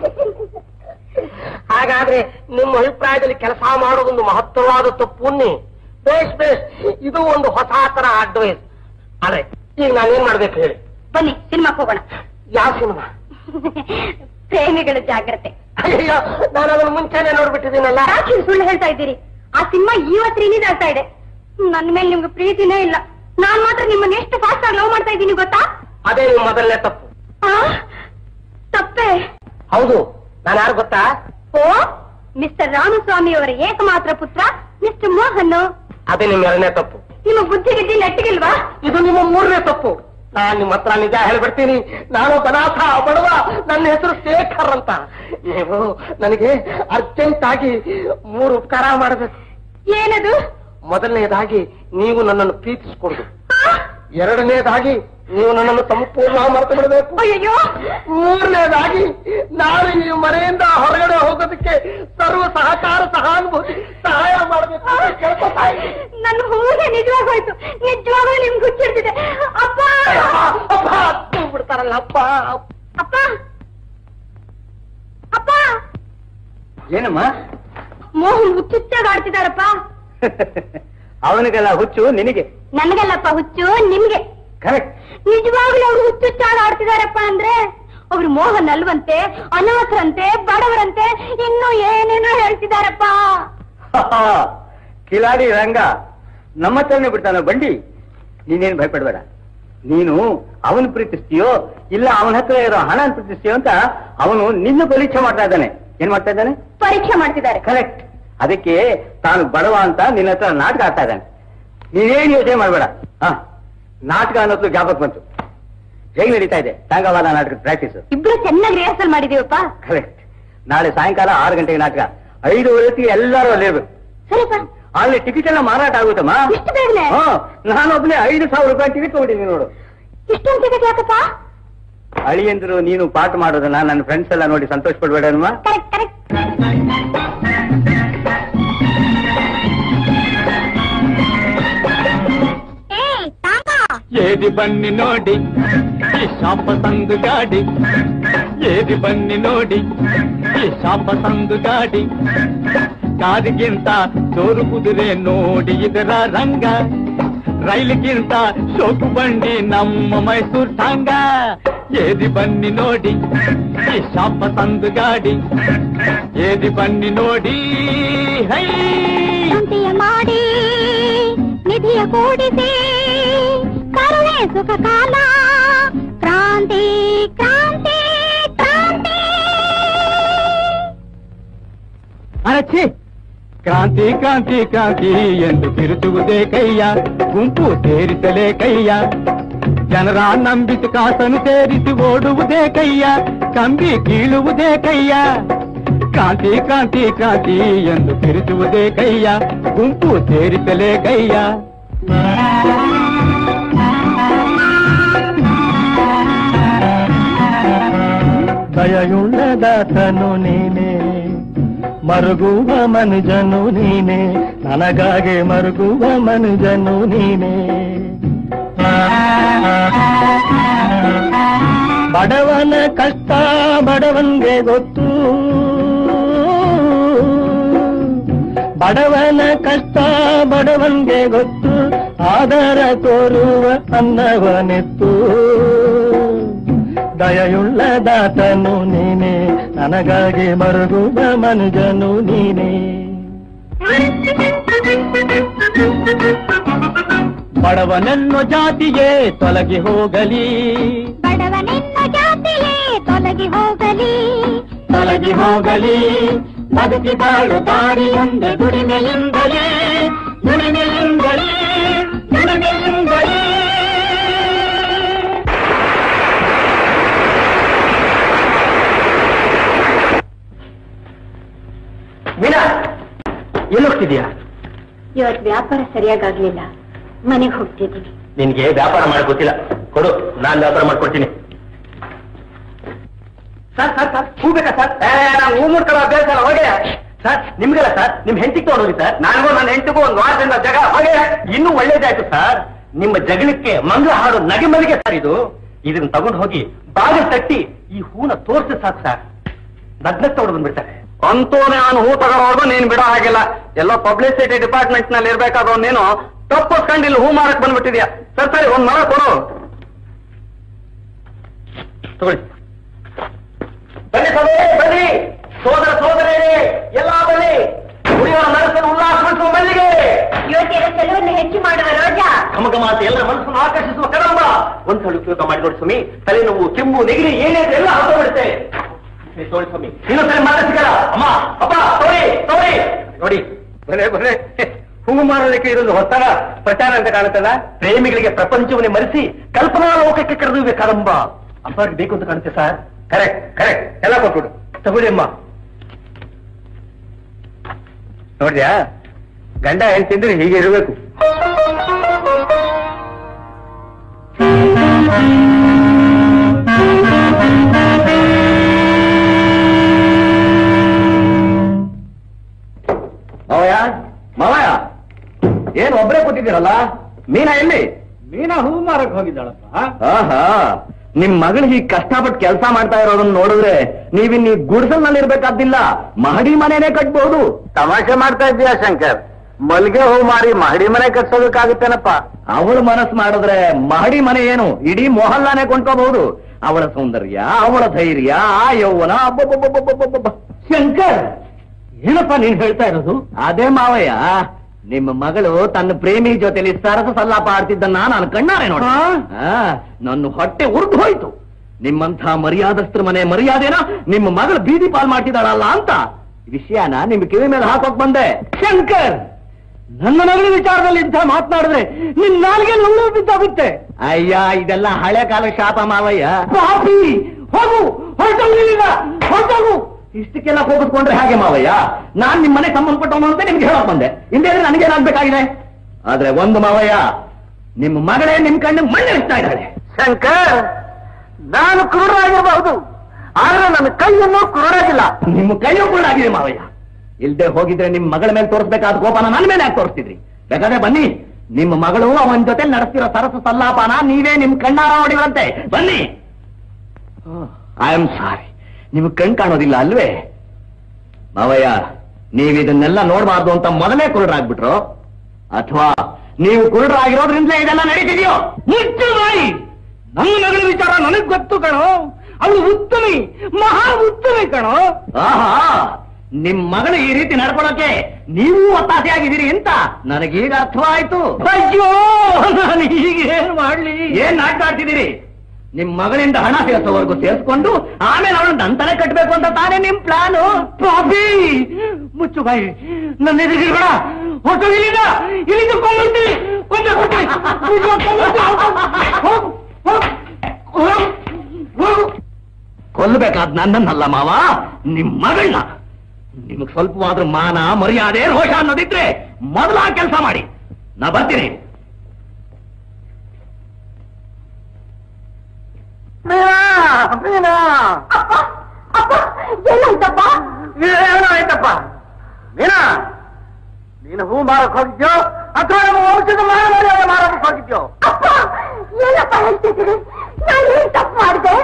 ಹಾಗಾದ್ರೆ ನಿಮ್ಮ ಅಭಿಪ್ರಾಯದಲ್ಲಿ ಕೆಲಸ ಮಾಡೋದೊಂದು ಮಹತ್ತರವಾದ ತಪ್ಪು ಅನ್ನಿ ಬೇಸ್ ಬೇಸ್ ಇದು ಒಂದು ಹೊಸ ತರ ಅಡ್ವೈಸ್ ಆದ್ರೆ ಈಗ ನಾನೇನ್ ಮಾಡ್ಬೇಕು ಹೇಳಿ ಬನ್ನಿ ಸಿನಿಮಾಕ್ ಹೋಗೋಣ ಯಾವ ಸಿನಿಮಾ ಪ್ರೇಮಿಗಳ ಜಾಗ್ರತೆ ಅಯ್ಯೋ ನಾನು ಅದನ್ನ ಮುಂಚೆನೆ ನೋಡ್ಬಿಟ್ಟಿದ್ದೀನಲ್ಲ ಯಾಕೆ ಸುಳ್ಳು ಹೇಳ್ತಾ ಇದ್ದೀರಿ ಆ ಸಿನಿಮಾ ಇವತ್ತು ರಿಲೀಸ್ ಆಗ್ತಾ ಇದೆ ನನ್ ಮೇಲೆ ನಿಮ್ಗೆ ಪ್ರೀತಿನೇ ಇಲ್ಲ ನಾನ್ ಮಾತ್ರ ನಿಮ್ಮನ್ನ ಎಷ್ಟು ಫಾಸ್ಟ್ ಆಗಿ ಲವ್ ಮಾಡ್ತಾ ಇದ್ದೀನಿ ಗೊತ್ತಾ ಅದೇ ನಿಮ್ಮ ಮೊದಲನೇ ತಪ್ಪು ಆ? ತಪ್ಪೇ ಹೌದು ನಾನು ಯಾರು ಗೊತ್ತಾ ಓ ಮಿಸ್ಟರ್ ರಾಮಸ್ವಾಮಿ ಅವರ ಏಕಮಾತ್ರ ಪುತ್ರ ಮಿಸ್ಟರ್ ಮೋಹನ್ ಅದೇ ನಿಮ್ಮ ಎರಡನೇ ತಪ್ಪು ನಿಮ್ಮ ಬುದ್ಧಿ ಗಿದ್ದಿ ನೆಟ್ಟಿಗಿಲ್ವಾ ಇದು ನಿಮ್ಮ ಮೂರನೇ ತಪ್ಪು ನಾನ್ ನಿಮ್ಮ ಹತ್ರ ನಿಜ ಹೇಳ್ಬಿಡ್ತೀನಿ ನಾನು ಬನಾಥ ಬಡವ ನನ್ನ ಹೆಸರು ಶೇಖರ್ ಅಂತ ನೀವು ನನಗೆ ಅರ್ಜೆಂಟ್ ಆಗಿ ಮೂರು ಉಪಕಾರ ಮಾಡಬೇಕು ಏನದು ಮೊದಲನೇದಾಗಿ ನೀವು ನನ್ನನ್ನು ಪ್ರೀತಿಸಿಕೊಂಡು ಎರಡನೇದಾಗಿ ನೀವು ನನ್ನನ್ನು ಸಂಪೂರ್ಣ ಮರೆತು ಬಿಡಬೇಕು ಅಯ್ಯೋ ಮೂರನೇದಾಗಿ ನಾನು ಈ ಮನೆಯಿಂದ ಹೊರಗಡೆ ಹೋಗೋದಕ್ಕೆ ಸರ್ವ ಸಹಕಾರ ಸಹಾನುಭೂತಿ ಸಹಾಯ ಮಾಡಬೇಕು ಅಂತ ಕೇಳ್ಕೊತಾ ಇದ್ದೀನಿ. ನನ್ನ ಹೂಗೆ ನಿಜವಾಗ ಹೋಯ್ತು ನಿಜವಾಗ್ಲೂ ನಿಮ್ಗೆ ಹುಚ್ಚಿಡ್ತಿದೆ ಅಪ್ಪ ಅಪ್ಪ ಹತ್ತು ಬಿಡ್ತಾರಲ್ಲ ಅಪ್ಪ ಅಪ್ಪ ಅಪ್ಪ ಏನಮ್ಮ ಮೋಹನ್ ಹುಚ್ಚುಚ್ಚಾಗಿ ಆಡ್ತಿದಾರಪ್ಪ ಅವನಿಗೆಲ್ಲ ಹುಚ್ಚು ನಿನಗೆ ನನಗಲ್ಲಪ್ಪ ಹುಚ್ಚು ನಿಮ್ಗೆ ಕರೆಕ್ಟ್ ನಿಜವಾಗ್ಲೂ ಅವ್ರು ಹುಚ್ಚುಚ್ಚಾಗಿ ಆಡ್ತಿದಾರಪ್ಪ ಅಂದ್ರೆ ಅವ್ರು ಮೋಹನ್ ಅಲ್ವಂತೆ ಅನಾಥರಂತೆ ಬಡವರಂತೆ ಇನ್ನು ಏನೇನೋ ಹೇಳ್ತಿದಾರಪ್ಪ ಕಿಲಾಡಿ ರಂಗ ನಮ್ಮ ಹತ್ರನೇ ಬಿಡ್ತಾನ ಬಂಡಿ ನೀನೇನು ಭಯಪಡಬೇಡ ನೀನು ಅವನು ಪ್ರೀತಿಸ್ತೀಯೋ ಇಲ್ಲ ಅವನ ಹತ್ರ ಇರೋ ಹಣ ಪ್ರೀತಿಸ್ತೀಯೋ ಅಂತ ಅವನು ನಿನ್ನ ಪರೀಕ್ಷೆ ಮಾಡ್ತಾ ಇದ್ದಾನೆ ಏನ್ ಮಾಡ್ತಾ ಇದ್ದಾನೆ ಪರೀಕ್ಷೆ ಮಾಡ್ತಿದ್ದಾರೆ ಕರೆಕ್ಟ್ ಅದಕ್ಕೆ ತಾನು ಬಡವ ಅಂತ ನಿನ್ನ ಹತ್ರ ನಾಟಕ ಆಡ್ತಾ ಇದ್ದಾನೆ ನೀನೇನು ಯೋಚನೆ ಮಾಡಬೇಡ ಹ ನಾಟಕ ಅನ್ನೋದು ಜ್ಞಾಪಕ ಬಂತು ಹೇಗೆ ನಡೀತಾ ಇದೆ ಸಾಂಗವಾದ ನಾಟಕದ ಪ್ರಾಕ್ಟೀಸ್ ಇಬ್ರು ಚೆನ್ನಾಗಿ ರಿಹರ್ಸಲ್ ಮಾಡಿದೀವಪ್ಪ ಕರೆಕ್ಟ್ ನಾಳೆ ಸಾಯಂಕಾಲ ಆರು ಗಂಟೆಗೆ ನಾಟಕ ಐದು ಹೊತ್ತಿಗೆ ಎಲ್ಲರೂ ಅಲ್ಲಿರ್ಬೇಕು ಸರಿಪ್ಪ ಅಲ್ಲಿ ಟಿಕೆಟ್ ಎಲ್ಲ ಮಾರಾಟ ಆಗುತ್ತಮ್ಮ ಇಷ್ಟು ಬೇಗನೆ ಹಾ ನಾನೊಬ್ನೇ ಐದು ಸಾವಿರ ರೂಪಾಯಿ ಟಿಕೆಟ್ ತಗೊಂಡಿದ್ದೀನಿ ನೋಡು ಇಷ್ಟೊಂದು ಟಿಕೆಟ್ ಯಾಕಪ್ಪ ಅಳಿಯಂದ್ರು ನೀನು ಪಾಠ ಮಾಡೋದನ್ನ ನನ್ನ ಫ್ರೆಂಡ್ಸ್ ಎಲ್ಲ ನೋಡಿ ಸಂತೋಷ ಪಡ್ಬೇಡ ಅಲ್ವಾ ಕರೆಕ್ಟ್ ಕರೆಕ್ಟ್ ఏది బన్ని నోడి ఈ ಶಾಪ ಸಂದು ಗಾಡಿ ಏದಿ ಬನ್ನಿ ನೋಡಿ ಈ ಶಾಪ ಸಂದು ಗಾಡಿ ಕಾರಿಗಿಂತ ಜೋರು ಕುದುರೆ ನೋಡಿ ಇದರ ರಂಗ ರೈಲಿಗಿಂತ ಶೋಕು ಬಂಡಿ ನಮ್ಮ ಮೈಸೂರು ಟಾಂಗ ಏದಿ ಬನ್ನಿ ನೋಡಿ ಈ ಶಾಪ ಸಂದು ಗಾಡಿ ಏದಿ ಬನ್ನಿ ನೋಡಿ ಹೈ ಶಾಂತಿಯ ಮಾಡಿ ನಿಧಿಯ ಕೂಡಿಸಿ ಕರುಣೆ ಸುಖ ಕಾಲ ಕ್ರಾಂತಿ ಕ್ರಾಂತಿ ಕ್ರಾಂತಿ ಅರಚಿ ಕ್ರಾಂತಿ ಕ್ರಾಂತಿ ಕ್ರಾಂತಿ ಎಂದು ತಿರುಚುವುದೇ ಕೈಯ ಗುಂಪು ಸೇರಿಸಲೇ ಕೈಯ ಜನರ ನಂಬಿಸಿ ಕಾಸನ್ನು ಸೇರಿಸಿ ಓಡುವುದೇ ಕೈಯ ಕಂಬಿ ಕೀಳುವುದೇ ಕೈಯ ಕ್ರಾಂತಿ ಕ್ರಾಂತಿ ಕ್ರಾಂತಿ ಎಂದು ತಿರುಚುವುದೇ ಕೈಯ ಗುಂಪು ಸೇರಿಸಲೇ ಕೈಯ ದಯಯುಳ್ಳದಾತನು ನೀನೇ ಮರುಗುವ ಮನುಜನು ನೀನೆ ನನಗಾಗಿ ಮರುಗುವ ಮನುಜನು ನೀನೆ ಬಡವನ ಕಷ್ಟ ಬಡವನ್ಗೆ ಗೊತ್ತು ಬಡವನ ಕಷ್ಟ ಬಡವನ್ಗೆ ಗೊತ್ತು ಆಧಾರ ತೋರುವ ಅನ್ನವನೆತ್ತು ದಯಯುಳ್ಳ ದಾತನು ನೀನೆ ನನಗಾಗಿ ಮರುಗುವ ಮನುಜನು ನೀನೆ ಬಡವನೆನ್ನೋ ಜಾತಿಯೇ ತೊಲಗಿ ಹೋಗಲಿ ಬಡವನೆನ್ನ ಜಾತಿಯೇ ತೊಲಗಿ ಹೋಗಲಿ ತೊಲಗಿ ಹೋಗಲಿ ಬದುಕಿ ಬಾಳು ದಾರಿಯೊಂದೆ ದುಡಿಮೆಯಿಂದಲೇ ದುಡಿಮೆಯಿಂದಲೇ ದುಡಿಮೆಯಿಂದಲೇ ಮೀನಾ ಎಲ್ಲಿ ಹೋಗ್ತಿದ್ಯಾ ಇವತ್ತು ವ್ಯಾಪಾರ ಸರಿಯಾಗಾಗ್ಲಿಲ್ಲ ಮನೆಗೆ ಹೋಗ್ತಿದ್ದೀನಿ ನಿನ್ಗೆ ವ್ಯಾಪಾರ ಮಾಡಕ್ ಗೊತ್ತಿಲ್ಲ ಕೊಡು ನಾನ್ ವ್ಯಾಪಾರ ಮಾಡ್ಕೊಡ್ತೀನಿ ಸರ್ ಸರ್ ಸರ್ ಹೂ ಬೇಕಾ ಸರ್ ನಾನು ಹೂ ಮುಡ್ಕೊಳ್ಳೋ ಅಭ್ಯಾಸ ಅಲ್ಲ ಹೋಗಿ ಸರ್ ನಿಮ್ಗಲ್ಲ ಸರ್ ನಿಮ್ ಹೆಂಡತಿಗೆ ತಗೊಂಡೋಗಿ ಸರ್ ನನಗೂ ನನ್ನ ಹೆಂಡತಿಗೂ ಒಂದು ವಾರದಿಂದ ಜಗ ಹೋಗಿ ಇನ್ನೂ ಒಳ್ಳೇದಾಯ್ತು ಸರ್ ನಿಮ್ಮ ಜಗಳಕ್ಕೆ ಮಂಗಳ ಹಾಡು ನಗೆ ಮಲ್ಲಿಗೆ ಸರ್ ಇದು ಇದನ್ನ ತಗೊಂಡು ಹೋಗಿ ಬಾಗಿಲು ತಟ್ಟಿ ಈ ಹೂನ ತೋರಿಸಿ ಸಾಕು ಸರ್ ನಗ್ನಕ್ ತಗೊಂಡು ಬಂದ್ಬಿಡ್ತಾರೆ ಅಂತೂ ನಾನು ಹೂ ತಗೊಳೋದು ನೀನ್ ಬಿಡೋ ಹಾಗಿಲ್ಲ ಎಲ್ಲೋ ಪಬ್ಲಿಸಿಟಿ ಡಿಪಾರ್ಟ್ಮೆಂಟ್ ನಲ್ಲಿ ಇರ್ಬೇಕಾದ ನೀನು ತಪ್ಪಿಸ್ಕೊಂಡು ಇಲ್ಲಿ ಹೂ ಮಾರಕ್ ಬಂದ್ಬಿಟ್ಟಿದ್ಯಾ ಸರ್ ಸರಿ ಒಂದ್ ಮರ ಕೊಡು ತಗೊಳ್ಳಿ ಬನ್ನಿ ಸೋದರಿ ಬನ್ನಿ ಸೋದರ ಸೋದರೇ ಎಲ್ಲ ಬನ್ನಿ ಕುಡಿಯೋರ ಮನಸ್ಸನ್ನು ಉಲ್ಲಾಸಗೊಳಿಸುವ ಮಲ್ಲಿಗೆ ಯುವತಿಯರ ಚೆಲುವನ್ನು ಹೆಚ್ಚು ಮಾಡುವ ರೋಜಾ ಕಮಕಮಾತ ಎಲ್ಲರ ಮನಸ್ಸನ್ನು ಆಕರ್ಷಿಸುವ ಕದಂಬ ಒಂದ್ಸಲ ಉಪಯೋಗ ಮಾಡಿ ನೋಡಿ ಸ್ವಾಮಿ ತಲೆನೋವು ಕೆಮ್ಮು ನೆಗಡಿ ಏನೇ ಎಲ್ಲ ಹೊರಬಿಡುತ್ತೆ ತೋಳಿ ಸ್ವಾಮಿ ಇನ್ನೊಂದ್ಸಲ ಮಾತ್ರ ಸಿಗಲ್ಲ ಅಮ್ಮ ಅಪ್ಪ ತೋರಿ ತೋರಿ ನೋಡಿ ಬರೇ ಬರೇ ಹೂ ಮಾರಲಿಕ್ಕೆ ಇದೊಂದು ಹೊಸರ ಪ್ರಚಾರ ಅಂತ ಕಾಣುತ್ತಲ್ಲ ಪ್ರೇಮಿಗಳಿಗೆ ಪ್ರಪಂಚವನ್ನೇ ಮರೆಸಿ ಕಲ್ಪನಾ ಲೋಕಕ್ಕೆ ಕರೆದು ಕದಂಬ ಅಪ್ಪ ಬೇಕು ಅಂತ ಕಾಣುತ್ತೆ ಸರ್ ಕರೆಕ್ಟ್ ಕರೆಕ್ಟ್ ಎಲ್ಲ ಕೊಟ್ಬಿಡು ತಗೊಳ್ಳಿ ಅಮ್ಮ ನೋಡ್ದ್ಯಾ ಗಂಡ ಹೇಳ್ತಿದ್ರೆ ಹೀಗೆ ಇರಬೇಕು ಮಾವಯ್ಯ ಮಾವಯ್ಯ ಏನ್ ಒಬ್ಬರೇ ಕೂತಿದ್ದೀರಲ್ಲ ಮೀನಾ ಎಲ್ಲಿ ಮೀನಾ ಹೂ ಮಾರಕ್ ಹೋಗಿದ್ದಾಳಪ್ಪ ಆಹಾ ನಿಮ್ ಮಗಳು ಹೀಗ್ ಕಷ್ಟಪಟ್ಟು ಕೆಲಸ ಮಾಡ್ತಾ ಇರೋದನ್ನ ನೋಡಿದ್ರೆ ನೀವಿನ್ ಈ ಗುಡಿಸಲ್ನಲ್ಲಿ ಇರ್ಬೇಕಾದಿಲ್ಲ ಮಹಡಿ ಮನೆನೇ ಕಟ್ಬಹುದು ತಮಾಷೆ ಮಾಡ್ತಾ ಇದ್ದೀಯಾ ಶಂಕರ್ ಮಲ್ಗೆ ಹೂ ಮಾರಿ ಮಹಡಿ ಮನೆ ಕಟ್ಸೋದಕ್ಕಾಗುತ್ತೇನಪ್ಪ ಅವಳ ಮನಸ್ಸು ಮಾಡಿದ್ರೆ ಮಹಡಿ ಮನೆ ಏನು ಇಡೀ ಮೊಹಲ್ಲಾನೇ ಕೊಂಡ್ಕೋಬಹುದು ಅವಳ ಸೌಂದರ್ಯ ಅವಳ ಧೈರ್ಯ ಆ ಯೌವನ ಅಬ್ಬಬ್ಬಬ್ಬಬ್ಬಬ್ಬಬ್ಬ. ಶಂಕರ್ ಏನಪ್ಪ ನೀನ್ ಹೇಳ್ತಾ ಇರೋದು ಅದೇ ಮಾವಯ್ಯ ನಿಮ್ಮ ಮಗಳು ತನ್ನ ಪ್ರೇಮಿ ಜೊತೆಲಿ ಸರಸ ಸಲ್ಲಾಪ ಆಡ್ತಿದ್ದನ್ನ ನಾನು ಕಣ್ಣಾರೆ ನೋಡ ನನ್ನ ಹೊಟ್ಟೆ ಉರ್ದು ಹೋಯ್ತು ನಿಮ್ಮಂಥ ಮರ್ಯಾದಸ್ತ್ರ ಮನೆ ಮರ್ಯಾದೆನ ನಿಮ್ಮ ಮಗಳು ಬೀದಿ ಪಾಲ್ ಮಾಡ್ತಿದ್ದಾಳಲ್ಲ ಅಂತ ವಿಷಯನ ನಿಮ್ ಕಿವಿ ಮೇಲೆ ಹಾಕೋಕ್ ಬಂದೆ ಶಂಕರ್ ನನ್ನ ಮಗಳ ವಿಚಾರದಲ್ಲಿ ಇಂಥ ಮಾತನಾಡಿದ್ರೆ ನಿನ್ ನಾಲ್ಗೆ ನುಳ್ಳು ಬಿದ್ದಾಗುತ್ತೆ ಅಯ್ಯ ಇದೆಲ್ಲ ಹಳೆ ಕಾಲ ಶಾಪ ಮಾವಯ್ಯ ಪಾಪಿ ಹೋಗು ಹೊರಟೋಗು ಇಲ್ಲಿಂದ, ಹೊರಟೋಗು ಇಷ್ಟಕ್ಕೆಲ್ಲ ಹೋಗಿಸ್ಕೊಂಡ್ರೆ ಹಾಗೆ ಮಾವಯ್ಯ ನಾನ್ ನಿಮ್ ಮನೆ ಸಂಬಂಧಪಟ್ಟವನು ಅಂತ ನಿಮ್ಗೆ ಹೇಳಕ್ ಬಂದೆ ಹಿಂದೆ ನನಗೇನಾಗ್ಬೇಕಾಗಿದೆ ಆದ್ರೆ ಒಂದು ಮಾವಯ್ಯ ನಿಮ್ಮ ಮಗಳೇ ನಿಮ್ ಕಣ್ಣು ಮಣ್ಣಿಸ್ತಾ ಇದ್ದಾಳೆ ಶಂಕರ್ ನಾನು ಕುರುಡಾಗಿರಬಹುದು ಆದ್ರೆ ನನ್ನ ಕೈಯನ್ನು ಕುರುಡಾಗಿಲ್ಲ ನಿಮ್ಮ ಕೈಯೂ ಕೂಡ ಆಗಿದೆ ಮಾವಯ್ಯ ಇಲ್ದೆ ಹೋಗಿದ್ರೆ ನಿಮ್ ಮಗಳ ಮೇಲೆ ತೋರಿಸ್ಬೇಕಾದ ಕೋಪನ ನನ್ನ ಮೇಲೆ ಯಾಕೆ ತೋರಿಸ್ತಿದ್ರಿ ಬೇಕಾದ್ರೆ ಬನ್ನಿ ನಿಮ್ಮ ಮಗಳು ಅವನ ಜೊತೆ ನಡೆಸ್ತಿರೋ ಸರಸು ಸಲ್ಲಾಪನ ನೀವೇ ನಿಮ್ ಕಣ್ಣಾರ ನೋಡಿದ್ರಂತೆ ಬನ್ನಿ ಐ ಆಮ್ ಸಾರಿ ನಿಮ್ ಕಣ್ ಕಾಣೋದಿಲ್ಲ ಅಲ್ವೇ ಮಾವಯ್ಯ ನೀವ್ ಇದನ್ನೆಲ್ಲ ನೋಡಬಾರ್ದು ಅಂತ ಮೊದಲೇ ಕುರುಡರಾಗ್ಬಿಟ್ರು ಅಥವಾ ನೀವು ಕುರುಡರಾಗಿರೋದ್ರಿಂದಲೇ ಇದೆಲ್ಲ ನಡೀತಿದೆಯೋ ಮುಚ್ಚು ಬಾಯಿ ನನ್ನ ಮಗಳ ವಿಚಾರ ನನಗ್ ಗೊತ್ತು ಕಣೋ ಅವಳು ಉತ್ತಮಿ ಮಹಾ ಉತ್ತಮಿ ಕಣೋ ಆಹಾ ನಿಮ್ ಮಗಳು ಈ ರೀತಿ ನಡ್ಕೊಳಕ್ಕೆ ನೀವು ಒತ್ತಾಸೆಯಾಗಿದ್ದೀರಿ ಅಂತ ನನಗೀಗ ಅರ್ಥವಾಯ್ತು ಅಯ್ಯೋ ನಾನು ಈಗ ಏನ್ ಮಾಡ್ಲಿ ಏನ್ ನಾಟಕ ಆಡ್ತಿದ್ದೀರಿ ನಿಮ್ ಮಗಳಿಂದ ಹಣ ಸೇರಿಸೋವರೆಗೂ ಸೇರಿಸ್ಕೊಂಡು ಆಮೇಲೆ ಅವಳು ನಂತನೇ ಕಟ್ಬೇಕು ಅಂತ ತಾನೇ ನಿಮ್ ಪ್ಲಾನು ಪಾಪಿ ಮುಚ್ಚು ಬಾಯಿ ನನ್ನ ಎದುರಿಗೆ ಬೇಡ ಹೊಟ್ಟು ಇಲ್ಲಿಂದ ಇಲ್ಲಿಂದ ಕೊಂಡ್ಬಿಡ್ತೀನಿ ಕೊಂದೆ ಕೊಡ್ತೀನಿ ಹೋಗು ಹೋಗು ಹೋಗು ಹೋಗು ಕೊಲ್ಲಬೇಕಾದ ನನ್ನನ್ನಲ್ಲ ಮಾವ ನಿಮ್ ಮಗಳನ್ನ ನಿಮಗ್ ಸ್ವಲ್ಪವಾದ್ರೂ ಮಾನ ಮರ್ಯಾದೆ ರೋಷ ಅನ್ನೋದಿದ್ರೆ ಮೊದಲ ಕೆಲಸ ಮಾಡಿ ನಾ ಬರ್ತೀನಿ ಮೀನಾ ಮೀನಾ ಏನಾಯ್ತಪ್ಪ ಏನೋ ಆಯ್ತಪ್ಪ ಮೀನಾ ನೀನು ಹೂ ಮಾರಕ್ ಹೋಗಿದ್ಯೋ ಅಥವಾ ನಮ್ಮ ವಂಶದ ಮಾನ ಮರ್ಯಾದೆ ಮಾರಕ್ ಹೋಗಿದ್ಯೋ ಅಪ್ಪ ಏನಪ್ಪ ಹೇಳ್ತಿದ್ದೀರಿ ನಾನು ಏನ್ ತಪ್ಪು ಮಾಡಿದೆ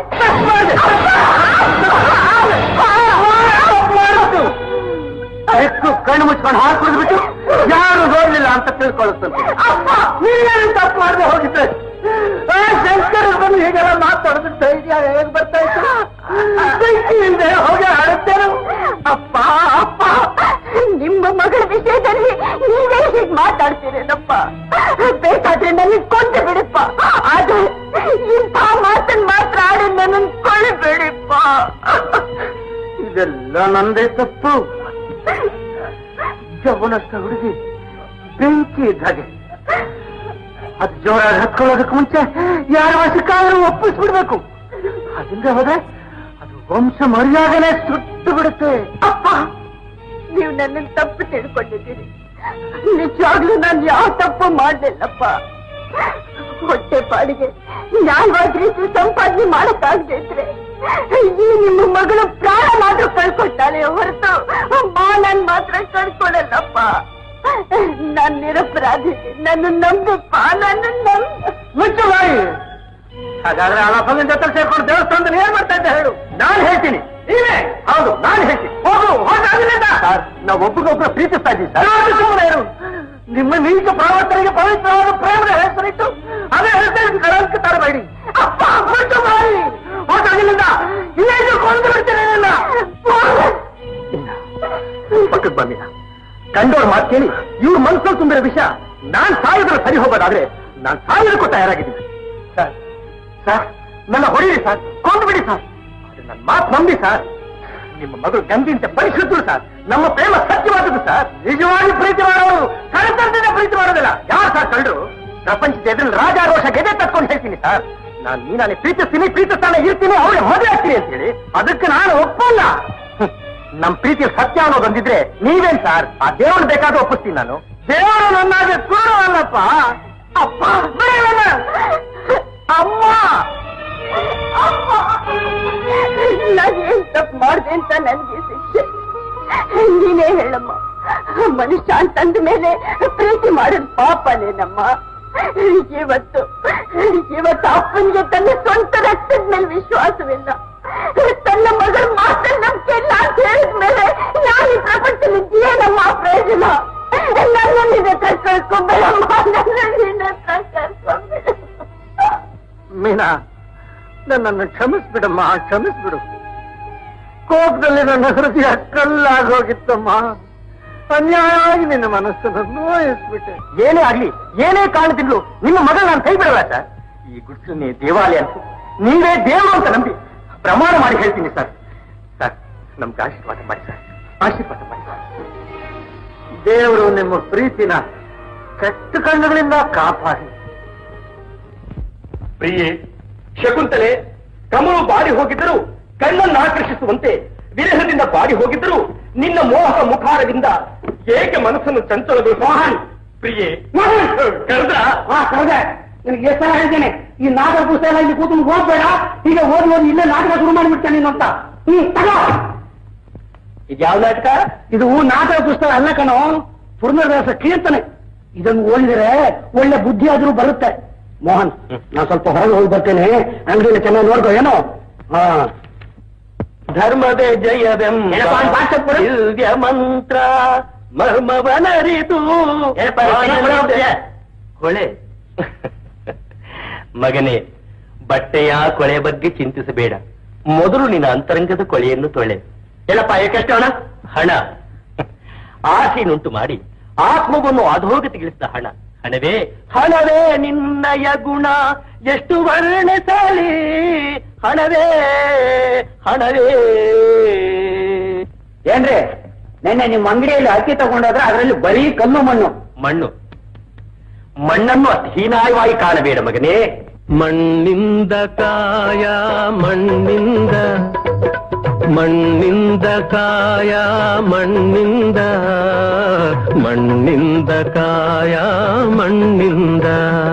ಮಾಡಿದ್ದು ಹೆಚ್ಚು ಕಣ್ಣು ಮುಚ್ಕೊಂಡು ಹಾಲು ಕುಡಿದ್ಬಿಟ್ಟು ಯಾರು ನೋಡ್ಲಿಲ್ಲ ಅಂತ ತಿಳ್ಕೊಳ್ಳುತ್ತಂತೆ ನೀನೇನು ತಪ್ಪು ಮಾಡದೆ ಹೋಗಿದ್ದೆ ಆ ಶಂಕರ ಬಂದು ಹೀಗೆಲ್ಲ ಮಾತಾಡಿದ್ರೆ ಧೈರ್ಯ ಹೇಗ್ ಬರ್ತಾ ಇತ್ತು ಬೆಂಕಿಯಿಂದ ಹೋಗಿ ಆಡುತ್ತೇನೆ ಅಪ್ಪ ಅಪ್ಪ ನಿಮ್ಮ ಮಗಳ ವಿಷಯದಲ್ಲಿ ನೀವೇ ಹೀಗೆ ಮಾತಾಡ್ತೀರೇನಪ್ಪ ಬೇಕಾದ್ರೆ ನನಗೆ ಕೊಂದು ಬಿಡಪ್ಪ ಆದ್ರೆ ಇಂಥ ಮಾತನ್ನ ಮಾತ್ರ ಆಡಿ ನನ್ನ ಕೊಳ್ಳಬೇಡಿಪ್ಪ ಇದೆಲ್ಲ ನಂದೇ ತಪ್ಪು ಜವನಸ್ಥ ಹುಡುಗಿ ಬೆಂಕಿ ಇದ್ದ ಹಾಗೆ ಅದು ಜೋರಾಗಿ ಹತ್ಕೊಳ್ಳೋದಕ್ಕೆ ಮುಂಚೆ ಯಾರ ವಶಕ್ಕಾದ್ರೂ ಒಪ್ಪಿಸ್ಬಿಡ್ಬೇಕು ಅದರಿಂದ ಹೋದ್ರೆ ಅದು ವಂಶ ಮರ್ಯಾದೆನೇ ಸುಟ್ಟು ಬಿಡುತ್ತೆ ಅಪ್ಪ ನೀವು ನನ್ನನ್ನು ತಪ್ಪು ತಿಳ್ಕೊಂಡಿದ್ದೀರಿ ನಿಜವಾಗ್ಲೂ ನಾನು ಯಾವ ತಪ್ಪು ಮಾಡ್ಲಿಲ್ಲಪ್ಪ ಹೊಟ್ಟೆ ಪಾಡಿಗೆ ನ್ಯಾಯವಾದ ರೀತಿ ಸಂಪಾದನೆ ಮಾಡಕ್ಕಾಗದೆ ಇದ್ರೆ ಈ ನಿಮ್ಮ ಮಗಳು ಪ್ರಾಣನಾದ್ರೂ ಕಳ್ಕೊಳ್ತಾಳೆ ಹೊರತು ಮಾನನ್ ಮಾತ್ರ ಕಳ್ಕೊಳ್ಳಲ್ಲಪ್ಪ ನಾನ್ ನಿರಪರಾಧಿ ನನ್ನ ನಂಬಪ್ಪ ನನ್ನ ನಂಬ ಮುಚ್ಚು ಬಾಯಿ ಹಾಗಾದ್ರೆ ಆ ಮಗನ ಜೊತೆ ಸೇರ್ಕೊಂಡು ದೇವಸ್ಥಾನದಲ್ಲಿ ಏನ್ ಮಾಡ್ತಾ ಇದ್ದೆ ಹೇಳು ನಾನು ಹೇಳ್ತೀನಿ ನೀವೇ ಹೌದು ನಾನು ಹೇಳ್ತೀನಿ ಹೋಗು ಹೋಗಾಗಲಿಲ್ಲ ಸರ್ ನಾವು ಒಬ್ಬರಿಗೊಬ್ಬರು ಪ್ರೀತಿಸ್ತಾ ಇದ್ದೀವಿ ಸರ್ ಸುಮ್ಮನೆ ಇರು ನಿಮ್ಮ ನೀಚ ಪ್ರವರ್ತನೆಗೆ ಪವಿತ್ರವಾದ ಪ್ರೇಮದ ಹೆಸರಿಟ್ಟು ಅದೇ ಹೇಳ್ತಾ ಇದ್ದೀನಿ ಕಳಂಕ ತರಬೇಡಿ ಅಪ್ಪ ಮುಚ್ಚು ಬಾಯಿ ಹೋಗಾಗಲಿಲ್ಲ ಇಲ್ಲೇ ಇದ್ದು ಕೊಂದು ಬಿಡ್ತೀನಿ ನಿನ್ನ ಪಕ್ಕಕ್ಕೆ ಬಂದಿಲ್ಲ ಕಂಡೋರ್ ಮಾತು ಕೇಳಿ ಇವ್ರ ಮನಸ್ಸಲ್ಲಿ ತುಂಬಿರೋ ವಿಷಯ ನಾನ್ ಸಾಯೋದ್ರ ಸರಿ ಹೋಗೋದಾದ್ರೆ ನಾನ್ ಸಾಯೋದಕ್ಕೂ ತಯಾರಾಗಿದ್ದೀನಿ ಸರ್ ಸರ್ ನನ್ನ ಹೊಡೀರಿ ಸರ್ ಕೊಂದು ಬಿಡಿ ಸರ್ ಆದ್ರೆ ನನ್ನ ಮಾತು ನಂಬಿ ಸರ್ ನಿಮ್ಮ ಮಗಳು ಗಂಗಿಂತ ಪರಿಶುದ್ಧರು ಸರ್ ನಮ್ಮ ಪ್ರೇಮ ಸತ್ಯವಾದದ್ದು ಸರ್ ನಿಜವಾಗಿ ಪ್ರೀತಿ ಮಾಡೋರು ಕಳತರದಿಂದ ಪ್ರೀತಿ ಮಾಡೋದಿಲ್ಲ ಯಾರು ಸರ್ ಕಂಡ್ರು ಪ್ರಪಂಚದ ಎದುರು ರಾಜಾರೋಷ ಗೆದೆ ತಕ್ಕೊಂಡು ಹೇಳ್ತೀನಿ ಸರ್ ನಾನು ನೀನಾನೆ ಪ್ರೀತಿಸ್ತೀನಿ ಪ್ರೀತಿಸ್ತಾನೆ ಇರ್ತೀನಿ ಅವಳಿಗೆ ಮದುವೆ ಆಗ್ತೀನಿ ಅಂತ ಹೇಳಿ ಅದಕ್ಕೆ ನಾನು ಒಪ್ಪಲ್ಲ ಹ್ಮ್. ನಮ್ ಪ್ರೀತಿಯ ಸತ್ಯ ಅನ್ನೋದು ಬಂದಿದ್ರೆ ನೀವೇನ್ ಸರ್ ಆ ದೇವರು ಬೇಕಾದ್ರೆ ಒಪ್ಪಿಸ್ತೀನಿ ನಾನು ದೇವರು ನನ್ನಾಗೆ ಅಲ್ಲಪ್ಪ ಅಪ್ಪ ಬಿಡಲ್ಲ. ಅಮ್ಮ ಅಮ್ಮ ನಾನು ಏನ್ ತಪ್ಪು ಮಾಡ್ದೆ ಅಂತ ನನಗೆ ಶಿಕ್ಷೆ ನೀನೇ ಹೇಳಮ್ಮ ಮನುಷ್ಯ ಅಂತಂದ ಮೇಲೆ ಪ್ರೀತಿ ಮಾಡೋದು ಪಾಪನೇನಮ್ಮ ಇವತ್ತು ಇವತ್ತು ಅಪ್ಪನಿಗೆ ತನ್ನ ಸ್ವಂತ ರಕ್ತದ ಮೇಲೆ ವಿಶ್ವಾಸವಿಲ್ಲ ತನ್ನ ಮಗಳ ಮಾತನ್ನ ನಂಬಿಕೆ ಇಲ್ಲ ಅಂತ ಹೇಳಿದ ಮೇಲೆ ನಾನು ಈ ಪ್ರಪಂಚದಲ್ಲಿ ಏನಮ್ಮ ಪ್ರಯೋಜನ ನನ್ನ ನಿನ್ನ ಹತ್ರ ಕಳ್ಕೊಂಬೇಡಮ್ಮ ನನ್ನ ನಿನ್ನ ಹತ್ರ ಕಳ್ಕೊಂಬೇಡ ಮೀನಾ ನನ್ನನ್ನು ಕ್ಷಮಿಸ್ಬಿಡಮ್ಮ ಕ್ಷಮಿಸ್ಬಿಡು ಕೋಪದಲ್ಲಿ ನನ್ನ ಹೃದಯ ಕಲ್ಲಾಗೋಗಿತ್ತಮ್ಮ ಅನ್ಯಾಯವಾಗಿ ನಿನ್ನ ಮನಸ್ಸನ್ನು ನೋಯಿಸ್ಬಿಟ್ಟೆ ಏನೇ ಆಗ್ಲಿ ಏನೇ ಕಾರಣದಿಂದಲೂ ನಿಮ್ಮ ಮಗಳು ನಾನು ಕೈ ಬಿಡಲ್ಲ ಸರ್ ಈ ಗುಡ್ಸನ್ನೇ ದೇವಾಲಯ ಅಂತ ನೀವೇ ದೇವರು ಅಂತ ನಂಬಿ ಪ್ರಮಾಣ ಮಾಡಿ ಹೇಳ್ತೀನಿ ಸರ್ ಸರ್ ನಮ್ಗೆ ಆಶೀರ್ವಾದ ಮಾಡಿ ಸರ್ ಆಶೀರ್ವಾದ ಮಾಡಿ ಸರ್ ದೇವರು ನಿಮ್ಮ ಪ್ರೀತಿನ ಕೆಟ್ಟ ಕಣ್ಣುಗಳಿಂದ ಕಾಪಾಡಿ ಪ್ರಿಯೆ ಶಕುಂತಲೆ ಕಮಲು ಬಾಡಿ ಹೋಗಿದ್ದರು ಕಣ್ಣನ್ನು ಆಕರ್ಷಿಸುವಂತೆ ವಿರಹದಿಂದ ಬಾಡಿ ಹೋಗಿದ್ದರು ನಿನ್ನ ಮೋಹ ಮುಖಾರದಿಂದ ಏಕೆ ಮನಸ್ಸನ್ನು ಚಂಚಲಗಳು ಮೋಹನ್ ಪ್ರಿಯೆ ಕರೆದ್ರ ಕರೆದೆ ನಿನಗೆ ಎಷ್ಟು ಸಲ ಹೇಳಿದ್ದೇನೆ ಈ ನಾಟಕ ಪುಸ್ತಕ ಎಲ್ಲ ಇಲ್ಲಿ ಕೂತ್ಕೊಂಡು ಹೋಗ್ಬೇಡ ಈಗ ಓದಿ ಓದಿ ಇಲ್ಲೇ ನಾಟಕ ಶುರು ಮಾಡಿಬಿಡ್ತೇನೆ ನೀನು ಅಂತ ಹ್ಮ್ ತಗೋ ಇದು ಯಾವ ನಾಟಕ ಇದು ನಾಟಕ ಪುಸ್ತಕ ಅಲ್ಲ ಕಣೋ ಪುರಂದರದಾಸ ಕೀರ್ತನೆ ಇದನ್ನು ಓದಿದರೆ ಒಳ್ಳೆ ಬುದ್ಧಿ ಆದ್ರೂ ಬರುತ್ತೆ ಮೋಹನ್ ನಾನು ಸ್ವಲ್ಪ ಹೊರಗೆ ಹೋಗಿ ಬರ್ತೇನೆ ಅಂಗಡಿನ ಚೆನ್ನಾಗಿ ನೋಡ್ಕೋ ಏನೋ ಹಾ ಧರ್ಮದ ಜಯವೆಂಬ ಏನಪ್ಪ, ಒಂದ್ ಪಾಠ ಕೊಡು. ದಿವ್ಯ ಮಂತ್ರ ಮರ್ಮವನರಿತು ಏನಪ್ಪ, ಚೆನ್ನಾಗ್ ಕೊಡು. ಕೊಳೆ ಮಗನೇ ಬಟ್ಟೆಯ ಕೊಳೆ ಬಗ್ಗೆ ಚಿಂತಿಸಬೇಡ ಮೊದಲು ನಿನ್ನ ಅಂತರಂಗದ ಕೊಳೆಯನ್ನು ತೊಳೆ ಏನಪ್ಪ ಏಕೆಷ್ಟು ಹಣ ಹಣ ಆಸೆಯನ್ನುಂಟು ಮಾಡಿ ಆತ್ಮವನ್ನು ಅಧೋಗತಿಗಿಳಿಸಿದ ಹಣ ಹಣವೇ ಹಣವೇ ನಿನ್ನಯ ಗುಣ ಎಷ್ಟು ವರ್ಣಿಸಲಿ ಹಣವೇ ಹಣವೇ ಏನ್ರಿ ನಿನ್ನೆ ನಿಮ್ಮ ಅಂಗಡಿಯಲ್ಲಿ ಅಕ್ಕಿ ತಗೊಂಡೋದ್ರೆ ಅದರಲ್ಲಿ ಬರೀ ಕಲ್ಲು ಮಣ್ಣು ಮಣ್ಣು ಮಣ್ಣನ್ನು ಅತಿ ಹೀನಾಯವಾಗಿ ಕಾಣಬೇಡ ಮಗನೇ ಮಣ್ಣಿಂದ ಕಾಯ ಮಣ್ಣಿಂದ ಮಣ್ಣಿಂದ ಕಾಯ ಮಣ್ಣಿಂದ ಮಣ್ಣಿಂದ ಕಾಯ ಮಣ್ಣಿಂದ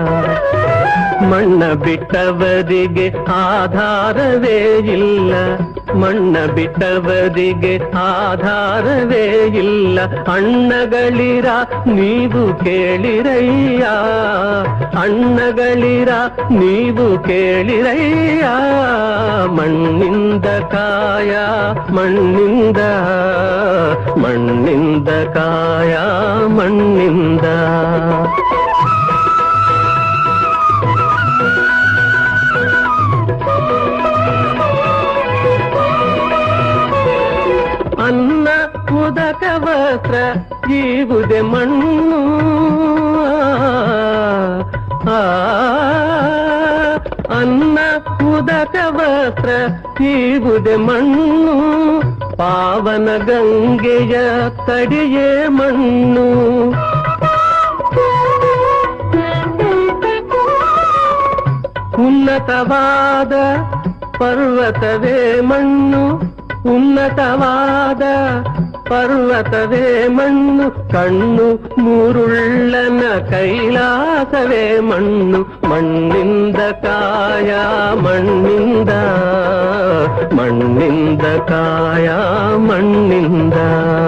ಮಣ್ಣ ಬಿಟ್ಟವರಿಗೆ ಆಧಾರವೇ ಇಲ್ಲ ಮಣ್ಣ ಬಿಟ್ಟವರಿಗೆ ಆಧಾರವೇ ಇಲ್ಲ ಅಣ್ಣಗಳಿರ ನೀವು ಕೇಳಿರಯ್ಯ ಅಣ್ಣಗಳಿರ ನೀವು ಕೇಳಿರಯ್ಯ ಮಣ್ಣಿಂದ ಕಾಯ ಮಣ್ಣಿಂದ ಮಣ್ಣಿಂದ ಕಾಯ ಮಣ್ಣಿಂದ ಅನ್ನ ಉದಕ ವಸ್ತ್ರ ಜೀವುದೆ ಮಣ್ಣು ಆ, ಅನ್ನ ಉದಕ ವಸ್ತ್ರ ಜೀವುದೆ ಮಣ್ಣು ಪಾವನ ಗಂಗೆಯ ತಡಿಯೇ ಮಣ್ಣು ಉನ್ನತವಾದ ಪರ್ವತವೇ ಮಣ್ಣು ಉನ್ನತವಾದ ಪರ್ವತವೇ ಮಣ್ಣು ಕಣ್ಣು ಮೂರುಳ್ಳನ ಕೈಲಾಸವೇ ಮಣ್ಣು ಮಣ್ಣಿಂದ ಕಾಯ ಮಣ್ಣಿಂದ ಮಣ್ಣಿಂದ ಕಾಯ ಮಣ್ಣಿಂದ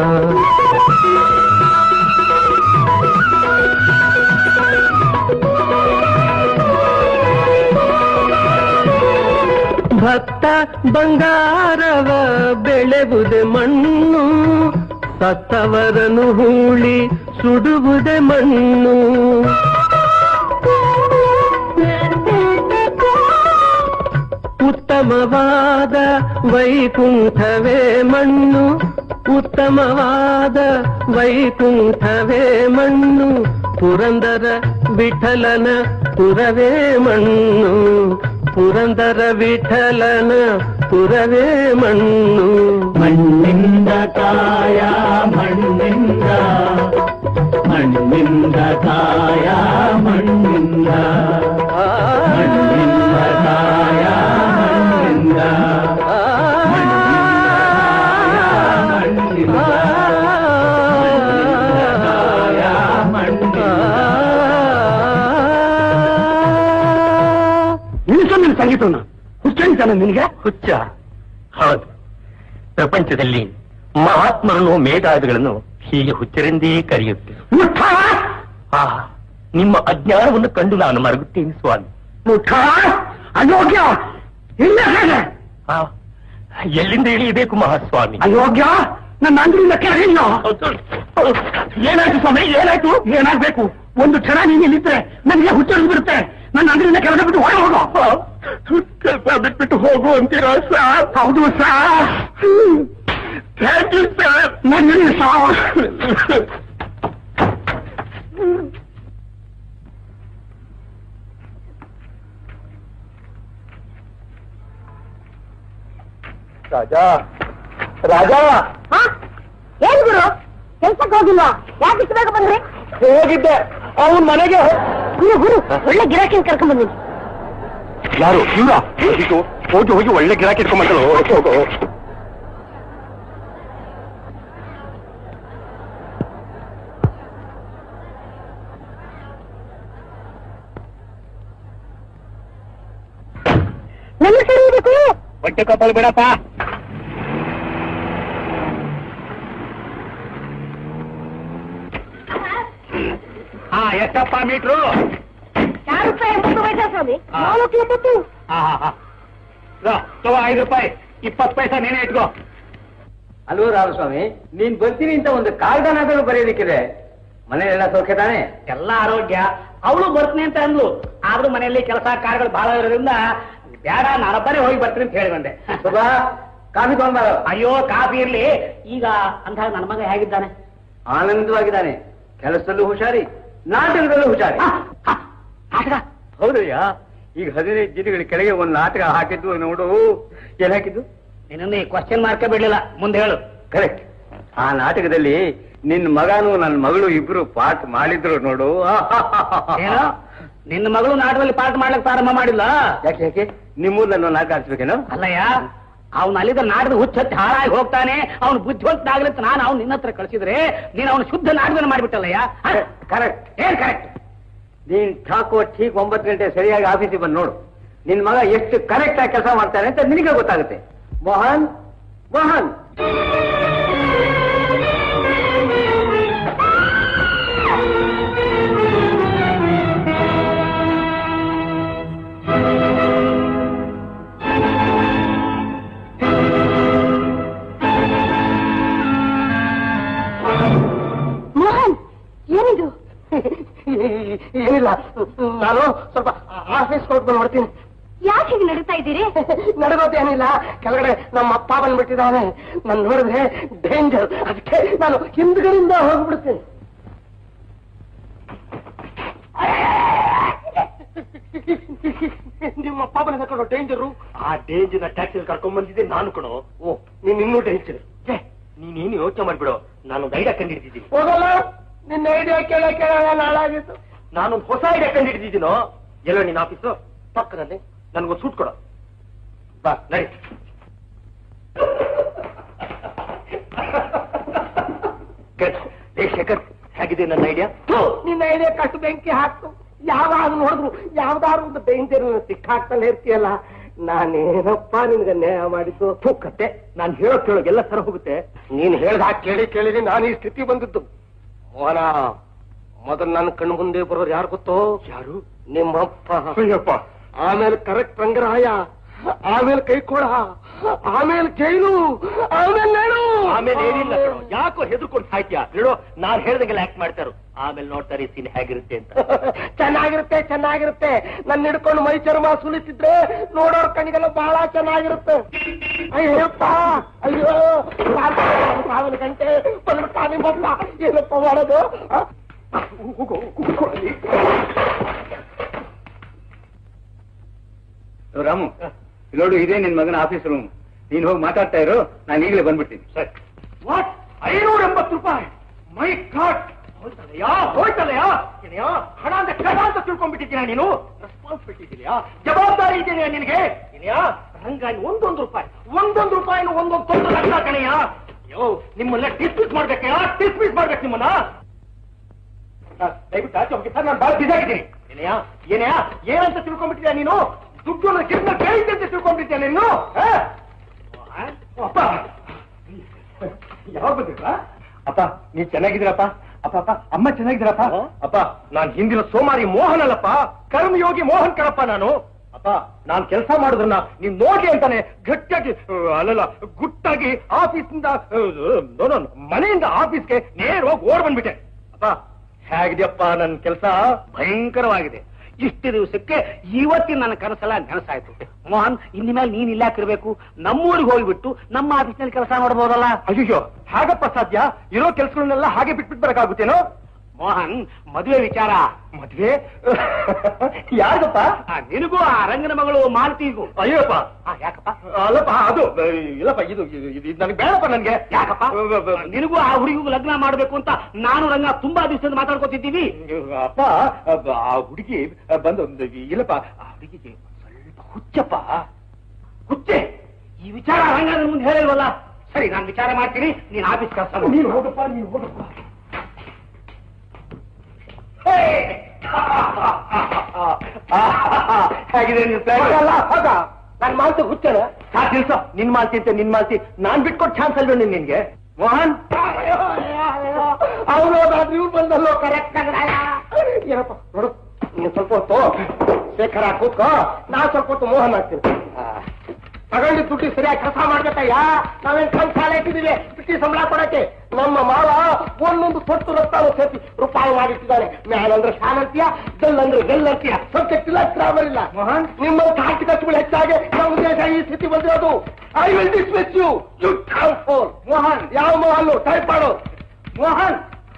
ಭತ್ತ ಬಂಗಾರವ ಬೆಳೆಬುದೆ ಮಣ್ಣು ಸತ್ತವರನು ಹೂಳಿ ಸುಡುವುದೆ ಮಣ್ಣು ಉತ್ತಮವಾದ ವೈಕುಂಠವೇ ಮಣ್ಣು ಉತ್ತಮವಾದ ವೈಕುಂಠವೇ ಮಣ್ಣು ಪುರಂದರ ವಿಠಲನ ಪುರವೇ ಮಣ್ಣು ಪುರಂದರ ವಿಠಲನ ಪುರವೇ ಮಣ್ಣು ಮಣ್ಣಿಂದ ಕಾಯ ಮಣ್ಣಿಂದ ಮಣ್ಣಿಂದ ಕಾಯ ಮಣ್ಣಿಂದ ಮಣ್ಣಿಂದ ಕಾಯ ಮಣ್ಣಿಂದ ಮಣ್ಣಿಂದ ಕಾಯ ಮಣ್ಣಿಂದ ನಿಲ್ಲಿಸು ನಿನ್ನ ಸಂಗೀತವನ್ನ ಹುಚ್ಚ ನಿನಗೆ ಹುಚ್ಚ ಹೌದು ಪ್ರಪಂಚದಲ್ಲಿ ಮಹಾತ್ಮರನ್ನು ಮೇಧಾವಿಗಳನ್ನು ಹೀಗೆ ಹುಚ್ಚರೆಂದೇ ಕರೆಯುತ್ತೆ ಆ ನಿಮ್ಮ ಅಜ್ಞಾನವನ್ನು ಕಂಡು ನಾನು ಮರಗುತ್ತೇನೆ ಸ್ವಾಮಿ ಮುಖ ಅಯೋಗ್ಯ ಇಲ್ಲ ಎಲ್ಲಿಂದ ಇಳಿಯಬೇಕು ಮಹಾಸ್ವಾಮಿ ಅಯೋಗ್ಯ ನನ್ನ ಅಂಗಡಿಯಿಂದ ಕೆಳಗಿಲ್ಲ ಏನಾಯ್ತು ಸ್ವಾಮಿ ಏನಾಯ್ತು ಏನಾಗ್ಬೇಕು ಒಂದು ಕ್ಷಣ ನೀನು ಇಲ್ಲಿದ್ರೆ ನನಗೆ ಹುಚ್ಚರಿದು ಬಿಡುತ್ತೆ ನನ್ನ ಅಂಗಡಿಯಿಂದ ಕೆಳಗೆ ಬಿಟ್ಟು ಹೊರ ಹೋಗೋ ಕೆಲಸ ಬಿಟ್ಬಿಟ್ಟು ಹೋಗು ಅಂತೀರಾ ಸರ್ ಹೌದು ಸರ್ ಥ್ಯಾಂಕ್ ಯು ಸರ್ ನನಗೆ ಸಾರ್ ರಾಜ ರಾಜ ಏನ್ ಗುರು ಕೆಲ್ಸಕ್ಕೆ ಹೋಗಿಲ್ವಾ ಯಾಕೆ ಇಷ್ಟು ಬೇಗ ಬಂದ್ರಿ ಹೋಗಿದ್ದೆ ಅವನ್ ಮನೆಗೆ ಗುರು ಗುರು ಒಳ್ಳೆ ಗಿರಾಕಿನ ಕರ್ಕೊಂಡ್ ಬಂದಿನಿ ಯಾರು ಇವ್ರ ಇದು ಹೋಗಿ ಹೋಗಿ ಒಳ್ಳೆ ಗಿರಾಕಿ ಇಟ್ಕೊಂಡ್ಬಂದ್ರು ಹೋಗು ನನ್ನ ಕರೀಬೇಕು ಹೊಟ್ಟೆ ಕಪ್ಪಲ್ ಬಿಡಪ್ಪ ಹಾ ಎಷ್ಟಪ್ಪ ಮೀಟ್ರು ಯಾರು ರೂಪಾಯಿ ಎಂಬತ್ತು ಪೈಸಾ ಸ್ವಾಮಿ ಹಾ. ನಾಲ್ಕು ಎಂಬತ್ತು ಹಾ ಹಾ ಹಾ ಲೋ, ತಗೋ ಐದು ರೂಪಾಯಿ ಇಪ್ಪತ್ತು ಪೈಸಾ ನೀನೇ ಇಟ್ಕೋ ಅಲ್ವೋ ರಾಮಸ್ವಾಮಿ ನೀನ್ ಬರ್ತೀನಿ ಅಂತ ಒಂದು ಕಾಗದನಾದರೂ ಬರೆಯೋದಿಕ್ಕಿದೆ ಮನೆಯೆಲ್ಲ ಸೌಖ್ಯ ತಾನೆ ಎಲ್ಲ ಆರೋಗ್ಯ ಅವಳು ಬರ್ತೀನಿ ಅಂತ ಅಂದ್ಲು ಆದ್ರೂ ಮನೆಯಲ್ಲಿ ಕೆಲಸ ಕಾರ್ಯಗಳು ಬಹಳ ಇರೋದ್ರಿಂದ ಬೇಡ ನಾನೊಬ್ಬನೇ ಹೋಗಿ ಬರ್ತೀನಿ ಅಂತ ಹೇಳಿ ಬಂದೆ ಸುಧಾ ಕಾಫಿ ತಗೊಂಡ್ಬಾರ ಅಯ್ಯೋ ಕಾಫಿ ಇರ್ಲಿ ಈಗ ಅಂದಾಗ ನನ್ನ ಮಗ ಹೇಗಿದ್ದಾನೆ ಆನಂದವಾಗಿದ್ದಾನೆ ಕೆಲಸದಲ್ಲೂ ಹುಷಾರಿ ನಾಟಕದಲ್ಲೂ ಹುಷಾರಿ ಆ, ಆ, ನಾಟಕ ಹೌದಯ್ಯ ಈಗ ಹದಿನೈದು ದಿನಗಳ ಕೆಳಗೆ ಒಂದು ನಾಟಕ ಹಾಕಿದ್ದು ನೋಡು ಏನ್ ಹಾಕಿದ್ದು ನಿನ್ನ ಕ್ವಶನ್ ಮಾರ್ಕ ಬಿಡ್ಲಿಲ್ಲ ಮುಂದೆ ಹೇಳು ಕರೆಕ್ಟ್ ಆ ನಾಟಕದಲ್ಲಿ ನಿನ್ ಮಗನು ನನ್ನ ಮಗಳು ಇಬ್ರು ಪಾಠ ಮಾಡಿದ್ರು ನೋಡು ಏನು ನಿನ್ನ ಮಗಳು ನಾಟಕದಲ್ಲಿ ಪಾಠ ಮಾಡ್ಲಿಕ್ಕೆ ಪ್ರಾರಂಭ ಮಾಡಿಲ್ಲ ಯಾಕೆ ಯಾಕೆ ನಿಮ್ಮೂರ್ನಲ್ಲಿ ನಾಟಕ ಆಡ್ಸ್ಬೇಕೇನೋ ಅಲ್ಲಯ್ಯ ಅವನ ಅಲ್ಲಿದ್ದ ನಾಟಕದ ಹುಚ್ಚತ್ತು ಹಾಳಾಗಿ ಹೋಗ್ತಾನೆ ಅವನು ಬುದ್ಧಿವಂತನಾಗ್ಲಿ ಅಂತ ನಾನು ಅವ್ನು ನಿನ್ನ ಹತ್ರ ಕಳಿಸಿದ್ರೆ ನೀನು ಅವನು ಶುದ್ಧ ನಾಟಕನ ಮಾಡಿಬಿಟ್ಟಲ್ಲಯ್ಯ ಹ? ಕರೆಕ್ಟ್ ಏನ್ ಕರೆಕ್ಟ್ ನೀನ್ ಠಾಕೋ ಠೀಕ್ ಒಂಬತ್ತು ಗಂಟೆ ಸರಿಯಾಗಿ ಆಫೀಸಿಗೆ ಬಂದು ನೋಡು ನಿನ್ ಮಗ ಎಷ್ಟು ಕರೆಕ್ಟ್ ಆಗಿ ಕೆಲಸ ಮಾಡ್ತಾನೆ ಅಂತ ನಿನಗೆ ಗೊತ್ತಾಗುತ್ತೆ ಮೋಹನ್ ಮೋಹನ್ ಮೋಹನ್ ಏನಿದು ಏನಿಲ್ಲ ನಾನು ಸ್ವಲ್ಪ ಆಫೀಸ್ ಕೊಟ್ಕೊಂಡು ನೋಡ್ತೀನಿ ಯಾಕೆ ಹೀಗೆ ನಡೀತಾ ಇದ್ದೀರಿ ನಡೆದೋದೇನಿಲ್ಲ ಕೆಳಗಡೆ ನಮ್ಮ ಅಪ್ಪ ಬಂದ್ಬಿಟ್ಟಿದ್ದಾನೆ ನಾನು ನೋಡಿದ್ರೆ ಡೇಂಜರ್ ಅದಕ್ಕೆ ನಾನು ಹಿಂದ್ಗಡೆಯಿಂದ ಹೋಗ್ಬಿಡ್ತೀನಿ ನಿಮ್ಮ ಅಪ್ಪ ಬಂದ ಕಣೋ ಡೇಂಜರು ಆ ಡೇಂಜರ್ ಟ್ಯಾಕ್ಸಿ ಕರ್ಕೊಂಡ್ ಬಂದಿದ್ದೆ ನಾನು ಕಣೋ ಓ ನೀನ್ ಇನ್ನೂ ಡೇಂಜರ್ ನೀನೇನು ಯೋಚನೆ ಮಾಡ್ಬಿಡು ನಾನು ಐಡಿಯಾ ಕಂಡಿಡ್ತಿದ್ದೀನಿ ಹೋಗಲ್ಲ ನಿನ್ನ ಐಡಿಯಾ ಕೇಳ ಕೇಳ ನಾಳಾಗಿತ್ತು ನಾನು ಹೊಸ ಐಡಿಯಾ ಕಂಡಿಡ್ತಿದ್ದೀನೋ ಎಲ್ಲೋ ನಿನ್ನ ಆಫೀಸು ಪಕ್ಕದಲ್ಲಿ ನನ್ಗೊಂದು ಸೂಟ್ ಕೊಡು ಬಾ ನಡಿ ಏ ಶೇಖರ್ ಹೇಗಿದೆ ನನ್ನ ಐಡಿಯಾ ನಿನ್ನ ಐಡಿಯಾ ಕಟ್ಟು ಬೆಂಕಿ ಹಾಕ್ತು ಯಾವಾಗ ನೋಡಿದ್ರು ಯಾವ್ದಾದ್ರು ಒಂದು ಡೇಂಜರ್ ಸಿಕ್ಕಾಕ್ತಲೇ ಇರ್ತೀಯಲ್ಲ ನಾನೇನಪ್ಪ ನಿನ್ಗೆ ನ್ಯಾಯ ಮಾಡಿದ್ದು ಕತ್ತೆ ನಾನು ಹೇಳೋ ಕೇಳೋಗೆಲ್ಲ ಸರ ಹೋಗುತ್ತೆ ನೀನ್ ಹೇಳ್ದ ಹಾಗೆ ಕೇಳಿ ಕೇಳಿದ್ರೆ ನಾನು ಈ ಸ್ಥಿತಿ ಬಂದಿದ್ದು ಮೋಹನ ಮೊದಲು ನನ್ನ ಕಣ್ಣು ಮುಂದೆ ಬರೋರು ಯಾರು ಗೊತ್ತೋ ಯಾರು ನಿಮ್ಮಪ್ಪ ಅಯ್ಯಪ್ಪ ಆಮೇಲೆ ಕರೆಕ್ಟ್ ರಂಗರಾಯ ಆಮೇಲೆ ಕೈಕೋಳ ಆಮೇಲೆ ಜೈಲು ಆಮೇಲೆ ನೇಣು ಆಮೇಲೆ ಏನಿಲ್ಲ ಕಣೋ. ಯಾಕೋ ಹೆದರ್ಕೊಂಡು ಸಾಯ್ತೀಯ ಹೇಳೋ ನಾನ್ ಹೇಳ್ದಂಗೆಲ್ಲ ಆಕ್ಟ್ ಮಾಡ್ತಾರು ಆಮೇಲೆ ನೋಡ್ತಾರೆ ಸೀನ್ ಹೇಗಿರುತ್ತೆ ಅಂತ ಚೆನ್ನಾಗಿರುತ್ತೆ ಚೆನ್ನಾಗಿರುತ್ತೆ ನನ್ನ ಹಿಡ್ಕೊಂಡು ಮೈ ಚರ್ಮ ಸುಲಿತಿದ್ರೆ ನೋಡೋರ್ ಕಣ್ಣಿಗೆಲ್ಲ ಬಹಳ ಚೆನ್ನಾಗಿರುತ್ತೆ ಅಯ್ಯಪ್ಪ ಅಯ್ಯೋ ಸಾವಿರ ಗಂಟೆ ಬಂದ್ಬಿಟ್ಟ ನಿಮ್ಮಪ್ಪ ಏನಪ್ಪ ಮಾಡೋದು ಆ? ಹೋಗು, ಕೂತ್ಕೊಳ್ಳಿ. ರಾಮು ನೋಡು ಇದೇ ನಿನ್ ಮಗನ ಆಫೀಸ್ ರೂಮ್ ನೀನ್ ಹೋಗಿ ಮಾತಾಡ್ತಾ ಇರು ನಾನು ಈಗಲೇ ಬಂದ್ಬಿಡ್ತೀನಿ ಸರಿ ವಾಟ್ ಐನೂರ ಎಂಬತ್ತು ರೂಪಾಯಿ ಮೈ ಗಾಡ್ ಹೋಯ್ತಲ್ಲಯ್ಯ ಹೋಯ್ತಲ್ಲಯ್ಯ ಏನಯ್ಯ ಹಣ ಅಂತ ಕಡ ಅಂತ ತಿಳ್ಕೊಂಡ್ಬಿಟ್ಟಿದ್ದೀನ ನೀನು ರೆಸ್ಪಾನ್ಸಿಬಿಲಿಟಿ ಇದೆಯಾ ಜವಾಬ್ದಾರಿ ಇದೆಯಾ ನಿನಗೆ ಏನಯ್ಯ ರಂಗಾಗಿ ಒಂದೊಂದು ರೂಪಾಯಿ ಒಂದೊಂದು ರೂಪಾಯಿನ ಒಂದೊಂದು ದೊಡ್ಡ ಲಕ್ಷ ಕಣಯ್ಯ ಅಯ್ಯೋ ನಿಮ್ಮನ್ನ ಡಿಸ್ಮಿಸ್ ಮಾಡ್ಬೇಕಯ್ಯ ಡಿಸ್ಮಿಸ್ ಮಾಡ್ಬೇಕು ನಿಮ್ಮನ್ನ ಸರ್, ದಯವಿಟ್ಟು ಆಚೆ ಹೋಗಿ ಸರ್ ನಾನು ಬಹಳ ಬಿಸಿ ಆಗಿದ್ದೀನಿ ಏನಯ್ಯ ಏನಯ್ಯ ಏನಂತ ತಿಳ್ಕೊಂಡ್ಬಿಟ್ಟಿದ್ಯಾ ನೀನು ದುಡ್ಡು ಅನ್ನೋ ಕಿರ್ನ ಕೇಳಿದ್ದೆ ಅಂತ ತಿಳ್ಕೊಂಡ್ಬಿಟ್ಟಿದ್ಯಾ ನೀನು ಆ? ಅಪ್ಪ ಯಾವಾಗ ಬಂದಿದ್ರ ಅಪ್ಪ ನೀವ್ ಚೆನ್ನಾಗಿದ್ದೀರಪ್ಪ ಅಪ್ಪ ಅಪ್ಪ ಅಮ್ಮ ಚೆನ್ನಾಗಿದ್ದೀರಪ್ಪ ಅಪ್ಪ ನಾನ್ ಹಿಂದಿನ ಸೋಮಾರಿ ಮೋಹನ್ ಅಲ್ಲಪ್ಪ ಕರ್ಮಯೋಗಿ ಮೋಹನ್ ಕಣಪ್ಪ ನಾನು ಅಪ್ಪ ನಾನ್ ಕೆಲಸ ಮಾಡಿದ್ರನ್ನ ನೀವ್ ನೋಡಿ ಅಂತಾನೆ ಗಟ್ಟಿಯಾಗಿ ಆ, ಅಲ್ಲಲ್ಲ ಗುಟ್ಟಾಗಿ ಆಫೀಸಿಂದ ನೋಡೋ ಮನೆಯಿಂದ ಆಫೀಸ್ಗೆ ನೇರವಾಗಿ ಓಡ್ ಬಂದ್ಬಿಟ್ಟೆ ಅಪ್ಪ ಹೇಗಿದೆಯಪ್ಪ ನನ್ ಕೆಲಸ ಭಯಂಕರವಾಗಿದೆ ಇಷ್ಟು ದಿವಸಕ್ಕೆ ಇವತ್ತಿನ ನನ್ನ ಕನಸೆಲ್ಲ ನೆನಸಾಯ್ತು ಮೋಹನ್ ಇನ್ನು ಮೇಲೆ ನೀನ್ ಇಲ್ಲ ಹಾಕಿರ್ಬೇಕು ನಮ್ಮೂರಿಗೆ ಹೋಗ್ಬಿಟ್ಟು ನಮ್ಮ ಆಫೀಸ್ನಲ್ಲಿ ಕೆಲಸ ಮಾಡ್ಬೋದಲ್ಲ ಅಯ್ಯೋ ಹಾಗಪ್ಪ ಸಾಧ್ಯ ಇರೋ ಕೆಲ್ಸಗಳನ್ನೆಲ್ಲ ಹಾಗೆ ಬಿಟ್ಬಿಟ್ ಬರಕಾಗುತ್ತೇನೋ ಮೋಹನ್ ಮದುವೆ ವಿಚಾರ ಮದ್ವೆ ಯಾರಿಗಪ್ಪ ಆ, ನಿನಗೂ ಆ ರಂಗನ ಮಗಳು ಮಾಲತಿಗೂ ಅಯ್ಯಪ್ಪ ಆ, ಯಾಕಪ್ಪ ಅಲ್ಲಪ್ಪ ಅದು ಇಲ್ಲಪ್ಪ ಇದು ಇದು- ಇದು ನನಗೆ ಬೇಡಪ್ಪ ನನ್ಗೆ ಯಾಕಪ್ಪ ನಿನಗೂ ಆ ಹುಡುಗಿಗೂ ಲಗ್ನ ಮಾಡ್ಬೇಕು ಅಂತ ನಾನು ರಂಗ ತುಂಬಾ ದಿವಸದಿಂದ ಮಾತಾಡ್ಕೊತಿದ್ದೀವಿ ಅಪ್ಪ ಅಬ್ಬ, ಆ ಹುಡುಗಿ ಬಂದು ಒಂದು ಇಲ್ಲಪ್ಪ ಆ ಹುಡುಗಿಗೆ ಸ್ವಲ್ಪ ಹುಚ್ಚಪ್ಪ ಹುಚ್ಚೆ ಈ ವಿಚಾರ ರಂಗನ ಮುಂದೆ ಹೇಳಿಲ್ವಲ್ಲ ಸರಿ ನಾನು ವಿಚಾರ ಮಾಡ್ತೀನಿ ನೀನ್ ಆಫೀಸ್ ಕೆಲಸ ನೀನು ಹೋಗಪ್ಪ ನೀನು ಹೋಗಪ್ಪ ಹೇಗಿದೆ ನಿನ್ plan? ಹಾಗಲ್ಲ, ಹಾಗ ನನ್ ಮಾತು ಹುಚ್ಚನ ಸಾ ತಿಳ್ಸೋ ನಿನ್ ಮಾಲ್ತಿ ಅಂತ ನಿನ್ ಮಾಲ್ತಿ ನಾನ್ ಬಿಟ್ಕೊಟ್ ಚಾನ್ಸ್ ಅಲ್ವೇ ನಿನ್ಗೆ ಮೋಹನ್ ಅವನು ನೀವು ಬಂದಲ್ಲೋ ಕರೆಕ್ಟ್ ಏನಪ್ಪ ನೋಡು ನೀನು ಸ್ವಲ್ಪ ಹೊತ್ತು ಶೇಖರ ಕೂತ್ಕೋ ನಾ ಸ್ವಲ್ಪ ಹೊತ್ತು ಮೋಹನ್ ಆಗ್ತೀನಿ ತಗೊಂಡು ದುಡ್ಡು ಸರಿಯಾಗಿ ಕೆಲಸ ಮಾಡ್ಬೇಕಯ್ಯ ನಾವೇನ್ ಕಣ್ ಸಾಲ ಇಟ್ಟಿದ್ದೀವಿ ಬಿಟ್ಟಿ ಸಂಬಳ ಕೊಡಕ್ಕೆ ನಮ್ಮ ಮಾವ ಒಂದೊಂದು ತೊಟ್ಟು ರಕ್ತ ಸೇರಿಸಿ ರೂಪಾಯಿ ಮಾಡಿಟ್ಟಿದ್ದಾನೆ ಮ್ಯಾಲಂದ್ರೆ ಶಾನಂತೀಯ ಗೆಲ್ಲಂದ್ರೆ ಗೆಲ್ಲಂತೀಯ ಸಬ್ಜೆಕ್ಟ್ ಇಲ್ಲ ಗ್ರಾಮರ್ ಇಲ್ಲ ಮೋಹನ್ ನಿಮ್ಮ ಕಾಟಿ ಕಚ್ಚುಗಳು ಹೆಚ್ಚಾಗಿ ನಮ್ಮ ದೇಶ ಈ ಸ್ಥಿತಿ ಬಂದಿರೋದು I will dismiss you you phone Mohan ಯಾವ ಮೋಹನ್ ಟೈಪ್ ಮಾಡು ಮೋಹನ್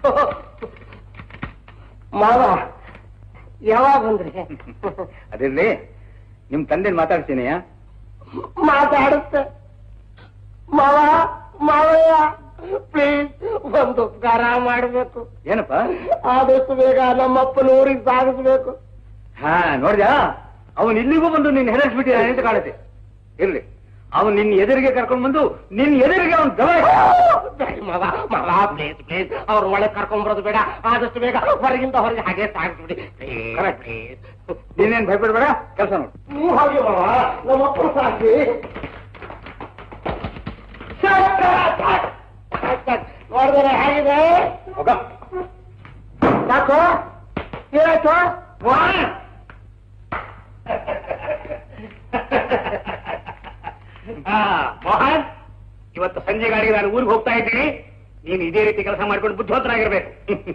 ಮಾವ ಯಾವಾಗ ಬಂದ್ರಿ ಅದಿರ್ಲಿ ನಿಮ್ ತಂದೆ ಮಾತಾಡ್ತೀನಿ ಮಾತಾಡುತ್ತೆ ಮಾವ ಮಾವಯ್ಯ ಪ್ಲೀಸ್ ಒಂದು ಉಪಕಾರ ಮಾಡಬೇಕು ಏನಪ್ಪ ಆದಷ್ಟು ಬೇಗ ನಮ್ಮಪ್ಪನ ಊರಿಗೆ ಸಾಗಿಸ್ಬೇಕು ಹಾ ನೋಡ್ದ್ಯಾ ಅವನ್ ಇಲ್ಲಿಗೂ ಬಂದು ನಿನ್ ಹೆದರ್ಸ್ಬಿಟ್ಟಿದ್ದಾನೆ ಅಂತ ಕಾಣುತ್ತೆ ಇರ್ಲಿ ಅವನ್ ನಿನ್ ಎದುರಿಗೆ ಕರ್ಕೊಂಡ್ ಬಂದು ನಿನ್ ಎದುರಿಗೆ ಅವನ್ ಗವ ಮಾವ ಮಾವ ಪ್ಲೀಸ್ ಪ್ಲೀಸ್ ಅವ್ರ ಒಳಗೆ ಕರ್ಕೊಂಡ್ ಬರೋದು ಬೇಡ ಆದಷ್ಟು ಬೇಗ ಹೊರಗಿಂದ ಹೊರಗೆ ಹಾಗೆ ಸಾಗಿಸ್ಬಿಡಿ Correct. ನೀನೇನ್ ಭಯಪಡ್ಬೇಡ ಕೆಲಸ ನೋಡು ನೀವು ಹಾಗೆ ಮಾವ ನಮ್ಮಪ್ಪನ ಸಾಕಿ ನೋಡಿದ್ರೆ ಹೇಗಿದೆ ಹೋಗ ಸಾಕು ಏನಾಯ್ತು ಆ, ಮೋಹನ್ ಇವತ್ತು ಸಂಜೆ ಗಾಡಿಗೆ ನಾನು ಊರಿಗೆ ಹೋಗ್ತಾ ಇದ್ದೀನಿ ನೀನು ಇದೇ ರೀತಿ ಕೆಲಸ ಮಾಡ್ಕೊಂಡು ಬುದ್ಧಿವಂತರಾಗಿರ್ಬೇಕು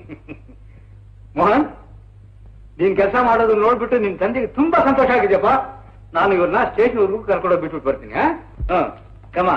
ಮೋಹನ್ ನೀನ್ ಕೆಲಸ ಮಾಡೋದು ನೋಡ್ಬಿಟ್ಟು ನಿನ್ ತಂದೆಗೆ ತುಂಬಾ ಸಂತೋಷ ಆಗಿದೆಯಪ್ಪ ನಾನು ಇವ್ರನ್ನ ಸ್ಟೇಷನ್ ವರ್ಗೂ ಕರ್ಕೊಂಡೋಗಿ ಬಿಟ್ಬಿಟ್ಟು ಬರ್ತೀನಿ ಹಾ? ಹ ಕಮ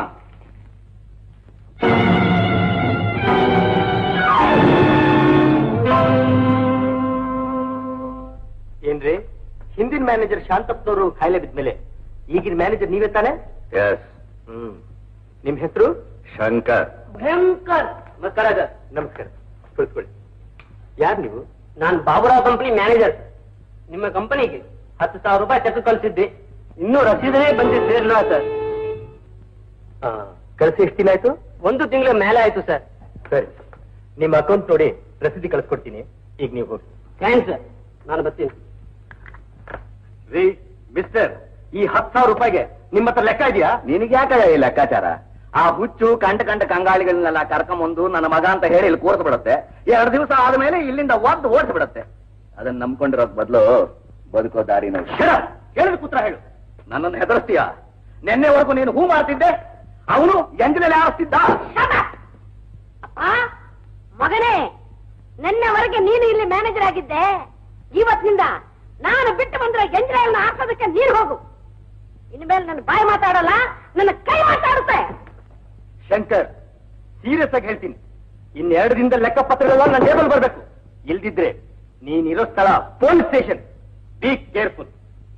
ಏನ್ರಿ ಹಿಂದಿನ ಮ್ಯಾನೇಜರ್ ಶಾಂತಪ್ಪನವರು ಕಾಯಿಲೆ ಬಿದ್ಮೇಲೆ ಈಗಿನ ಮ್ಯಾನೇಜರ್ ನೀವೇ ತಾನೆ ಎಸ್ ಹ್ಮ್ ನಿಮ್ ಹೆಸರು ಶಂಕರ್ ಭಯಂಕರ್ ನಮಸ್ಕಾರ ಸರ್ ನಮಸ್ಕಾರ ಕುಳಿತುಕೊಳ್ಳಿ ಯಾರು ನೀವು ನಾನು ಬಾಬುರಾವ್ ಕಂಪನಿ ಮ್ಯಾನೇಜರ್ ನಿಮ್ಮ ಕಂಪನಿಗೆ ಹತ್ತು ಸಾವಿರ ರೂಪಾಯಿ ಚೆಕ್ ಕಳಿಸಿದ್ದೆ ಇನ್ನೂ ರಸೀದನೇ ಬಂದು ಸೇರಿಲ್ಲ ಸರ್ ಕಳಿಸಿ ಎಷ್ಟು ದಿನ ಆಯ್ತು ಒಂದು ತಿಂಗಳ ಮೇಲೆ ಆಯ್ತು ಸರ್ ಸರಿ ನಿಮ್ಮ ಅಕೌಂಟ್ ನೋಡಿ ರಸೀದಿ ಕಳಿಸ್ಕೊಡ್ತೀನಿ ಈಗ ನೀವು ಹೋಗಿ ಥ್ಯಾಂಕ್ಸ್ ನಾನು ಬರ್ತೀನಿ ರೀ ಮಿಸ್ಟರ್ ಈ ಹತ್ತು ಸಾವಿರ ರೂಪಾಯಿಗೆ ನಿಮ್ಮ ಹತ್ರ ಲೆಕ್ಕ ಇದೆಯಾ ನಿನಗೆ ಯಾಕೆ ಈ ಲೆಕ್ಕಾಚಾರ ಆ ಹುಚ್ಚು ಕಂಡ ಕಂಡ ಕಂಗಾಳಿಗಳನ್ನೆಲ್ಲ ಕರ್ಕೊಂಬಂದು ನನ್ನ ಮಗ ಅಂತ ಹೇಳಿ ಇಲ್ಲಿ ಕೂರ್ಸ್ ಬಿಡುತ್ತೆ ಎರಡು ದಿವಸ ಆದ್ಮೇಲೆ ಇಲ್ಲಿಂದ ಒದ್ದು ಓಡಿಸಿ ಬಿಡುತ್ತೆ ಅದನ್ನ ನಂಬ್ಕೊಂಡಿರೋದ್ ಬದಲು ಬದುಕೋ ದಾರಿನ ಹೇಳಿದ ಪುತ್ರ ಹೇಳು ನನ್ನನ್ನು ಹೆದರ್ಸ್ತೀಯ ನಿನ್ನೆವರೆಗೂ ನೀನು ಹೂ ಮಾಡ್ತಿದ್ದೆ ಅವನು ಎಂಜಿನಲ್ಲಿ ಆರಿಸ್ತಿದ್ದ ಅಪ್ಪ ಮಗನೇ ನಿನ್ನೆವರೆಗೆ ನೀನು ಇಲ್ಲಿ ಮ್ಯಾನೇಜರ್ ಆಗಿದ್ದೆ ಇವತ್ತಿನಿಂದ ನಾನು ಬಿಟ್ಟು ಬಂದ್ರೆ ಗಂಜರಾಯನ್ನ ಹಾಕೋದಕ್ಕೆ ನೀನು ಹೋಗು ಇನ್ಮೇಲೆ ನನ್ನ ಬಾಯಿ ಮಾತಾಡಲ್ಲ ನನ್ನ ಕೈ ಮಾತಾಡುತ್ತೆ ಶಂಕರ್ ಸೀರಿಯಸ್ ಆಗಿ ಹೇಳ್ತೀನಿ ಇನ್ನೆರಡು ದಿನದ ಲೆಕ್ಕಪತ್ರಗಳೆಲ್ಲ ನನ್ನ ಟೇಬಲ್ ಬರಬೇಕು ಇಲ್ದಿದ್ರೆ ನೀನಿರೋ ಸ್ಥಳ ಪೊಲೀಸ್ ಸ್ಟೇಷನ್ ಬಿ ಕೇರ್ಫುಲ್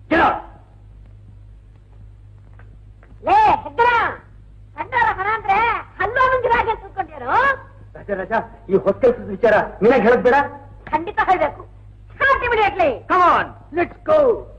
ಲೇ ಹೆಗ್ಗರ ಕಂಡಾರ ಮನ ಅಂದ್ರೆ ಹಲ್ಲೋ ಮಂಜರಾಗೆ ತಿಳ್ಕೊಂಡಿರೋ ರಾಜ ರಾಜ ಈ ಹೊಸ ಕೆಲಸದ ವಿಚಾರ ನೀನಾಗ ಹೇಳದ್ ಬೇಡ ಖಂಡಿತ ಹೇಳ್ಬೇಕು ಇಮಿಡಿಯೇಟ್ಲಿ ಕಮಾನ್ ಲೆಟ್ಸ್ ಗೋ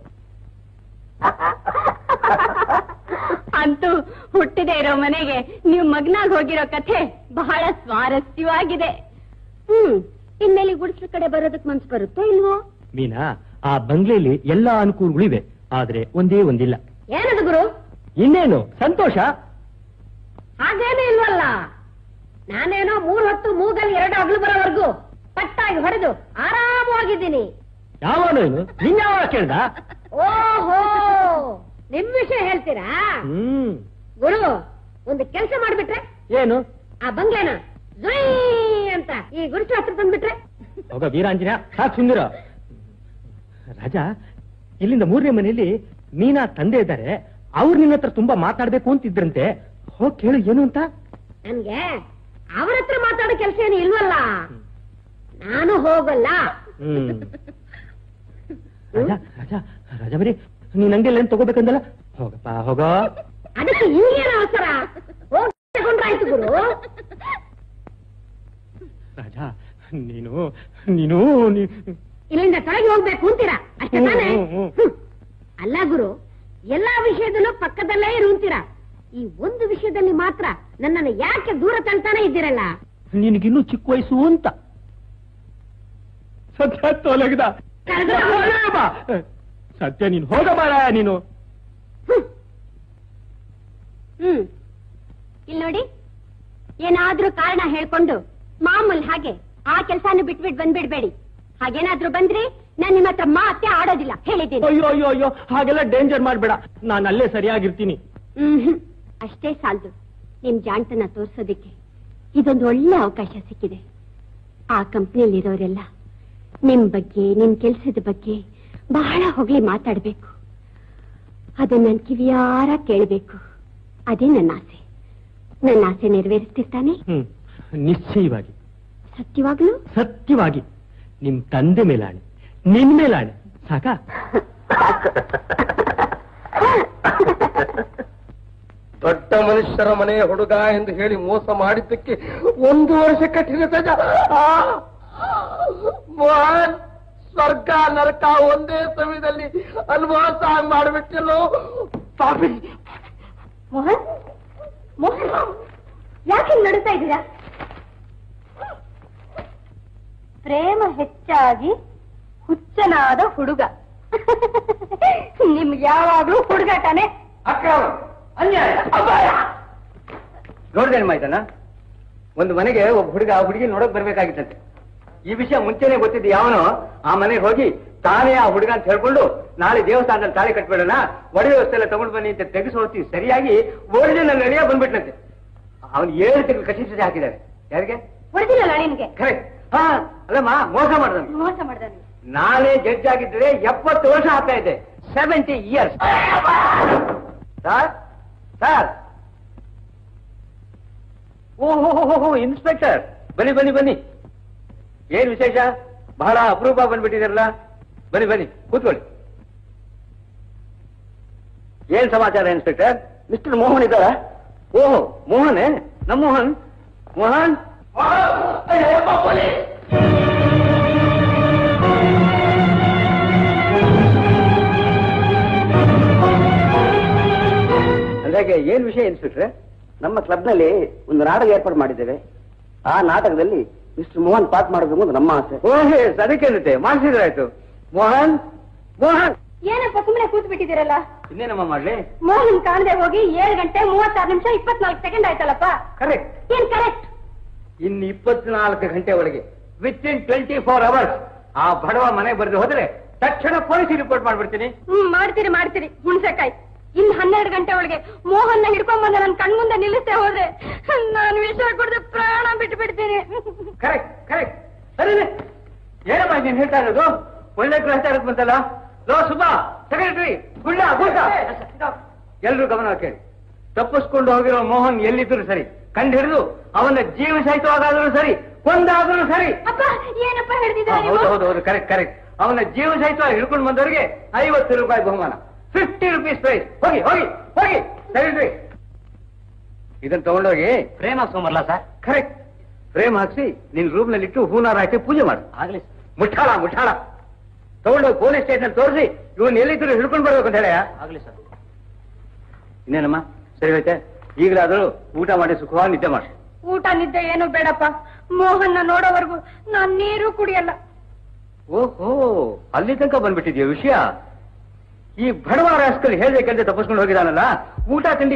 ಅಂತೂ ಹುಟ್ಟಿದೆ ಇರೋ ಮನೆಗೆ ನೀವು ಮಗ್ನಾಗ್ ಹೋಗಿರೋ ಕಥೆ ಬಹಳ ಸ್ವಾರಸ್ಯವಾಗಿದೆ ಹ್ಮ್ ಇನ್ಮೇಲೆ ಗುಡಿಸ್ಲ ಕಡೆ ಬರೋದಕ್ ಮನ್ಸ್ ಬರುತ್ತೋ ಇಲ್ವೋ ಮೀನಾ ಆ ಬಂಗ್ಲೆಯಲ್ಲಿ ಎಲ್ಲಾ ಅನುಕೂಲಗಳಿವೆ ಆದ್ರೆ ಒಂದೇ ಒಂದಿಲ್ಲ ಏನದು ಗುರು ಇನ್ನೇನು ಸಂತೋಷ ಹಾಗೇನೂ ಇಲ್ವಲ್ಲ ನಾನೇನೋ ಮೂರ್ ಹೊತ್ತು ಮೂಗಲ್ಲಿ ಎರಡು ಹಗ್ಲು ಬರೋವರೆಗೂ ಪಟ್ಟಾಗಿ ಹೊಡೆದು ಆರಾಮವಾಗಿದ್ದೀನಿ ಯಾವನೇನು ನಿನ್ಯಾವ ಕೇಳ್ದ ಓಹೋ ನಿಮ್ ವಿಷಯ ಹೇಳ್ತೀರಾ ಹ್ಮ್ ಗುರು ಒಂದು ಕೆಲಸ ಮಾಡ್ಬಿಟ್ರೆ ಏನು ಆ ಬಂಗ್ಲೆನ ಜುಯ್ ಅಂತ ಈ ಗುರುಚು ಹತ್ರ ತಂದ್ಬಿಟ್ರೆ ಹೋಗ ವೀರಾಂಜನೇಯ ಸಾಕು ಸುಂದರ ರಾಜ ಇಲ್ಲಿಂದ ಮೂರನೇ ಮನೆಯಲ್ಲಿ ಮೀನಾ ತಂದೆ ಇದ್ದಾರೆ ಅವ್ರು ನಿನ್ನ ಹತ್ರ ತುಂಬಾ ಮಾತಾಡ್ಬೇಕು ಅಂತಿದ್ರಂತೆ ಹೋಗ್ ಕೇಳು ಏನು ಅಂತ ನನ್ಗೆ ಅವ್ರ ಹತ್ರ ಮಾತಾಡೋ ಕೆಲಸ ಏನು ಇಲ್ವಲ್ಲ ನಾನು ಹೋಗಲ್ಲ ಹ್ಮ್ ರಾಜ ರಾಜ ರಾಜ ಬರೀ ನೀನ್ ಅಂಗಡಿಯಲ್ಲಿ ಏನ್ ತಗೋಬೇಕಂದಲ್ಲ ಹೋಗಪ್ಪ ಹೋಗ ಅದಕ್ಕೆ ಈಗೇನು ಅವಸರ ಹೋಗಿ ತಗೊಂಡ್ರಾಯ್ತು ಗುರು ರಾಜ ನೀನು ನೀನು ನೀ- ಇಲ್ಲಿಂದ ತೊಳಗಿ ಹೋಗ್ಬೇಕು ಅಂತೀರಾ ಅಷ್ಟೇ ತಾನೇ ಹ್ಮ್, ಹ್ಮ್, ಹ್ಮ್. ಹ್ಮ್. ಅಲ್ಲ ಗುರು ಎಲ್ಲಾ ವಿಷಯದಲ್ಲೂ ಪಕ್ಕದಲ್ಲೇ ಇರುವಂತೀರಾ ಈ ಒಂದು ವಿಷಯದಲ್ಲಿ ಮಾತ್ರ ನನ್ನನ್ನು ಯಾಕೆ ದೂರ ತಳ್ತಾನೆ ಇದ್ದೀರಲ್ಲ ನಿನಗಿನ್ನೂ ಚಿಕ್ಕ ವಯಸ್ಸು ಅಂತ ಸತ್ಯ ತೊಲಗದ ಸತ್ಯ ನೀನು ಹೋಗ ಮಾರ ನೀನು ಹ್ಮ್ ಇಲ್ಲಿ ನೋಡಿ ಏನಾದ್ರೂ ಕಾರಣ ಹೇಳ್ಕೊಂಡು ಮಾಮೂಲ್ ಹಾಗೆ ಆ ಕೆಲ್ಸಾನು ಬಿಟ್ಬಿಟ್ ಬಂದ್ಬಿಡ್ಬೇಡಿ ಹಾಗೇನಾದ್ರೂ ಬಂದ್ರಿ ನಾನ್ ನಿಮ್ಮ ಹತ್ರ ಮಾತೆ ಆಡೋದಿಲ್ಲ ಹೇಳಿದ್ದೀನಿ ಅಯ್ಯೋ ಅಯ್ಯೋ ಅಯ್ಯೋ ಹಾಗೆಲ್ಲ ಡೇಂಜರ್ ಮಾಡ್ಬೇಡ ನಾನು ಅಲ್ಲೇ ಸರಿಯಾಗಿರ್ತೀನಿ ಹ್ಮ್ ಅಷ್ಟೇ ಸಾಲದು ನಿಮ್ ಜಾಣ್ತನ ತೋರ್ಸೋದಿಕ್ಕೆ ಇದೊಂದು ಒಳ್ಳೆ ಅವಕಾಶ ಸಿಕ್ಕಿದೆ ಆ ಕಂಪ್ನಿಯಲ್ಲಿರೋರೆಲ್ಲ ನಿಮ್ ಬಗ್ಗೆ ನಿಮ್ ಕೆಲ್ಸದ ಬಗ್ಗೆ ಬಹಳ ಹೊಗಳಿ ಮಾತಾಡ್ಬೇಕು ಅದನ್ನ ನನ್ ಕಿವಿಯಾರ ಕೇಳಬೇಕು ಅದೇ ನನ್ನ ಆಸೆ ನನ್ನ ಆಸೆ ನೆರವೇರಿಸ್ತಿರ್ತಾನೆ ಹ್ಮ್ ನಿಶ್ಚಯವಾಗಿ ಸತ್ಯವಾಗ್ಲೂ ಸತ್ಯವಾಗಿ ನಿಮ್ ತಂದೆ ಮೇಲಾಣೆ ನಿನ್ ಮೇಲಾಣೆ ಸಾಕಾ ದೊಡ್ಡ ಮನುಷ್ಯರ ಮನೆಯ ಹುಡುಗ ಎಂದು ಹೇಳಿ ಮೋಸ ಮಾಡಿದ್ದಕ್ಕೆ ಒಂದು ವರ್ಷ ಕಠಿಣ ಸಜಾ ಆ! ಮೋಹನ್ ಸ್ವರ್ಗ ನರಕ ಒಂದೇ ಸಮಯದಲ್ಲಿ ಅನುಭವಿಸ ಮಾಡಿಬಿಟ್ಟಲು ಪಾಪಿ ಮೋಹನ್ ಮೋಹನ್ ಯಾಕೆ ನಡುತ್ತಾ ಇದ್ದೀರಾ ಪ್ರೇಮ ಹೆಚ್ಚಾಗಿ ಹುಚ್ಚನಾದ ಹುಡುಗ ನಿಮ್ಗೆ ಯಾವಾಗ್ಲೂ ಹುಡುಗಾಟನೇ ಅಕ್ರಮ ಅನ್ಯಾಯ ಅಪಾಯ ನೋಡ್ದೇನು ಮಾಯ್ತಣ್ಣ ಒಂದು ಮನೆಗೆ ಒಬ್ಬ ಹುಡುಗ ಆ ಹುಡುಗಿ ನೋಡಕ್ ಬರ್ಬೇಕಾಗಿತ್ತಂತೆ ಈ ವಿಷಯ ಮುಂಚೆನೆ ಗೊತ್ತಿದ್ದು ಯಾವನೋ ಆ ಮನೆಗೆ ಹೋಗಿ ತಾನೇ ಆ ಹುಡುಗ ಅಂತ ಹೇಳ್ಕೊಂಡು ನಾಳೆ ದೇವಸ್ಥಾನದಲ್ಲಿ ತಾಳಿ ಕಟ್ಬೇಡಣ ಒಡೆ ವ್ಯವಸ್ಥೆ ಎಲ್ಲ ತಗೊಂಡು ಬನ್ನಿ ಅಂತ ತೆಗೆದು ಹೋಗ್ತೀವಿ ಸರಿಯಾಗಿ ಒರಿಜಿನಲ್ ನಡೆಯ ಬಂದ್ಬಿಟ್ನಂತೆ ಅವನು ಏಳು ತಿಂಗಳು ಕಸಿ ಸಜೆ ಹಾಕಿದ್ದಾರೆ ಯಾರಿಗೆ ಹೊಡೆದಿಲ್ಲ ನಿನ್ಗೆ ಖರೆ ಹಾ ಅಲ್ಲಮ್ಮ ಮೋಸ ಮಾಡ್ದ ಮೋಸ ಮಾಡ್ದ ನೀವು ನಾನೇ ಜಡ್ಜ್ ಆಗಿದ್ದರೆ ಎಪ್ಪತ್ತು ವರ್ಷ ಆಗ್ತಾ ಇದೆ ಸೆವೆಂಟಿ ಇಯರ್ಸ್ ಸರ್ ಸರ್ ಓಹೋ ಇನ್ಸ್ಪೆಕ್ಟರ್ ಬನ್ನಿ ಬನ್ನಿ ಬನ್ನಿ ಏನ್ ವಿಶೇಷ ಬಹಳ ಅಪರೂಪ ಬಂದ್ಬಿಟ್ಟಿದಾರಲ್ಲ ಬನ್ನಿ ಬನ್ನಿ ಕೂತ್ಕೊಳ್ಳಿ ಏನ್ ಸಮಾಚಾರ ಇನ್ಸ್ಪೆಕ್ಟರ್ ಮಿಸ್ಟರ್ ಮೋಹನ್ ಇದ್ದಾರ ಓಹೋ ಮೋಹನ್ ನಮ್ಮ ಮೋಹನ್ ಮೋಹನ್ ಅಂದಾಗೆ ಏನ್ ವಿಷಯ ಇನ್ಸ್ಪೆಕ್ಟ್ರೆ ನಮ್ಮ ಕ್ಲಬ್ನಲ್ಲಿ ಒಂದು ನಾಟಕ ಏರ್ಪಾಡು ಮಾಡಿದ್ದೇವೆ ಆ ನಾಟಕದಲ್ಲಿ ಮಿಸ್ಟರ್ ಮೋಹನ್ ಪಾಸ್ ಮಾಡಬೇಕು ಅಂತ ನಮ್ಮ ಆಸೆ ಓಹೇ ಅದಕ್ಕೇನಂತೆ ಮಾಡಿಸಿದ್ರಾಯ್ತು ಮೋಹನ್ ಮೋಹನ್ ಏನಪ್ಪ ಸುಮ್ಮನೆ ಕೂತ್ ಬಿಟ್ಟಿದ್ದೀರಲ್ಲ ಇನ್ನೇನಮ್ಮ ಮಾಡ್ಲಿ ಮೋಹನ್ ಕಾಣದೆ ಹೋಗಿ ಏಳು ಗಂಟೆ ಮೂವತ್ತಾರು ನಿಮಿಷ ಇಪ್ಪತ್ನಾಲ್ಕು ಸೆಕೆಂಡ್ ಆಯ್ತಲ್ಲಪ್ಪ ಕರೆಕ್ಟ್ ಏನ್ ಕರೆಕ್ಟ್ ಇನ್ನು ಇಪ್ಪತ್ನಾಲ್ಕು ಗಂಟೆ ಒಳಗೆ within twenty four hours ಆ ಬಡವ ಮನೆಗೆ ಬರೆದು ಹೋದ್ರೆ ತಕ್ಷಣ ಪೊಲೀಸ್ ರಿಪೋರ್ಟ್ ಮಾಡ್ಬಿಡ್ತೀನಿ ಹ್ಮ್ ಮಾಡ್ತೀರಿ ಮಾಡ್ತೀರಿ ಹುಣ್ಸೆಕಾಯಿ ಇನ್ ಹನ್ನೆರಡು ಗಂಟೆ ಒಳಗೆ ಮೋಹನ್ನ ಹಿಡ್ಕೊಂಡ್ ಬಂದ ನನ್ ಕಣ್ಮುಂದೆ ನಿಲ್ಲಿಸ್ತೇ ಹೋದ್ರೆ ನಾನು ವಿಷ ಕುಡ್ದು ಪ್ರಾಣ ಬಿಟ್ಟು ಬಿಡ್ತೀನಿ ಕರೆಕ್ಟ್ ಕರೆಕ್ಟ್ ಸರಿ ಏನಮ್ಮ ನೀನ್ ಹೇಳ್ತಾ ಇರೋದು ಒಳ್ಳೆ ಗ್ರಹಿತ ಇರೋದು ಬಂತಲ್ಲ ಲೋ ಸುಬ್ಬಾ ಸೆಕ್ರೆಟರಿ ಗುಳ್ಳ ಗೂಟ ಎಲ್ರು ಗಮನ ಕೇಳಿ ತಪ್ಪಿಸ್ಕೊಂಡು ಹೋಗಿರೋ ಮೋಹನ್ ಎಲ್ಲಿದ್ರು ಸರಿ ಕಂಡು ಹಿಡಿದು ಅವನ ಜೀವ ಸಹಿತವಾಗಾದ್ರೂ ಸರಿ ಕೊಂದಾದ್ರೂ ಸರಿ ಅಪ್ಪ ಏನಪ್ಪ ಹೇಳ್ತಿದ್ರ ಹೌದು ಹೌದು ಹೌದು ಕರೆಕ್ಟ್ ಕರೆಕ್ಟ್ ಅವನ ಜೀವ ಸಹಿತವಾಗಿ ಹಿಡ್ಕೊಂಡು ಬಂದವರಿಗೆ ಐವತ್ತು ರೂಪಾಯಿ ಬಹುಮಾನ ಫಿಫ್ಟಿ ರುಪೀಸ್ ಪ್ರೈಸ್ ಹೋಗಿ ಹೋಗಿ ಹೋಗಿ ಸರಿ ಇದನ್ನ ತಗೊಂಡೋಗಿ ಪ್ರೇಮ ಸೋಮರ್ಲ ಸರ್ ಕರೆಕ್ಟ್ ಫ್ರೇಮ್ ಹಾಕ್ಸಿ ನಿನ್ ರೂಮ್ ನಲ್ಲಿ ಇಟ್ಟು ಹೂನಾರ ಹಾಕಿ ಪೂಜೆ ಮಾಡು ಆಗ್ಲಿ ಮುಠಾಳ ಮುಠಾಳ ತಗೊಂಡೋಗಿ ಪೊಲೀಸ್ ಸ್ಟೇಷನ್ ತೋರಿಸಿ ಇವನ್ ಎಲ್ಲಿದ್ರು ಹಿಡ್ಕೊಂಡು ಬರ್ಬೇಕು ಅಂತ ಹೇಳ ಆಗ್ಲಿ ಸರ್ ಇನ್ನೇನಮ್ಮ ಸರಿ ಹೋಯ್ತೆ ಈಗಲಾದ್ರೂ ಊಟ ಮಾಡಿ ಸುಖವಾಗಿ ನಿದ್ದೆ ಮಾಡಿ ಊಟ ನಿದ್ದೆ ಏನು ಬೇಡಪ್ಪ ಮೋಹನ್ನ ನೋಡೋವರೆಗೂ ನಾನ್ ನೀರು ಕುಡಿಯಲ್ಲ ಓಹೋ ಅಲ್ಲಿ ತನಕ ಬಂದ್ಬಿಟ್ಟಿದ್ಯಾ ವಿಷಯ ಈ ಬಡವ ರಾಸ್ಕಲ್ ಹೇಳ್ಬೇಕಂತ ತಪ್ಪಿಸ್ಕೊಂಡು ಹೋಗಿದಾನಲ್ಲ ಊಟ ತಿಂಡಿ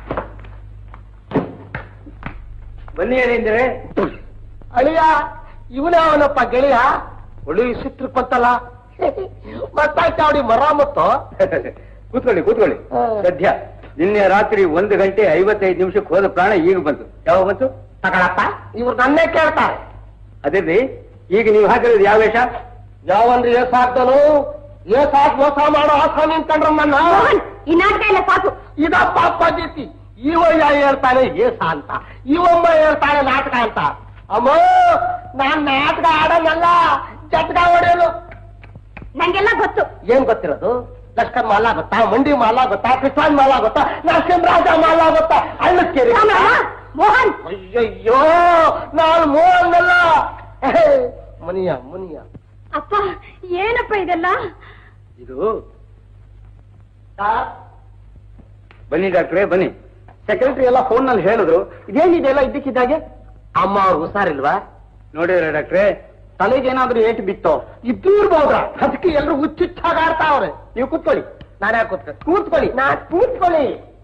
ಬನ್ನಿ ಏನಿಂದ್ರೆ ಅಳಿಯ ಇವನೇ ಅವನಪ್ಪ ಗೆಳೆಯ ಒಳ್ಳೆ ಸಿಟ್ರು ಕೊತ್ತಲ್ಲ ಮತ್ತಾಯ್ತು ಅವಡಿ ಮರಾಮತ್ತು ಕೂತ್ಕೊಳ್ಳಿ ಕೂತ್ಕೊಳ್ಳಿ ಹಾ. ಸದ್ಯ ನಿನ್ನೆ ರಾತ್ರಿ ಒಂದು ಗಂಟೆ ಐವತ್ತೈದು ನಿಮಿಷಕ್ಕೆ ಹೋದ ಪ್ರಾಣ ಈಗ ಬಂತು ಯಾವ ಬಂತು ತಗೊಳಪ್ಪ ಇವ್ರು ನನ್ನೇ ಕೇಳ್ತಾರೆ ಅದೇ ರೀ ಈಗ ನೀವು ಹಾಕಿರೋದು ಯಾವ ವೇಷ ಯಾವನ್ರಿ ಏಸ್ ಹಾಕ್ದನು ಏಸ್ ಹಾಕಿ ಮೋಸ ಮಾಡೋ ಆಸ ನಿಂತ್ಕೊಂಡ್ರ ನನ್ನ ಮೋಹನ್ ಈ ನಾಟಕ ಎಲ್ಲ ಸಾಕು ಇದಪ್ಪ ಪದ್ಧತಿ ಇವಯ್ಯ ಹೇಳ್ತಾನೆ ಏಸ ಅಂತ ಇವಮ್ಮ ಹೇಳ್ತಾನೆ ನಾಟಕ ಅಂತ ಅಮ್ಮ ನಾನ್ ನಾಟಕ ಆಡೋನಲ್ಲ ಜಟ್ಕ ಹೊಡೆಯೋದು ನಂಗೆಲ್ಲ ಗೊತ್ತು ಏನ್ ಗೊತ್ತಿರೋದು ಲಷ್ಕರ್ ಮಾಲ ಗೊತ್ತಾ ಮಂಡಿ ಮಾಲ ಗೊತ್ತಾ ಕೃಷ್ಣನ್ ಮಾಲ ಗೊತ್ತಾ ನರಸಿಂಹರಾಜ ಮಾಲ ಗೊತ್ತಾ ಹಳ್ಳಕ್ಕೇರಿ ರಾಮಣ್ಣ, ಮೋಹನ್ ಅಯ್ಯಯ್ಯೋ ನಾನು ಮೋಹನ್ನಲ್ಲ ಹೇ, ಮುನಿಯ ಮುನಿಯ ಅಪ್ಪ ಏನಪ್ಪ ಇದೆಲ್ಲ ಇದು ಬನ್ನಿ ಡಾಕ್ಟ್ರೇ ಬನ್ನಿ ಸೆಕ್ರೆಟರಿ ಎಲ್ಲ ಫೋನ್ ನಲ್ಲಿ ಹೇಳಿದ್ರು ಇದೇನಿದೆಲ್ಲ ಇದ್ದಕ್ಕಿದ್ದಾಗೆ ಅಮ್ಮ ಅವ್ರು ಹುಷಾರಿಲ್ವಾ ನೋಡಿದ್ರ ಡಾಕ್ಟ್ರೇ ತಲೆಗೇನಾದ್ರೂ ಏಟು ಬಿತ್ತೋ ಇದ್ದು ಇರ್ಬೋದ್ರ ಅದಕ್ಕೆ ಎಲ್ರು ಹುಚ್ಚುಚ್ಚಾಗ ಆಡ್ತಾವ್ರೆ ನೀವು ಕೂತ್ಕೊಳ್ಳಿ ನಾನೇ ಕೂತ್ಕೊಳ್ಳಿ ಕೂತ್ಕೊಳ್ಳಿ ನಾ ಕೂತ್ಕೊಳ್ಳಿ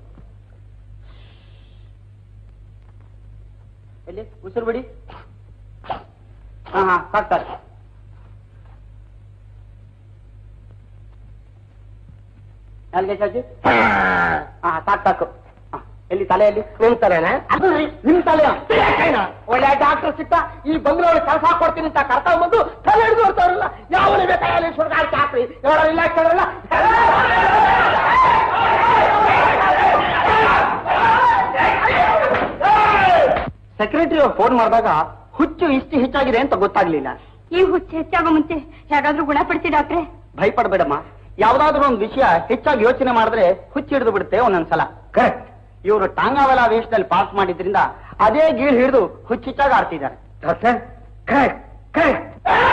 ಎಲ್ಲಿ ಉಸಿರು ಬಿಡಿ ಹಾ ಹಾ ಸಾಕ್ ಸಾಕ್ ನಾಲ್ಗೆ ಚಾಚಿ ಹಾ ಸಾಕ್ ಸಾಕು ಹಾ, ಎಲ್ಲಿ ತಲೆಯಲ್ಲಿ ನಿಮ್ ತಲೆನಾ ನಿಮ್ ತಲೆಯ ಒಳ್ಳೆ ಡಾಕ್ಟರ್ ಸಿಕ್ಕ ಈ ಬಂಗ್ಲೋಳಿ ಕೆಲಸ ಕೊಡ್ತೀನಿ ಅಂತ ಕರ್ಕೊಂಡ್ ಬಂದು ತಲೆ ಹಿಡಿದು ಬರ್ತಾರಲ್ಲ ಯಾವ ಬೇಕಾಗಲಿ ಸುಡ್ಗಾಡ್ತಿ ಹಾಕ್ರಿ ಹೇಳೋರಿಲ್ಲ ಕೇಳೋರಿಲ್ಲ ಸೆಕ್ರೆಟರಿ ಅವ್ರು ಫೋನ್ ಮಾಡಿದಾಗ ಹುಚ್ಚು ಇಷ್ಟು ಹೆಚ್ಚಾಗಿದೆ ಅಂತ ಗೊತ್ತಾಗ್ಲಿಲ್ಲ ಈ ಹುಚ್ಚು ಹೆಚ್ಚಾಗೋ ಮುಂಚೆ ಹೇಗಾದ್ರೂ ಗುಣಪಡಿಸಿ ಡಾಕ್ಟ್ರೆ ಭಯಪಡಬೇಡಮ್ಮ ಯಾವ್ದಾದ್ರು ಒಂದು ವಿಷಯ ಹೆಚ್ಚಾಗಿ ಯೋಚನೆ ಮಾಡಿದ್ರೆ ಹುಚ್ಚು ಹಿಡಿದು ಬಿಡುತ್ತೆ ಒಂದೊಂದ್ಸಲ ಕರೆಕ್ಟ್ ಇವರು ಟಾಂಗಾವಲ ವೇಷದಲ್ಲಿ ಪಾಸ್ ಮಾಡಿದ್ರಿಂದ ಅದೇ ಗೀಳ್ ಹಿಡಿದು ಹುಚ್ಚಿಚ್ಚಾಗಿ ಆಡ್ತಿದ್ದಾರೆ ಡಾಕ್ಟರ್ ಕರೆಕ್ಟ್ ಕರೆಕ್ಟ್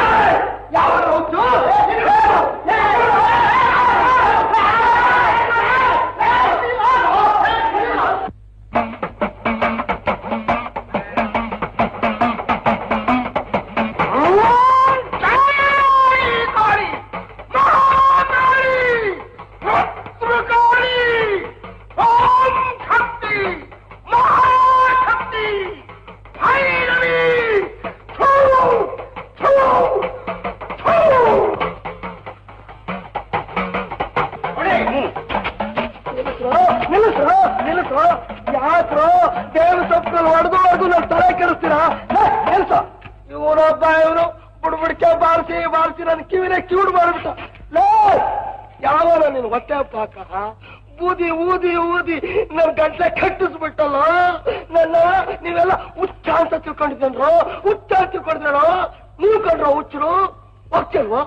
ನಿಲ್ಲಿಸ್ರು ನಿಲ್ಲಿಸ್ರು ಯಾಕ್ರು ದೇವ್ರ ಸೊಪ್ಪಲ್ಲಿ ಹೊಡೆದು ಹೊಡೆದು ನನ್ನ ತಲೆ ಕೆಡಿಸ್ತೀರಾ ಕೆಲಸ ಇವನೊಬ್ಬ ಇವನು ಬುಡ್ಬುಡ್ಕೆ ಬಾರಿಸಿ ಬಾರಿಸಿ ನನ್ನ ಕಿವಿನೇ ಕಿವಿಡು ಮಾಡ್ಬಿಟ್ಟ ಲೇ ಯಾವನ ನಿನ್ ಹೊಟ್ಟೆ ಪಾಕ ಊದಿ ಊದಿ ಊದಿ ನನ್ ಗಂಟ್ಲೆ ಕಟ್ಟಿಸ್ಬಿಟ್ಟಲ್ಲ ನನ್ನ ನೀವೆಲ್ಲ ಹುಚ್ಚ ಅಂತ ತಿಳ್ಕೊಂಡಿದ್ದೇನ್ರು ಹುಚ್ಚ ಅಂತ ತಿಳ್ಕೊಂಡಿದ್ರೇನೋ ನೀವು ಕಂಡ್ರ ಹುಚ್ಚರು ಹೋಗ್ತಿಲ್ವಾ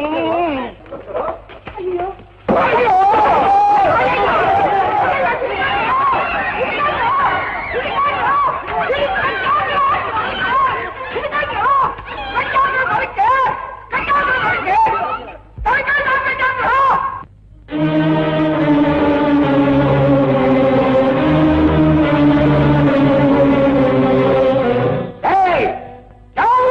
ಅಯ್ಯೋ ಏಯ್! ಯಾವ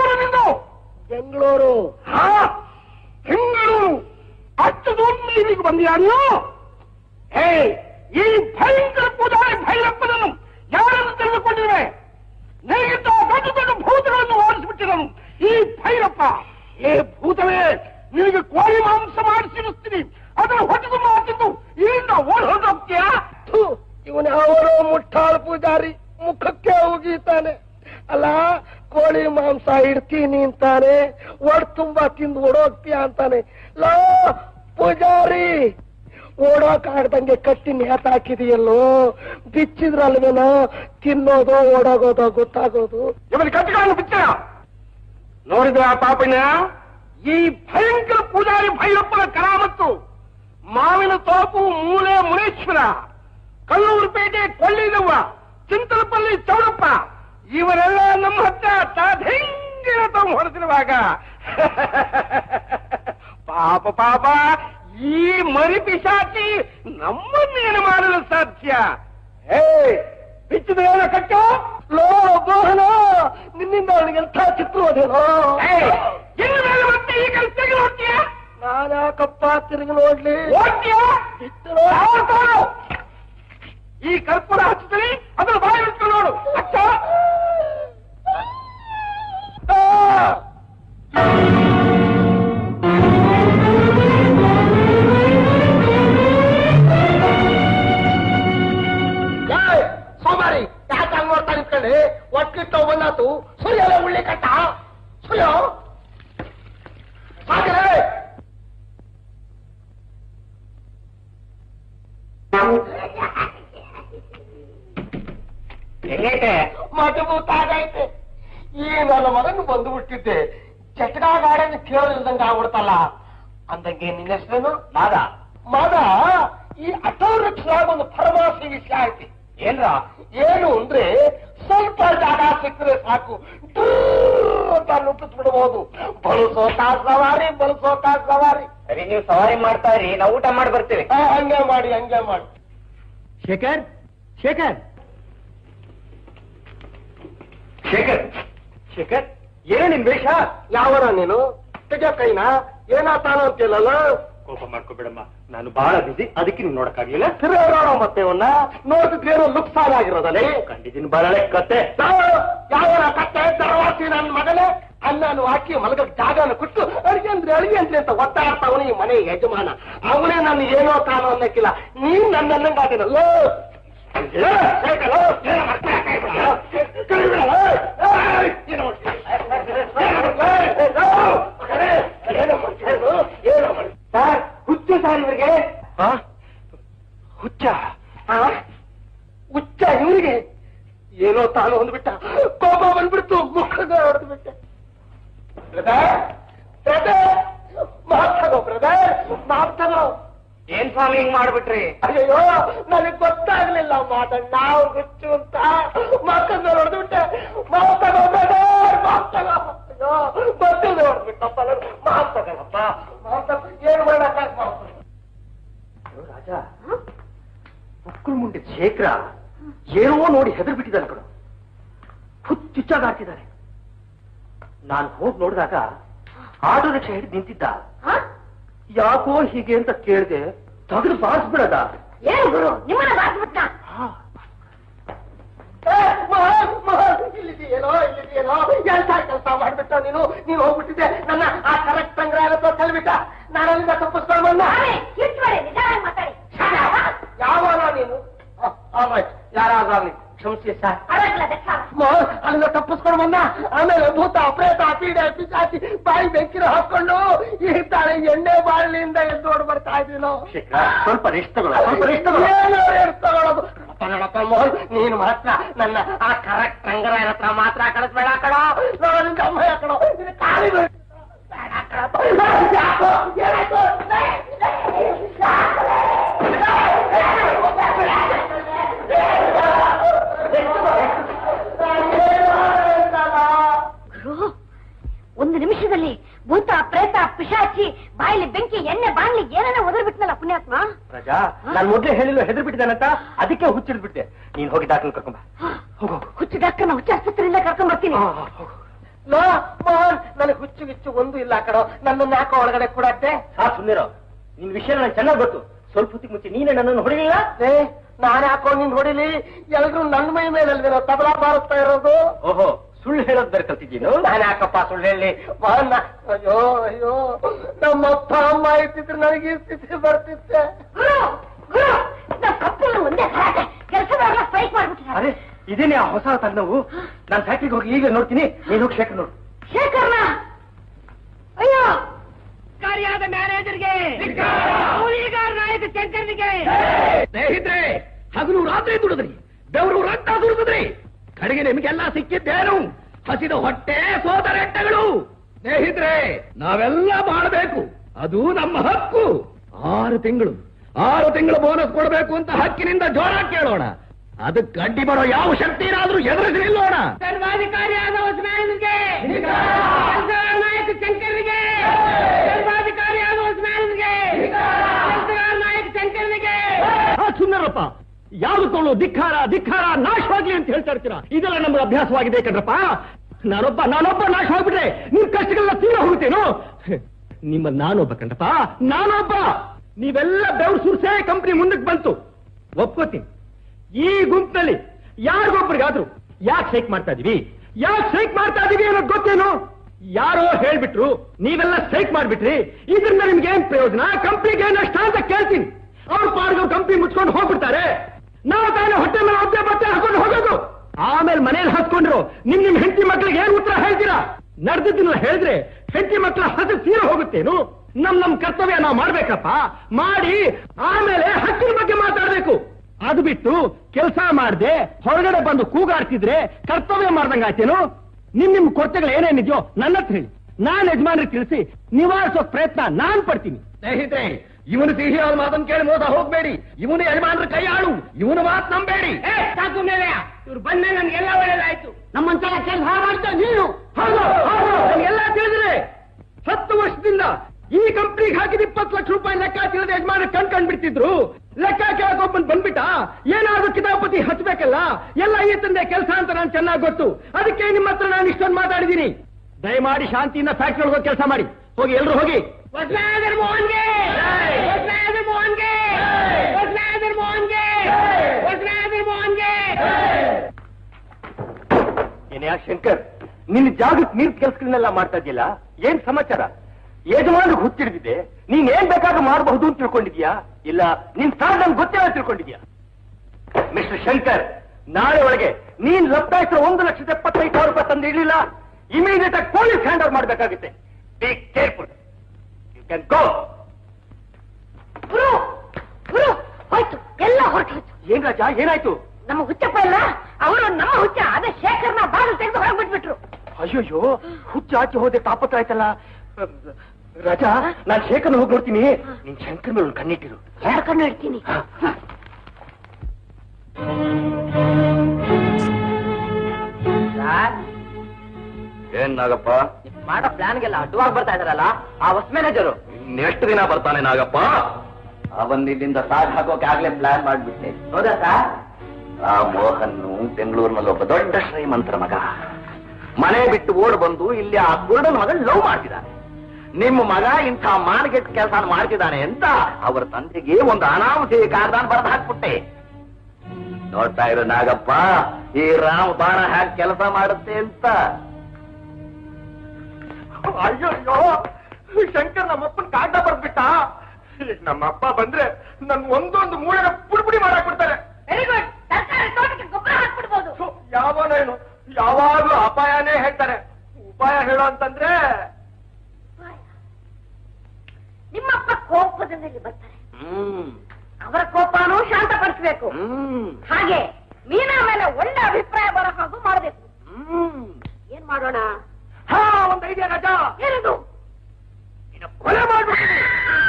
ಇಲ್ಲಿಗೆ ಬಂದಿಯಾನು ಹೇ ಈ ಭಯಂಕರ ಪೂಜಾರಿ ಭೈರಪ್ಪನನ್ನು ಯಾರನ್ನು ತಿಳಿದುಕೊಂಡಿರುವೆ ನಿನಗಿಂತ ದೊಡ್ಡ ದೊಡ್ಡ ಭೂತಗಳನ್ನು ಓಡಿಸಿಬಿಟ್ಟಿರನು ಈ ಭೈರಪ್ಪ ಏ ಭೂತವೇ ನಿನಗೆ ಕೋಳಿ ಮಾಂಸ ಮಾಡಿಸಿರುತ್ತೀನಿ ಅದನ್ನು ಹೊಟ್ಟೆ ತುಂಬ ತಿಂದು ಇಲ್ಲಿಂದ ಓಡ್ ಹೊರಟೋಗ್ತೀಯಾ ಇವನು ಯಾವನೋ ಮುಟ್ಟಾಳ ಪೂಜಾರಿ ಮುಖಕ್ಕೆ ಉಗೀತಾನೆ ಅಲ್ಲ ಕೋಳಿ ಮಾಂಸ ಇಡ್ತೀನಿ ಅಂತಾನೆ ಒಡ್ ತುಂಬಾ ತಿಂದು ಓಡೋಗ್ತೀಯ ಅಂತಾನೆ ಲೋ ಪೂಜಾರಿ ಓಡೋಕ್ ಆಡ್ದಂಗೆ ಕಟ್ಟಿ ನೇತಾಕಿದೆಯಲ್ಲೋ ಬಿಚ್ಚಿದ್ರಲ್ವೇನೋ ತಿನ್ನೋದೋ ಓಡೋಗೋದೋ ಗೊತ್ತಾಗೋದು ಇವನ ಕಟ್ಟಿಗಳನ್ನು ಬಿಚ್ಚ ನೋಡಿದ್ರೆ ಆ ಪಾಪಣ್ಯ ಈ ಭಯಂಕರ ಪೂಜಾರಿ ಭೈರಪ್ಪನ ಕರಾಮತ್ತು ಮಾವಿನ ತೋಪು ಮೂಲೆ ಮುನೇಶ್ವರ ಕಲ್ಲೂರುಪೇಟೆ ಕೊಳ್ಳಿದವ್ವ ಚಿಂತಲಪಲ್ಲಿ ಚೌಡಪ್ಪ ಇವರೆಲ್ಲ ನಮ್ಮ ಹತ್ರ ತಾಧಿಂಗಿನ ತಾವು ಹೊಡೆದಿರುವಾಗ ಪಾಪ ಪಾಪ ಈ ಮರಿ ಪಿಶಾಚಿ ನಮ್ಮನ್ನೇನು ಮಾಡಲು ಸಾಧ್ಯ ಹೇ ಬಿಚ್ಚಿದ ಕಟ್ಟು ಲೋ ಮೋಹನ ನಿನ್ನಿಂದ ಅವನಿಗೆ ಎಂಥ ಚಿತ್ರವದೇನೋ ಇನ್ನು ಮೇಲೆ ಮತ್ತೆ ಈ ಕೆಲಸ ತೆಗೆದು ಹೋಗ್ತೀಯ ನಾನ್ಯಾಕಪ್ಪ ತಿರುಗಿ ನೋಡ್ಲಿ ಹೋಗ್ತೀಯ ಈ ಕರ್ಪೂರ ಹಚ್ಚುತ್ತೀನಿ ಅದನ್ನು ಬಾಯಿ ಬಿಟ್ಕೊಂಡು ನೋಡು ಅಚ್ಚ ಏಯ್, ಸೋಮಾರಿ ಯಾಕೆ ಹಂಗ್ ನೋಡ್ತಾ ನಿಂತ್ಕೊಳ್ಳಿ ಒಟ್ಟಿಟ್ಟು ಬಂದಾತು ಸುರಿಯಲ್ಲ ಉಳ್ಳಿ ಕಟ್ಟ ಸುರಿಯೋ ಸಾಕರೆ ಹೆಂಗೈತೆ ಮಟಭೂತಾಗೈತೆ ಈ ನನ್ನ ಮಗನ್ ಬಂದು ಬಿಟ್ಟಿದ್ದೆ ಚಟಕಾಗಾಡನ್ನು ಕೇಳಿಲ್ದಂಗ ಆಗ್ಬಿಡ್ತಲ್ಲ ಅಂದಂಗೆ ನಿನ್ನ ಹೆಸರೇನು ಮಾದ ಮದ ಈ ಅಟೋರಿಕ್ಷಾಗ ಒಂದು ಫರ್ಮಾಸಿ ವಿಷಯ ಐತಿ ಏನ್ರ ಏನು ಅಂದ್ರೆ ಸ್ವಲ್ಪ ಜಾಗ ಸಿಕ್ಕರೆ ಸಾಕು ಡ್ರೂ ಅಂತ ನುಟ್ಟಿಸ್ಬಿಡ್ಬೋದು ಬಳಸೋತ ಸವಾರಿ ಬಳಸೋತ ಸವಾರಿ ಸರಿ ನೀವು ಸವಾರಿ ಮಾಡ್ತಾ ಇರಿ ನಾವು ಊಟ ಮಾಡಿ ಬರ್ತೀವಿ ಆ, ಹಂಗೆ ಮಾಡಿ ಹಂಗೆ ಮಾಡಿ ಶೇಖರ್ ಶೇಖರ್ ಶೇಖರ್ ಶೇಖರ್ ಏನು ನಿನ್ ವೇಷ ಯಾವನ ನೀನು ತೆಗ ಕೈನ ಏನಾತಾನ ಅಂತಿಲ್ಲಲ್ಲ ಕೋಪ ಮಾಡ್ಕೋಬೇಡಮ್ಮ ನಾನು ಬಹಳ ಬಿಸಿ ಅದಕ್ಕೆ ನೀವು ನೋಡಕ್ಕಾಗ್ಲಿಲ್ಲ ತಿರುಗಾಡೋ ಮತ್ತೆ ಅವನ್ನ ನೋಡಿದ್ರೇನೋ ಲುಕ್ಸಾನ್ ಆಗಿರೋದಲ್ಲಿ ಕಂಡಿದ್ದೀನಿ ಬರಳೆ ಕತೆ ಯಾವನ ಕತ್ತೆ ದರವಾಸಿ ನನ್ನ ಮಗನೇ ಅನ್ನನು ಹಾಕಿ ಮಲಗ ಜಾಗನ ಕೊಟ್ಟು ಅಡಿಗೆ ಅಂದ್ರೆ ಅಡಿಗೆ ಅಂದ್ರೆ ಅಂತ ಒತ್ತಾಡ್ತಾವನು ಈ ಮನೆ ಯಜಮಾನ ಅವನೇ ನಾನು ಏನೋ ಕಾಣೋ ಅನ್ನಕ್ಕಿಲ್ಲ ನೀನ್ ನನ್ನ ಅನ್ನಂಗಾದಿನಲ್ಲ ಸರ್ ಹುಚ್ಚು ಸರ್ ಇವರಿಗೆ ಹುಚ್ಚ ಹುಚ್ಚ ಇವರಿಗೆ ಏನೋ ತಾನು ಹೊಂದ್ಬಿಟ್ಟ ಕೋಪ ಬಂದ್ಬಿಡ್ತು ಮುಖದ ಹೊಡೆದು ಬಿಟ್ಟೆ ಬ್ರದರ್ ಬ್ರದರ್ ಮಾಪ್ ತಗೋ ಬ್ರದರ್ ಮಾಪ್ ತಗೋ ಏನ್ ಸ್ವಾಮಿ ಹಿಂಗ್ ಮಾಡ್ಬಿಟ್ರಿ ಅಯ್ಯೋ ನನಗೆ ಗೊತ್ತಾಗ್ಲಿಲ್ಲ ಮಾತಣ್ಣ ನಾವು ಹುಚ್ಚು ಅಂತ ಮಕ್ಕಳ ಹೊಡೆದು ಬಿಟ್ಟೆ ಮಾಪ್ ತಗೋ ಬ್ರದರ್ ಮಾಪ್ ತಗೋ ಅಯ್ಯೋ ಗೊತ್ತಿಲ್ಲ ಹೊಡೆದ್ಬಿಟ್ಟಪ್ಪ ಮಾಪ್ ತಗೋಪ್ಪ ಮಾಪ್ ತಗೋ ಏನ್ ಮಾಡಕ್ಕ ರಾಜ ಮಕ್ಕಳು ಮುಂದೆ ಶೇಖರ ಏನೋ ನೋಡಿ ಹೆದರ್ ಬಿಟ್ಟಿದ್ದಾನೆ ಕಡು ಹುಚ್ಚುಚ್ಚಾಗಾಡ್ತಿದ್ದಾನೆ ನಾನು ಹೋಗಿ ನೋಡಿದಾಗ ಆಟೋ ರಿಕ್ಷಾ ಹಿಡಿದು ನಿಂತಿದ್ದ ಯಾಕೋ ಹೀಗೆ ಅಂತ ಕೇಳಿದೆ ತೆಗೆದು ಬಾರಿಸ್ಬಿಡದ ಏನು ಗುರು ನಿಮ್ಮನ್ನ ಬಾಸ್ಬಿಟ್ಟ ಇಲ್ಲಿದೆಯೇನೋ ಇಲ್ಲಿದೆಯೇನೋ ಎಂತ ಕೆಲಸ ಮಾಡ್ಬಿಟ್ಟ ನೀನು ನೀನು ಹೋಗ್ಬಿಟ್ಟಿದ್ದೆ ನನ್ನ ಆ ಕರೆಕ್ಟ್ ಸಂಗ್ರಹ ತಲ್ಬಿಟ್ಟ ನಾನು ಅಲ್ಲಿಂದ ತಪ್ಪಿಸ್ಕೊಂಡು ಬಂದ ಕಿತ್ಬೇಡಿ ನಿಧಾನ ಮಾತಾಡಿ ಯಾವಾಗ ನೀನು ಯಾರಾಗ್ಲಿ ಕ್ಷಮಿಸಿ ಸರ್ ಅರಗ್ಲ ದಕ್ಷಾಲ ಮೋಹನ್ ಅಲ್ಲಿಂದ ತಪ್ಪಿಸ್ಕೊಂಡು ಬಂದ ಆಮೇಲೆ ಭೂತ ಪ್ರೇತ ಪೀಡೆ ಪಿಚಾಚಿ ಬಾಯಿ ಬೆಂಕಿನ ಹಾಕೊಂಡು ಈ ತಾಳೆ ಎಣ್ಣೆ ಬಾಳಿಯಿಂದ ಎದ್ದು ಓಡ್ ಬರ್ತಾ ಇದ್ವಿ ನಾವು ಸ್ವಲ್ಪ ರೆಸ್ಟ್ ತಗೊಳ್ಳ ಸ್ವಲ್ಪ ರೆಸ್ಟ್ ತಗೊಳ್ಳ ಏನು ರೇಟ್ ತಗೊಳ್ಳೋದು ಕನ್ನಡಪ್ಪ ಮೋಹನ್ ನೀನು ಮಾತ್ರ ನನ್ನ ಆ ಕರೆಕ್ಟ್ ರಂಗರಾಯನ ಹತ್ರ ಮಾತ್ರ ಕಳಿಸ್ಬೇಡ ಕಣೋ ನಾನು ಅಮ್ಮಯ್ಯ ಕಣೋ ನಿನ್ನ ಕಾಲಿ ಬೀಳ್- ಬೇಡ ಕಣಪ್ಪ. ಯಾಕೋ? ಏನಾಯ್ತು? ಗುರು ಒಂದು ನಿಮಿಷದಲ್ಲಿ ಭೂತ ಪ್ರೇತ ಪಿಶಾಚಿ ಬಾಯಲ್ಲಿ ಬೆಂಕಿ ಎಣ್ಣೆ ಬಾಣ್ಲಿ ಏನೇನೋ ಒದರ್ಬಿಟ್ನಲ್ಲ ಪುಣ್ಯಾತ್ಮ ರಾಜಾ ನಾನು ಮೊದ್ಲೇ ಹೇಳಿಲ್ಲ ಹೆದರ್ ಬಿಟ್ಟಿದ್ದಾನಂತ ಅದಕ್ಕೆ ಹುಚ್ಚಿಡ್ಬಿಟ್ಟೆ ನೀನ್ ಹೋಗಿ ಡಾಕ್ಟರ್ ಕರ್ಕೊಂಬ ಹೋಗು ಹುಚ್ಚು ಡಾಕ್ಟರ್ನ ಹುಚ್ಚ ಆಸ್ಪತ್ರೆಯಿಂದ ಕರ್ಕೊಂಡ್ ಬರ್ತೀನಿ ಲೋ, ಮೋಹನ್ ನನಗೆ ಹುಚ್ಚು ಗಿಚ್ಚು ಒಂದು ಇಲ್ಲ ಕಣೋ ನನ್ನನ್ನ ಯಾಕೋ ಒಳಗಡೆ ಕೂಡತ್ತೆ ಹಾ ಸುಮ್ಮನಿರೋ ನಿನ್ ವಿಷಯ ನನಗೆ ಚೆನ್ನಾಗಿ ಗೊತ್ತು ಸ್ವಲ್ಪ ಹೊತ್ತಿಗೆ ಮುಂಚೆ ನೀನೇ ನನ್ನನ್ನು ಹೊಡಿಲಿಲ್ಲ ಏ ನಾನು ಹಾಕೊಂಡು ನಿನ್ ಹೊಡಿಲಿ ಎಲ್ರು ನನ್ನ ಮೈ ಮೇಲೆ ಅಲ್ವೇನೋ ತಬಲಾ ಬಾರಿಸ್ತಾ ಇರೋದು ಓಹೋ ಸುಳ್ಳು ಹೇಳೋದ್ ಬೇರೆ ಕಲ್ತಿದ್ದೀನು ನಾನು ಯಾಕಪ್ಪ ಸುಳ್ಳು ಹೇಳಿ ಬಾನ್ನ ಅಯ್ಯೋ ಅಯ್ಯೋ ನಮ್ಮ ಅಪ್ಪ ಅಮ್ಮ ಇದ್ದಿದ್ರೆ ನನಗೆ ಈ ಸ್ಥಿತಿ ಬರ್ತಿತ್ತೆ ಗುರು ಗುರು ನಮ್ಮ ಕಂಪ್ನಿ ಮುಂದೆ ಗಲಾಟೆ ಕೆಲಸದವರೆಲ್ಲ ಸ್ಟ್ರೈಕ್ ಮಾಡ್ಬಿಟ್ಟಿದ್ದಾರೆ ಅರೆ ಇದೇನೆ ಆ ಹೊಸ ತಲೆನೋವು ನಾನು ಫ್ಯಾಕ್ಟ್ರಿಗೆ ಹೋಗಿ ಈಗ ನೋಡ್ತೀನಿ ನೀನು ಹೋಗಿ ಶೇಖರ್ ನೋಡು ಶೇಖರ್ನ ಅಯ್ಯೋ ಕಾರ್ಯಾದ ಮ್ಯಾನೇಜರ್ಗೆ ಕೂಲಿಗಾರ ನಾಯಕ ಶಂಕರ್ನಿಗೆ ಸ್ನೇಹಿತರೆ ಹಗಲು ರಾತ್ರಿ ದುಡಿದ್ರಿ ಬೆವರು ರಕ್ತ ಸುರಿದ್ರಿ ಕಡೆಗೆ ನಿಮಗೆಲ್ಲ ಸಿಕ್ಕಿದ್ದೇನು ಹಸಿದ ಹೊಟ್ಟೆ ಸೋದರೆಟ್ಟಗಳು ಸ್ನೇಹಿತರೆ ನಾವೆಲ್ಲ ಮಾಡಬೇಕು ಅದು ನಮ್ಮ ಹಕ್ಕು ಆರು ತಿಂಗಳು ಆರು ತಿಂಗಳು ಬೋನಸ್ ಕೊಡಬೇಕು ಅಂತ ಹಕ್ಕಿನಿಂದ ಜೋರ ಕೇಳೋಣ ಅದಕ್ಕೆ ಅಡ್ಡಿ ಬರೋ ಯಾವ ಶಕ್ತಿನಾದ್ರೂ ಎದುರಿಸಿ ನಿಲ್ಲೋಣ ಸರ್ವಾಧಿಕಾರಿಯಾದ ಉಸ್ಮಾನ್ಗೆ ನಾಯಕ ಶಂಕರ್ನಿಗೆ ಸರ್ವಾಧಿಕಾರಿಯಾದ ಉಸ್ಮಾನ್ಗೆ ನಾಯಕ ಶಂಕರ್ನಿಗೆ ಸುಂದರಪ್ಪ ಯಾವುದಕ್ಕೊಳ್ಳು ಧಿಕ್ಕಾರ ಧಿಕ್ಕಾರ ನಾಶವಾಗ್ಲಿ ಅಂತ ಹೇಳ್ತಾ ಇರ್ತೀರಾ ಇದೆಲ್ಲ ನಮ್ಗೆ ಅಭ್ಯಾಸವಾಗಿದೆ ಕಣ್ರಪ್ಪ ನಾನೊಬ್ಬ ನಾನೊಬ್ಬ ನಾಶ ಹೋಗ್ಬಿಟ್ರೆ ನಿಮ್ ಕಷ್ಟಗಳೆಲ್ಲ ತೀರ ಹೋಗ್ತೇನು ನಿಮ್ಮ ನಾನೊಬ್ಬ ಕಣ್ರಪ್ಪ ನಾನೊಬ್ಬ ನೀವೆಲ್ಲ ಬೆವ್ರು ಸುರ್ಸೇ ಕಂಪ್ನಿ ಮುಂದಕ್ಕೆ ಬಂತು ಒಪ್ಕೋತೀನಿ ಈ ಗುಂಪಿನಲ್ಲಿ ಯಾರಿಗೊಬ್ರಿಗಾದ್ರು ಯಾಕೆ ಸ್ಟ್ರೈಕ್ ಮಾಡ್ತಾ ಇದೀವಿ ಯಾಕೆ ಸ್ಟ್ರೈಕ್ ಮಾಡ್ತಾ ಇದೀವಿ ಅನ್ನೋದು ಗೊತ್ತೇನು ಯಾರೋ ಹೇಳ್ಬಿಟ್ರು ನೀವೆಲ್ಲ ಸ್ಟ್ರೈಕ್ ಮಾಡ್ಬಿಟ್ರಿ ಇದರಿಂದ ನಿಮ್ಗೆ ಏನ್ ಪ್ರಯೋಜನ ಕಂಪ್ನಿಗೆ ಏನ್ ನಷ್ಟ ಅಂತ ಕೇಳ್ತೀನಿ ಅವ್ರ ಪಾಡ್ಗೆ ಕಂಪ್ನಿ ಮುಚ್ಕೊಂಡು ಹೋಗ್ಬಿಡ್ತಾರೆ ನಾವು ತಾನೇ ಹೊಟ್ಟೆ ಮೇಲೆ ಒದ್ದೆ ಬಟ್ಟೆ ಹಾಕೊಂಡು ಹೋಗೋದು ಆಮೇಲೆ ಮನೇಲಿ ಹಾಸ್ಕೊಂಡ್ರು ನಿಮ್ ನಿಮ್ ಹೆಂಡತಿ ಮಕ್ಳಿಗೆ ಏನ್ ಉತ್ತರ ಹೇಳ್ತೀರಾ ನಡೆದಿದ್ದನ್ನ ಹೇಳಿದ್ರೆ ಹೆಂಡತಿ ಮಕ್ಳ ಹಸು ತೀರ ಹೋಗುತ್ತೇನು ನಮ್ ನಮ್ ಕರ್ತವ್ಯ ನಾವು ಮಾಡ್ಬೇಕಪ್ಪ ಮಾಡಿ ಆಮೇಲೆ ಹಕ್ಕಿನ ಬಗ್ಗೆ ಮಾತಾಡ್ಬೇಕು ಅದು ಬಿಟ್ಟು ಕೆಲಸ ಮಾಡದೆ ಹೊರಗಡೆ ಬಂದು ಕೂಗಾಡ್ತಿದ್ರೆ ಕರ್ತವ್ಯ ಮಾಡ್ದಂಗಾಯ್ತೇನು ನಿಮ್ ನಿಮ್ ಕೊರತೆಗಳು ಏನೇನಿದೆಯೋ ನನ್ನ ಹತ್ರ ಹೇಳಿ ನಾನ್ ಯಜಮಾನ್ರಿಗೆ ತಿಳಿಸಿ ನಿವಾರಿಸೋ ಪ್ರಯತ್ನ ನಾನ್ ಪಡ್ತೀನಿ ಸ್ನೇಹಿತರೆ ಇವನು ಸಿಹಿಯಾದ ಮಾತನ್ನು ಕೇಳಿ ಮೋಸ ಹೋಗ್ಬೇಡಿ ಇವನು ಯಜಮಾನ್ರ ಕೈ ಆಳು ಇವನು ಮಾತು ನಂಬೇಡಿ ಸಾಕು ಮೇಲೆ ಇವ್ರು ಬಂದ್ರೆ ನನ್ಗೆಲ್ಲ ಒಳ್ಳೇದಾಯ್ತು ನಮ್ಮಂತ ಕೆಲಸ ಮಾಡ್ತಾ ನೀನು ಹೌದು ಹೌದು ಎಲ್ಲ ತಿಳಿದ್ರೆ ಹತ್ತು ವರ್ಷದಿಂದ ಈ ಕಂಪ್ನಿಗೆ ಹಾಕಿದ ಇಪ್ಪತ್ತು ಲಕ್ಷ ರೂಪಾಯಿ ಲೆಕ್ಕ ತಿಳಿದ ಯಜಮಾನ ಕಣ್ ಕಂಡ್ಬಿಡ್ತಿದ್ರು ಲೆಕ್ಕ ಕೇಳಕೊಬ್ಬನ್ ಬಂದ್ಬಿಟ್ಟ ಏನಾದ್ರೂ ಕಿತಾಪತಿ ಹಚ್ಬೇಕಲ್ಲ ಎಲ್ಲ ಈ ತಂದೆ ಕೆಲಸ ಅಂತ ನಾನು ಚೆನ್ನಾಗಿ ಗೊತ್ತು ಅದಕ್ಕೆ ನಿಮ್ಮ ಹತ್ರ ನಾನು ಇಷ್ಟೊಂದು ಮಾತಾಡಿದ್ದೀನಿ ದಯಮಾಡಿ ಶಾಂತಿಯಿಂದ ಫ್ಯಾಕ್ಟ್ರಿ ಒಳಗೆ ಕೆಲಸ ಮಾಡಿ ಹೋಗಿ ಎಲ್ರು ಹೋಗಿ ಹೊಸನಾದರ್ ಮೋಹನ್ಗೆ ಹೊಸನಾದರ್ ಮೋಹನ್ಗೆ ಹೊಸನಾದರ್ ಮೋಹನ್ಗೆ ಹೊಸನಾದರ್ ಮೋಹನ್ಗೆ ಏನೇ ಶಂಕರ್ ನಿನ್ನ ಜಾಗಕ್ಕೆ ನೀರ್ ಕೆಲ್ಸಗಳನ್ನೆಲ್ಲ ಮಾಡ್ತಾ ಇದೆಯಲ್ಲ ಏನ್ ಸಮಾಚಾರ ಯಜಮಾನ್ರಿಗೆ ಹುಚ್ಚಿಡ್ದಿದೆ ನೀನ್ ಏನ್ ಬೇಕಾದ್ರೂ ಮಾಡಬಹುದು ಅಂತ ತಿಳ್ಕೊಂಡಿದ್ಯಾ ಇಲ್ಲ ನಿನ್ ಸ್ಥಾನ ನನ್ಗೆ ಗೊತ್ತಿಲ್ಲ ತಿಳ್ಕೊಂಡಿದ್ಯಾ ಮಿಸ್ಟರ್ ಶಂಕರ್ ನಾಳೆ ಒಳಗೆ ನೀನ್ ಲಬ್ಧಾಯಿಸಿರೋ ಒಂದು ಲಕ್ಷದ ಎಪ್ಪತ್ತೈದು ಸಾವಿರ ರೂಪಾಯಿ ತಂದು ಇರ್ಲಿಲ್ಲ ಇಮಿಡಿಯೇಟ್ ಆಗಿ ಪೊಲೀಸ್ ಹ್ಯಾಂಡ್ ಓವರ್ ಮಾಡಬೇಕಾಗುತ್ತೆ be careful you can go ಗುರು ಗುರು ಹೋಯ್ತು ಎಲ್ಲ ಹೊರಟೋಯ್ತು ಏನ್ ರಾಜ ಏನಾಯ್ತು ನಮ್ಮ ಹುಚ್ಚಪ್ಪ ಇಲ್ಲ ಅವರು ನಮ್ಮ ಹುಚ್ಚ ಅದೇ ಶೇಖರ್ನ ಬಾಗಿಲು ತೆಗೆದು ಹೊರಗೆ ಬಿಟ್ಬಿಟ್ರು ಅಯ್ಯೋಯ್ಯೋ ಹುಚ್ಚ ಆಚೆ ಹೋದೆ ತಾಪತ್ರ ಆಯ್ತಲ್ಲ ರಾಜ ನಾನ್ ಶೇಖರ್ನ ಹೋಗಿ ನೋಡ್ತೀನಿ ನಿನ್ ಶಂಕರ್ ಮೇಲೆ ಒಂದು ಕಣ್ಣಿಟ್ಟಿರು ಎರಡು ಕಣ್ಣು ಇಡ್ತೀನಿ ಏನ್ ನಾಗಪ್ಪ ಮಾಡೋ ಪ್ಲಾನ್ಗೆಲ್ಲ ಅಡ್ಡವಾಗಿ ಬರ್ತಾ ಇದಾರಲ್ಲ ಆ ಹೊಸ ಮ್ಯಾನೇಜರು ಎಷ್ಟು ದಿನ ಬರ್ತಾನೆ ನಾಗಪ್ಪ ಅವನ್ ಇಲ್ಲಿಂದ ಸಾಗ್ ಹಾಕೋಕೆ ಆಗ್ಲೇ ಪ್ಲಾನ್ ಮಾಡ್ಬಿಟ್ಟೆ ಹೌದಾ ಸರ್ ಆ ಮೋಹನ್ನು ಬೆಂಗಳೂರಿನಲ್ಲಿ ಒಬ್ಬ ದೊಡ್ಡ ಶ್ರೀಮಂತರ ಮಗ ಮನೆ ಬಿಟ್ಟು ಓಡ್ ಬಂದು ಇಲ್ಲಿ ಆ ಕುರುಡನ ಮಗ ಲವ್ ಮಾಡ್ತಿದ್ದಾನೆ ನಿಮ್ಮ ಮಗ ಇಂಥ ಮಾರ್ಕೆಟ್ ಕೆಲಸ ಮಾಡ್ತಿದ್ದಾನೆ ಅಂತ ಅವರ ತಂದೆಗೆ ಒಂದು ಅನಾಮಧೇಯ ಕಾಗದಾನ ಬರೆದು ಹಾಕ್ಬಿಟ್ಟೆ ನೋಡ್ತಾ ಇರೋ ನಾಗಪ್ಪ ಈ ರಾಮ ಬಾಣ ಹ್ಯಾಕ್ ಕೆಲಸ ಮಾಡುತ್ತೆ ಅಂತ ಅಯ್ಯೋ ಶಂಕರ್ ನಮ್ಮಪ್ಪನ ಕಾಗದ ಬರ್ಬಿಟ್ಟ ನಮ್ಮಪ್ಪ ಬಂದ್ರೆ ನನ್ ಒಂದೊಂದು ಮೂಳೆನ ಪುಡಿಪುಡಿ ಮಾಡಕ್ ಬಿಡ್ತಾರೆ ವೆರಿ ಗುಡ್ ಸರ್ಕಾರಿ ತೋಟಕ್ಕೆ ಗೊಬ್ಬರ ಹಾಕ್ಬಿಡ್ಬೋದು ಯಾವನೇನು ಯಾವಾಗ್ಲೂ ಅಪಾಯನೇ ಹೇಳ್ತಾರೆ ಉಪಾಯ ಹೇಳೋ ಅಂತಂದ್ರೆ ನಿಮ್ಮಪ್ಪ ಕೋಪದಲ್ಲಿ ಬರ್ತಾರೆ ಹ್ಮ್ ಅವರ ಕೋಪನೂ ಶಾಂತಪಡಿಸಬೇಕು ಹ್ಮ್ ಹಾಗೆ ಮೀನಾ ಮೇಲೆ ಒಳ್ಳೆ ಅಭಿಪ್ರಾಯ ಬರೋ ಹಾಗೂ ಮಾಡಬೇಕು ಹ್ಮ್ ಏನ್ ಮಾಡೋಣ ಹಾ ಒಂದ್ ಐಡಿಯಾ ರಾಜ ಏನದು ನಿನ್ನ ಕೊಲೆ ಮಾಡ್ಬಿಡ್ತೀನಿ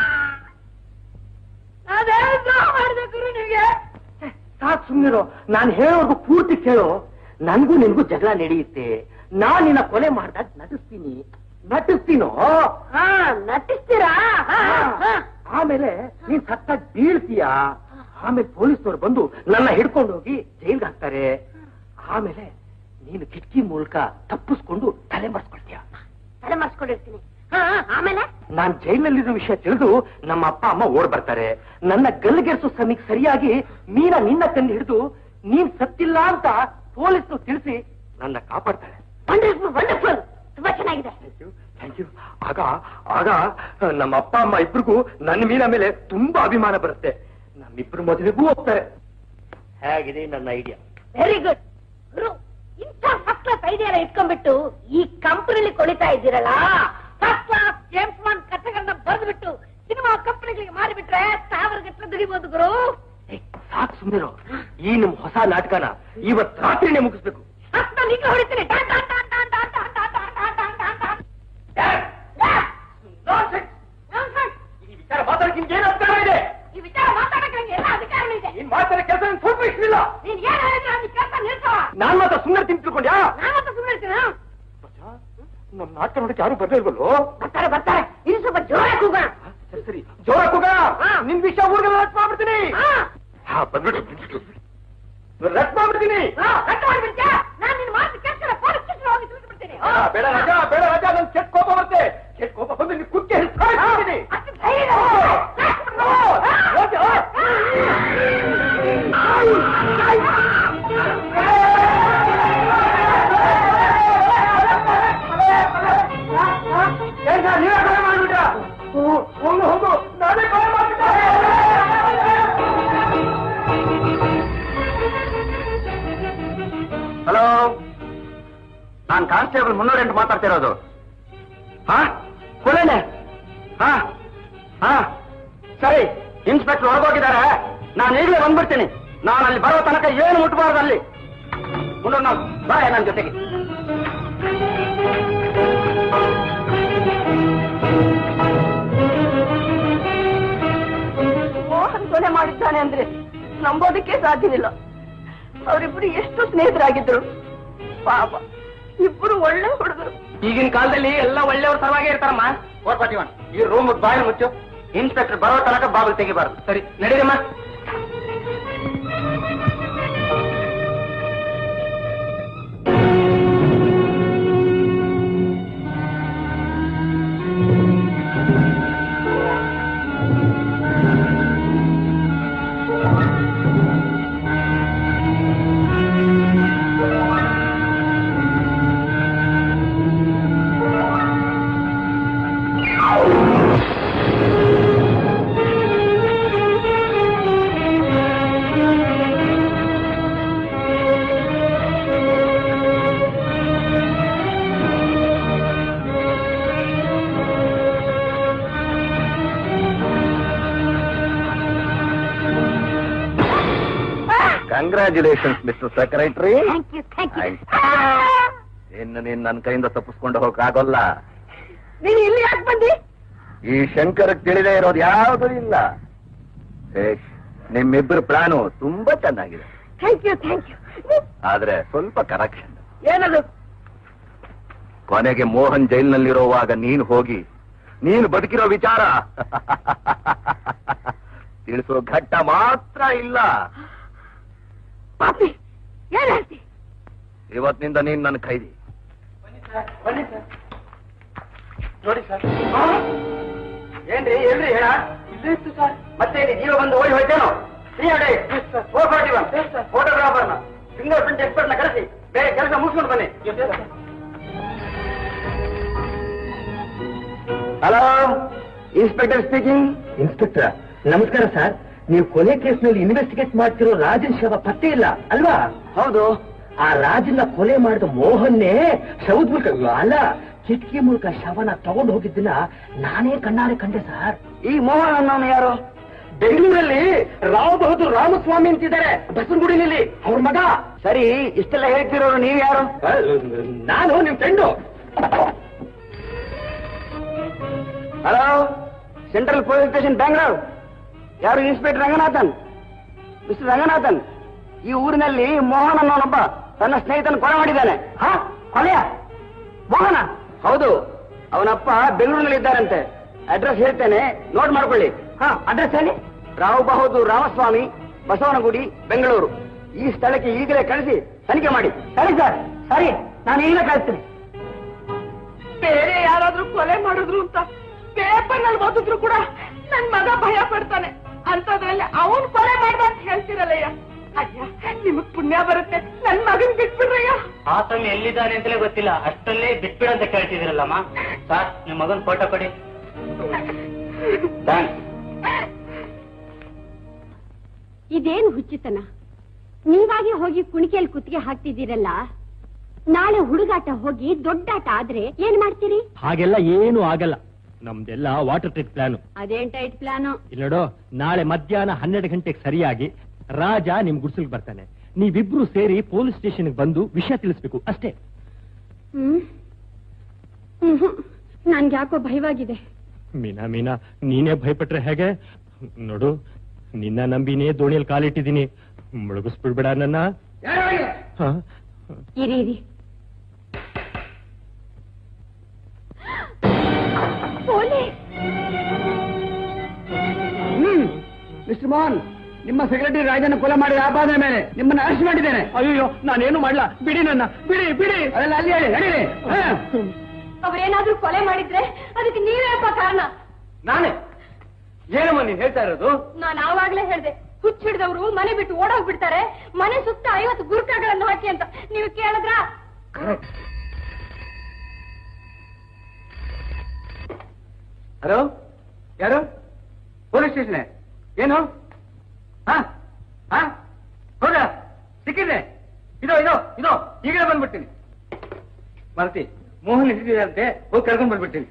ಮಾಡಿದೆ ಗುರು ನಿಮಗೆ ಸಾಕ್ ಸುಮ್ಮನಿರೋ ನಾನು ಹೇಳೋರ್ಗು ಪೂರ್ತಿ ಕೇಳೋ ನನ್ಗೂ ನಿನ್ಗೂ ಜಗಳ ನಡೆಯುತ್ತೆ ನಾನ್ ನಿನ್ನ ಕೊಲೆ ಮಾಡ್ದಾಗ ನಟಿಸ್ತೀನಿ ನಟಿಸ್ತೀನೋ ಹಾ ನಟಿಸ್ತೀರಾ ಹಾ, ಹಾ. ಆಮೇಲೆ ನೀನ್ ಸತ್ತಾಗ ಬೀಳ್ತೀಯ ಆಮೇಲೆ ಪೊಲೀಸ್ನವ್ರು ಬಂದು ನನ್ನ ಹಿಡ್ಕೊಂಡು ಹೋಗಿ ಜೈಲ್ಗೆ ಹಾಕ್ತಾರೆ ಆಮೇಲೆ ನೀನು ಕಿಟಕಿ ಮೂಲಕ ತಪ್ಪಿಸ್ಕೊಂಡು ತಲೆ ಮರ್ಸ್ಕೊಳ್ತೀಯ ತಲೆ ಮರ್ಸ್ಕೊಂಡಿರ್ತೀನಿ ಹಾ ಆಮೇಲೆ ನಾನ್ ಜೈಲಲ್ಲಿರೋ ವಿಷಯ ತಿಳಿದು ನಮ್ಮ ಅಪ್ಪ ಅಮ್ಮ ಓಡ್ ಬರ್ತಾರೆ ನನ್ನ ಗಲ್ಲಿಗೆರ್ಸೋ ಸಮಯಕ್ಕೆ ಸರಿಯಾಗಿ ಮೀನ ನಿನ್ನ ತಂದು ಹಿಡಿದು ನೀನ್ ಸತ್ತಿಲ್ಲ ಅಂತ ಪೊಲೀಸ್ ತಿಳಿಸಿ ನನ್ನ ಕಾಪಾಡ್ತಾಳೆ ವಂಡರ್ಫುಲ್ ವಂಡರ್ಫುಲ್ ತುಂಬಾ ಚೆನ್ನಾಗಿದೆ ಥ್ಯಾಂಕ್ ಯು ಆಗ ಆಗ ನಮ್ಮ ಅಪ್ಪ ಅಮ್ಮ ಇಬ್ರಿಗೂ ನನ್ನ ಮೀನ ಮೇಲೆ ತುಂಬಾ ಅಭಿಮಾನ ಬರುತ್ತೆ ನಮ್ಮಿಬ್ರು ಮದುವೆಗೂ ಹೋಗ್ತಾರೆ ಹೇಗಿದೆ ನನ್ನ ಐಡಿಯಾ ವೆರಿ ಗುಡ್ ಗುರು ಇಂಥ ಫಸ್ಟ್ ಕ್ಲಾಸ್ ಐಡಿಯಾ ಎಲ್ಲ ಇಟ್ಕೊಂಡ್ಬಿಟ್ಟು ಈ ಕಂಪನಿಲಿ ಕೊಳಿತಾ ಇದ್ದೀರಲ್ಲ ಫಸ್ಟ್ ಕ್ಲಾಸ್ ಜೇಮ್ಸ್ ಬಾಂಡ್ ಕಥೆಗಳನ್ನ ಬರೆದ್ಬಿಟ್ಟು ಸಿನಿಮಾ ಕಂಪನಿಗಳಿಗೆ ಮಾರಿಬಿಟ್ರೆ ಸಾವಿರ ಗಟ್ಟಲೆ ದುಡಿಬಹುದು ಗುರು ಸಾಕು ಸುಂದರ ಈ ನಿಮ್ ಹೊಸ ನಾಟಕನ ಇವತ್ ರಾತ್ರಿನೇ ಮುಗಿಸ್ಬೇಕು ಅಷ್ಟಲ್ಲಿ ಈಗ ಹೊಡಿತೀನಿ ಟಾನ್ ಟಾನ್ ಟಾನ್ ಟಾನ್ ಟಾನ್ ಟಾನ್ ಟಾನ್ ಟಾನ್ ಟಾನ್ ಟಾನ್ ಟಾನ್ ಟಾನ್. Nonsense. Nonsense. ಈ ವಿಚಾರ ಮಾತಾಡಕ್ಕೆ ನಿಮ್ಗೆ ಏನು ಅಧಿಕಾರ ಇದೆ ಈ ವಿಚಾರ ಮಾತಾಡಕ್ಕೆ ನಂಗೆ ಎಲ್ಲ ಅಧಿಕಾರನೂ ಇದೆ ನೀನ್ ಮಾಡ್ತಾರೆ ಕೆಲಸ ಸ್ವಲ್ಪ ಇಷ್ಟವಿಲ್ಲ ನೀನ್ ಏನ್ ಹೇಳಿದ್ರೆ ಅದಕ್ಕೆ ಕೆಲಸ ನಿಲ್ಸವ ನಾನ್ ಮಾತ್ರ ಸುಮ್ಮನೆ ತಿಂದು ತಿಳ್ಕೊಂಡ್ಯಾ ನಾನಂತ ಸುಮ್ಮನೆ ಇರ್ತೀನ ನಮ್ ನಾಟಕ ನೋಡಕ್ಕೆ ಯಾರು ಬರ್ಲೇ ಇಲ್ವಲ್ಲೋ ಬರ್ತಾರೆ ಬರ್ತಾರೆ ಇನ್ನು ಸ್ವಲ್ಪ ಜೋರಾಗಿ ಕೂಗೋಣ ಸರಿ ಸರಿ ಜೋರ ಕೂಗ ನಿನ್ ವಿಷಯ ಊರಿಗೆ ರಟ್ ಮಾಡ್ಬಿಡ್ತೀನಿ ಹಾ ಹಾ ಬಂದ್ಬಿಟ್ಟು ರಟ್ ಮಾಡ್ಬಿಡ್ತೀನಿ ಹಾ, ಕಟ್ ಮಾಡ್ಬಿಡ್ತೀಯಾ? ನಾನ್ ನಿನ್ ಮಾತು ಕೇಳ್ತಾರೆ, ಪೊಲೀಸ್ ಸ್ಟೇಷನ್ ಹೋಗಿ ತಿಳಿಸ್ಬಿಡ್ತೀನಿ. ಆ, ಬೇಡ ರಾಜ ಬೇಡ ರಾಜ ನನ್ ಕೆಟ್ಟ ಕೋಪ ಬರುತ್ತೆ ಕೆಟ್ಟ ಕೋಪ ಬಂದು ನೀನ್ ಕುಕ್ಕೆ ಹಿಡ್ಕೊಂಡು ಅಷ್ಟು ಧೈರ್ಯ ಇದೆ. ನೀವೇ ಕೊಲೆ ಮಾಡ್ಬಿಟ್ಟ ಹೋಗು ಹೋಗು ನಾನೇ ಕೊಲೆ ಮಾಡ್ಬಿಟ್ಟೆ ಹಲೋ ನಾನ್ ಕಾನ್ಸ್ಟೇಬಲ್ ಮುನ್ನೂರ ಎಂಟು ಮಾತಾಡ್ತಿರೋದು ಹಾ ಕೊಲೆನೆ ಹಾ ಹಾ ಸರಿ ಇನ್ಸ್ಪೆಕ್ಟರ್ ಹೊರಗೋಗಿದ್ದಾರೆ ನಾನು ಈಗಲೇ ಬಂದ್ಬಿಡ್ತೀನಿ ನಾನು ಅಲ್ಲಿ ಬರೋ ತನಕ ಏನು ಮುಟ್ಬಾರ್ದು ಅಲ್ಲಿ ಮುನ್ನೂರ ನಾಲ್ಕು ಬಾಯ ನನ್ನ ಜೊತೆಗೆ ಮೋಹನ್ ಕೊಲೆ ಮಾಡಿದ್ದಾನೆ ಅಂದ್ರೆ ನಂಬೋದಕ್ಕೆ ಸಾಧ್ಯವಿಲ್ಲ ಅವರಿಬ್ರು ಎಷ್ಟು ಸ್ನೇಹಿತರಾಗಿದ್ರು ಪಾಪ ಇಬ್ರು ಒಳ್ಳೆ ಹುಡುಗರು ಈಗಿನ ಕಾಲದಲ್ಲಿ ಎಲ್ಲ ಒಳ್ಳೆಯವ್ರ ಸಲುವಾಗೇ ಇರ್ತಾರಮ್ಮ ಫೋರ್ ಫಾರ್ಟಿ ಒನ್ ಈ ರೂಮ್ ಬಾಯಿ ಮುಚ್ಚು ಇನ್ಸ್ಪೆಕ್ಟರ್ ಬರೋ ತನಕ ಬಾಗಿಲು ತೆಗಿಬಾರ್ದು ಸರಿ ನಡೀರಮ್ಮ congratulations mister secretary thank you thank you ಇನ್ನು ನೀನ್ ನನ್ನ ಕೈಯಿಂದ ತಪ್ಪಿಸ್ಕೊಂಡು ಹೋಗಕ್ಕಾಗಲ್ಲ ನೀನು ಇಲ್ಲಿ ಯಾಕೆ ಬಂದಿ ಈ ಶಂಕರ್ ತಿಳಿದೇ ಇರೋದು ಯಾವುದೂ ಇಲ್ಲ ಶೇಷ್ ನಿಮ್ಮಿಬ್ಬರ ಪ್ಲಾನು ತುಂಬಾ ಚೆನ್ನಾಗಿದೆ ಥ್ಯಾಂಕ್ ಯು ಥ್ಯಾಂಕ್ ಯು ಆದ್ರೆ ಸ್ವಲ್ಪ ಕರೆಕ್ಷನ್ ಏನದು ಕೊನೆಗೆ ಮೋಹನ್ ಜೈಲ್ನಲ್ಲಿರುವಾಗ ನೀನು ಹೋಗಿ ನೀನು ಬದುಕಿರೋ ವಿಚಾರ ತಿಳಿಸೋ ಘಟ್ಟ ಮಾತ್ರ ಇಲ್ಲ ಪಾಪಿ ಏನ್ ಹೇಳ್ತಿ ಇವತ್ತಿನಿಂದ ನೀನ್ ನನ್ನ ಖೈದಿ ನೋಡಿ ಸರ್ ಏನ್ರಿ ಎಲ್ರಿ ಹೇಳ ಇಲ್ಲೇ ಇತ್ತು ಸರ್ ಮತ್ತೆ ಇಲ್ಲಿ ಜೀವ ಬಂದು ಓಡಿ ಹೋಯ್ತೇನೋ three hundred four forty one ಫೋಟೋಗ್ರಾಫರ್ನ ಫಿಂಗರ್ ಪ್ರಿಂಟ್ ಎಕ್ಸ್ಪರ್ಟ್ನ ಕಳಿಸಿ ಬೇರೆ ಕೆಲಸ ಮುಗಿಸ್ಕೊಂಡು ಬನ್ನಿ ಹಲೋ ಇನ್ಸ್ಪೆಕ್ಟರ್ ಸ್ಪೀಕಿಂಗ್ ಇನ್ಸ್ಪೆಕ್ಟರ್ ನಮಸ್ಕಾರ ಸರ್ ನೀವು ಕೊಲೆ ಕೇಸ್ನಲ್ಲಿ ಇನ್ವೆಸ್ಟಿಗೇಟ್ ಮಾಡ್ತಿರೋ ರಾಜನ್ ಶವ ಪತ್ತೆ ಇಲ್ಲ ಅಲ್ವಾ ಹೌದು ಆ ರಾಜನ್ನ ಕೊಲೆ ಮಾಡಿದ ಮೋಹನ್ನೇ ಶವದ ಮೂಲಕ ಅಲ್ಲ ಕಿಟಕಿ ಮೂಲಕ ಶವನ ತಗೊಂಡು ಹೋಗಿದ್ದನ್ನ ನಾನೇ ಕಣ್ಣಾರೆ ಕಂಡೆ ಸರ್ ಈ ಮೋಹನ್ ಅನ್ನೋನು ಯಾರು ಬೆಂಗಳೂರಲ್ಲಿ ರಾವ್ ಬಹದ್ದೂರ್ ರಾಮಸ್ವಾಮಿ ಅಂತಿದ್ದಾರೆ ಬಸವನಗುಡಿನಲ್ಲಿ ಅವ್ರ ಮಗ ಸರಿ ಇಷ್ಟೆಲ್ಲ ಹೇಳ್ತಿರೋರು ನೀವು ಯಾರು ಅಹ್, ನಾನು ನಿಮ್ friend hello central police station Bangalore ಯಾರು ಇನ್ಸ್ಪೆಕ್ಟರ್ ರಂಗನಾಥನ್ ಮಿಸ್ಟರ್ ರಂಗನಾಥನ್ ಈ ಊರಿನಲ್ಲಿ ಮೋಹನ್ ಅನ್ನೋನೊಬ್ಬ ತನ್ನ ಸ್ನೇಹಿತನ ಕೊಲೆ ಮಾಡಿದ್ದಾನೆ ಹಾ ಕೊಲೆಯ ಮೋಹನ ಹೌದು ಅವನಪ್ಪ ಬೆಂಗಳೂರಿನಲ್ಲಿ ಇದ್ದಾರಂತೆ ಅಡ್ರೆಸ್ ಹೇಳ್ತೇನೆ ನೋಟ್ ಮಾಡ್ಕೊಳ್ಳಿ ಹಾ ಅಡ್ರೆಸ್ ಹೇಳಿ ರಾವ್ ಬಹದ್ದೂರ್ ರಾಮಸ್ವಾಮಿ ಬಸವನಗುಡಿ ಬೆಂಗಳೂರು ಈ ಸ್ಥಳಕ್ಕೆ ಈಗಲೇ ಕಳಿಸಿ ತನಿಖೆ ಮಾಡಿ ಸರಿ ಸರ್ ಸರಿ ನಾನು ಈಗಲೇ ಕಳಿಸ್ತೀನಿ ಬೇರೆ ಯಾರಾದ್ರೂ ಕೊಲೆ ಮಾಡಿದ್ರು ಅಂತ ಪೇಪರ್ ನಲ್ಲಿ ಓದಿದ್ರು ಕೂಡ ನನ್ ಮಗ ಭಯ ಪಡ್ತಾನೆ ಅಂತದ್ರಲ್ಲಿ ಅವನ್ ಕೊಲೆ ಮಾಡ್ದ ಅಂತ ಹೇಳ್ತಿರಲ್ಲಯ್ಯ ಅಯ್ಯ ನಿಮಗ್ ಪುಣ್ಯ ಬರುತ್ತೆ ನನ್ ಮಗನ್ ಬಿಟ್ಬಿಡ್ರಯ್ಯ ಆತನ ಎಲ್ಲಿದ್ದಾನೆ ಅಂತಲೇ ಗೊತ್ತಿಲ್ಲ ಅಷ್ಟಲ್ಲೇ ಬಿಟ್ಬಿಡು ಅಂತ ಕೇಳ್ತಿದಿರಲ್ಲಮ್ಮ ಸರ್ ನಿಮ್ ಮಗನ್ ಫೋಟೋ ಕೊಡಿ ಥ್ಯಾಂಕ್ಸ್ ಇದೇನು ಹುಚ್ಚುತನ ನೀವಾಗಿ ಹೋಗಿ ಕುಣಿಕೆಯಲ್ಲಿ ಕುತ್ತಿಗೆ ಹಾಕ್ತಿದ್ದೀರಲ್ಲ ನಾಳೆ ಹುಡುಗಾಟ ಹೋಗಿ ದೊಡ್ಡಾಟ ಆದ್ರೆ ಏನ್ ಮಾಡ್ತೀರಿ ಹಾಗೆಲ್ಲ ಏನು ಆಗಲ್ಲ ನಮ್ದೆಲ್ಲ ವಾಟರ್ ಟ್ರಿಕ್ ಪ್ಲಾನು ಅದೇನ್ ಟೈಟ್ ಪ್ಲಾನು ಇಲ್ಲಿ ನೋಡು ನಾಳೆ ಮಧ್ಯಾಹ್ನ ಹನ್ನೆರಡು ಗಂಟೆಗೆ ಸರಿಯಾಗಿ ರಾಜ ನಿಮ್ ಗುಡ್ಸಲ್ಗೆ ಬರ್ತಾನೆ ನೀವಿಬ್ರು ಸೇರಿ ಪೊಲೀಸ್ ಸ್ಟೇಷನ್ಗೆ ಬಂದು ವಿಷಯ ತಿಳಿಸ್ಬೇಕು ಅಷ್ಟೇ ಹ್ಮ್ ಹ್ಮ್ ನನ್ಗೆ ಯಾಕೋ ಭಯವಾಗಿದೆ ಮೀನಾ ಮೀನಾ ನೀನೇ ಭಯಪಟ್ರೆ ಹೇಗೆ ನೋಡು ನಿನ್ನ ನಂಬಿನೇ ದೋಣಿಯಲ್ಲಿ ಕಾಲಿಟ್ಟಿದ್ದೀನಿ ಮುಳುಗಿಸ್ಬಿಡ್ಬೇಡ ನನ್ನ ಹ? ಇರಿ ಇರಿ ಪೊಲೀಸ್ ಹ್ಮ್ ಮಿಸ್ಟರ್ ಮೋಹನ್ ನಿಮ್ಮ ಸೆಕ್ರೆಟರಿ ರಾಜನ ಕೊಲೆ ಮಾಡಿದ ಆಪಾದನೆ ಮೇಲೆ ನಿಮ್ಮನ್ನ ಅರೆಸ್ಟ್ ಮಾಡಿದ್ದೇನೆ ಅಯ್ಯೋ ನಾನೇನು ಮಾಡ್ಲಾ ಬಿಡಿ ನನ್ನ ಬಿಡಿ ಬಿಡಿ ಅದೆಲ್ಲ ಅಲ್ಲಿ ಹೇಳಿ ನಡೀರಿ ಹಾ. ಅವ್ರೇನಾದ್ರೂ ಕೊಲೆ ಮಾಡಿದ್ರೆ ಅದಕ್ಕೆ ನೀವೇ ಅಪ್ಪ ಕಾರಣ ನಾನೇ ಏನಮ್ಮ ನೀನ್ ಹೇಳ್ತಾ ಇರೋದು ನಾನು ಆವಾಗ್ಲೇ ಹೇಳ್ದೆ ಹುಚ್ಚಿಡ್ದವ್ರು ಮನೆ ಬಿಟ್ಟು ಓಡೋಗ್ಬಿಡ್ತಾರೆ ಮನೆ ಸುತ್ತ ಐವತ್ತು ಗುರುಕಗಳನ್ನು ಹಾಕಿ ಅಂತ ನೀವು ಕೇಳಿದ್ರ ಹಲೋ ಯಾರು ಪೊಲೀಸ್ ಸ್ಟೇಷನ್ ಏನು ಹಾ ಹಾ ಹೌದಾ ಸಿಕ್ಕಿದೆ ಇದೋ ಇದೋ ಇದೋ ಈಗಲೇ ಬಂದ್ಬಿಡ್ತೀನಿ ಮಾರುತಿ ಮೋಹನ್ ಹಿಡಿದಿದಂತೆ ಹೋಗಿ ಕರ್ಕೊಂಡ್ ಬಂದ್ಬಿಡ್ತೀನಿ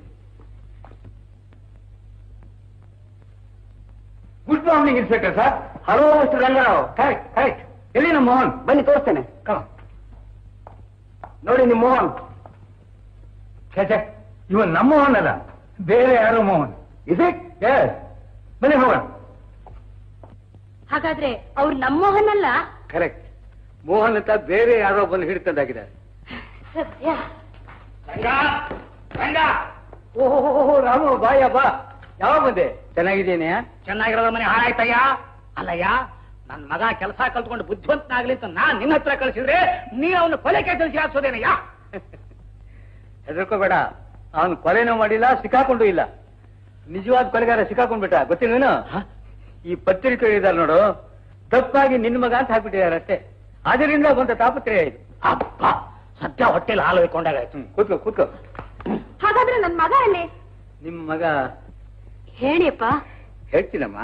good morning inspector sir hello mister Rangarao correct correct ಎಲ್ಲಿ ನಮ್ಮ ಮೋಹನ್ ಬನ್ನಿ ತೋರಿಸ್ತೇನೆ ಕಮ ನೋಡಿ ನಿಮ್ಮ ಮೋಹನ್ ಛೇ ಛೇ ಇವನ್ ನಮ್ಮ ಮೋಹನ್ ಅಲ್ಲ ಬೇರೆ ಯಾರೋ ಮೋಹನ್ ಇಸ್ ಇಟ್ ಎಸ್ ಬನ್ನಿ ಹೋಗೋಣ ಹಾಗಾದ್ರೆ ಅವ್ರು ನಮ್ಮೋಹನಲ್ಲ ಕರೆಕ್ಟ್ ಮೋಹನ್ ಅಂತ ಬೇರೆ ಯಾರೋ ಬಂದು ಹಿಡಿತಂದಾಗಿದ್ದಾರೆ ಸತ್ಯ ರಂಗ ರಂಗ ಓಹೋ ರಾಮು ಬಾಯ ಬಾ ಯಾವಾಗ ಬಂದೆ ಚೆನ್ನಾಗಿದ್ದೇನೆ ಚೆನ್ನಾಗಿರೋದ ಮನೆ ಹಾಳಾಯ್ತಯ್ಯ ಅಲ್ಲಯ್ಯ ನನ್ ಮಗ ಕೆಲಸ ಕಲ್ತ್ಕೊಂಡು ಬುದ್ಧಿವಂತನಾಗ್ಲಿ ಅಂತ ನಾನ್ ನಿನ್ನ ಹತ್ರ ಕಳ್ಸಿದ್ರೆ ನೀ ಅವನು ಕೊಲೆ ಕೆಲಸ ಹಾಕ್ಸೋದೇನಯ್ಯ ಹೆದರ್ಕೋಬೇಡ ಅವನು ಕೊಲೆನೂ ಮಾಡಿಲ್ಲ ಸಿಕ್ಕಾಕೊಂಡು ಇಲ್ಲ ನಿಜವಾದ ಕೊಲೆಗಾರ ಸಿಕ್ಕಾಕೊಂಡ್ಬಿಟ್ಟ ಗೊತ್ತಿಲ್ವೇನು ಈ ಪತ್ರಿಕೆ ಇದ್ದಾರೆ ನೋಡು ತಪ್ಪಾಗಿ ನಿನ್ನ ಮಗ ಅಂತ ಹಾಕ್ಬಿಟ್ಟಿದ್ದಾರೆ ಅಷ್ಟೇ ಅದರಿಂದ ಬಂದ ತಾಪತ್ರಯ ಇದು ಅಪ್ಪ ಸದ್ಯ ಹೊಟ್ಟೆಲಿ ಹಾಲು ಇಟ್ಕೊಂಡಾಗಾಯ್ತು ಹ್ಮ್, ಕೂತ್ಕೋ ಕೂತ್ಕೋ ಹಾಗಾದ್ರೆ ನನ್ ಮಗ ಅಲ್ಲಿ ನಿಮ್ಮ ಮಗ ಹೇಳಿಯಪ್ಪ ಹೇಳ್ತೀನಮ್ಮ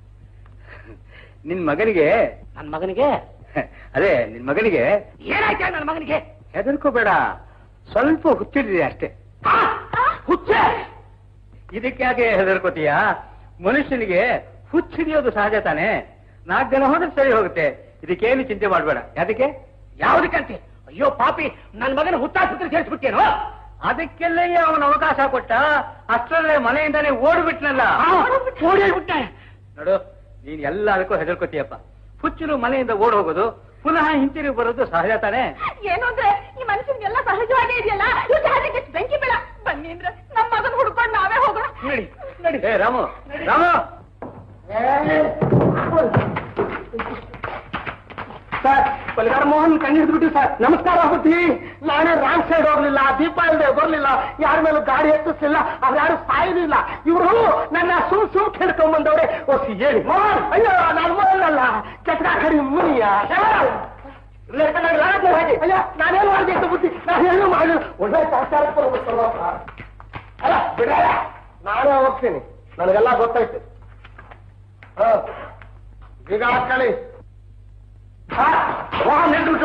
ನಿನ್ ಮಗನಿಗೆ ನನ್ ಮಗನಿಗೆ ಅದೇ ನಿನ್ ಮಗನಿಗೆ ಏನಾಯ್ತ ನನ್ ಮಗನಿಗೆ ಹೆದರ್ಕೋಬೇಡ ಸ್ವಲ್ಪ ಹುಚ್ಚಿಡಿದೆ ಅಷ್ಟೇ ಆ, ಹುಚ್ಚೆ ಇದಕ್ಕೆ ಯಾಕೆ ಹೆದರ್ಕೋತೀಯ ಮನುಷ್ಯನಿಗೆ ಹುಚ್ಚಿಡಿಯೋದು ಸಹಜ ತಾನೆ ನಾಲ್ಕು ಜನ ಹೋದ್ರೆ ಸರಿ ಹೋಗುತ್ತೆ ಇದಕ್ಕೇನು ಚಿಂತೆ ಮಾಡಬೇಡ ಯಾದಕ್ಕೆ ಯಾವ್ದಕ್ಕಂತೆ ಅಯ್ಯೋ ಪಾಪಿ ನನ್ ಮಗನ ಹುತ್ತಾಸ್ಪತ್ರೆ ಸೇರಿಸ್ಬಿಟ್ಟೇನೋ ಅದಕ್ಕೆಲ್ಲ ಅವನ ಅವಕಾಶ ಕೊಟ್ಟ ಅಷ್ಟರಲ್ಲೇ ಮನೆಯಿಂದಾನೇ ಓಡ್ಬಿಟ್ನಲ್ಲ ಓಡೇಳ್ಬಿಟ್ಟೆ ನೋಡು ನೀನ್ ಎಲ್ಲದಕ್ಕೂ ಹೆದರ್ಕೋತೀಯಪ್ಪ ಹುಚ್ಚರು ಮನೆಯಿಂದ ಓಡ್ ಹೋಗೋದು ಪುನಃ ಹಿಂತಿರುಗಿ ಬರೋದು ಸಹಜ ತಾನೆ ಏನು ಅಂದ್ರೆ ಈ ಮನುಷ್ಯನಿಗೆಲ್ಲ ಸಹಜವಾಗೇ ಇದೆಯಲ್ಲ ಇವ್ರ ಸಹಜಕ್ಕೆ ಎಷ್ಟು ಬೆಂಕಿ ಬೇಡ ಬನ್ನಿ ಅಂದ್ರೆ ನಮ್ಮ ಮಗನ್ ಹುಡ್ಕೊಂಡು ನಾವೇ ಹೋಗೋಣ ನಡಿ ನಡಿ ಏ ರಾಮು ರಾಮು ಸರ್ ಕೊಲೆಗಾರ ಮೋಹನ್ ಕಣ್ಣು ಹಿಡಿದ್ಬಿಟ್ಟು ಸರ್ ನಮಸ್ಕಾರ ಆಗುತ್ತಿ ನಾನೇ ರಾಂಗ್ ಸೈಡ್ ಹೋಗ್ಲಿಲ್ಲ ದೀಪ ಇಲ್ಲದೆ ಬರ್ಲಿಲ್ಲ ಯಾರ ಮೇಲೂ ಗಾಡಿ ಎತ್ತಿಸ್ಲಿಲ್ಲ ಅವ್ರು ಯಾರು ಸಾಯಲಿಲ್ಲ ಇವರು ನನ್ನ ಸುಮ್ ಸುಮ್ ಕೆಡ್ಕೊಂಡ್ ಬಂದವ್ರೆ ಓಸಿ ಹೇಳಿ ಮೋಹನ್ ಅಯ್ಯೋ ನಾನು ಮೋಹನ್ ಅಲ್ಲ ಕೆಟ್ಟ ಕಡಿ ಮುನಿಯ ಅಯ್ಯ ನಾನೇನು ಮಾಡಿದ್ದು ಬುದ್ಧಿ ನಾನೇನು ಮಾಡಿ ಒಳ್ಳೆ ಸಂಸ್ಕಾರಕ್ಕೆ ಬರ್ಬೇಕಲ್ವ ಸರ್? ಅಲ್ಲ ಬಿಡ ನಾನೇ ಹೋಗ್ತೀನಿ ನನಗೆಲ್ಲ ಗೊತ್ತಾಯ್ತು ಹ ಈಗ ಹಾಕೊಳ್ಳಿ ನಿಂತು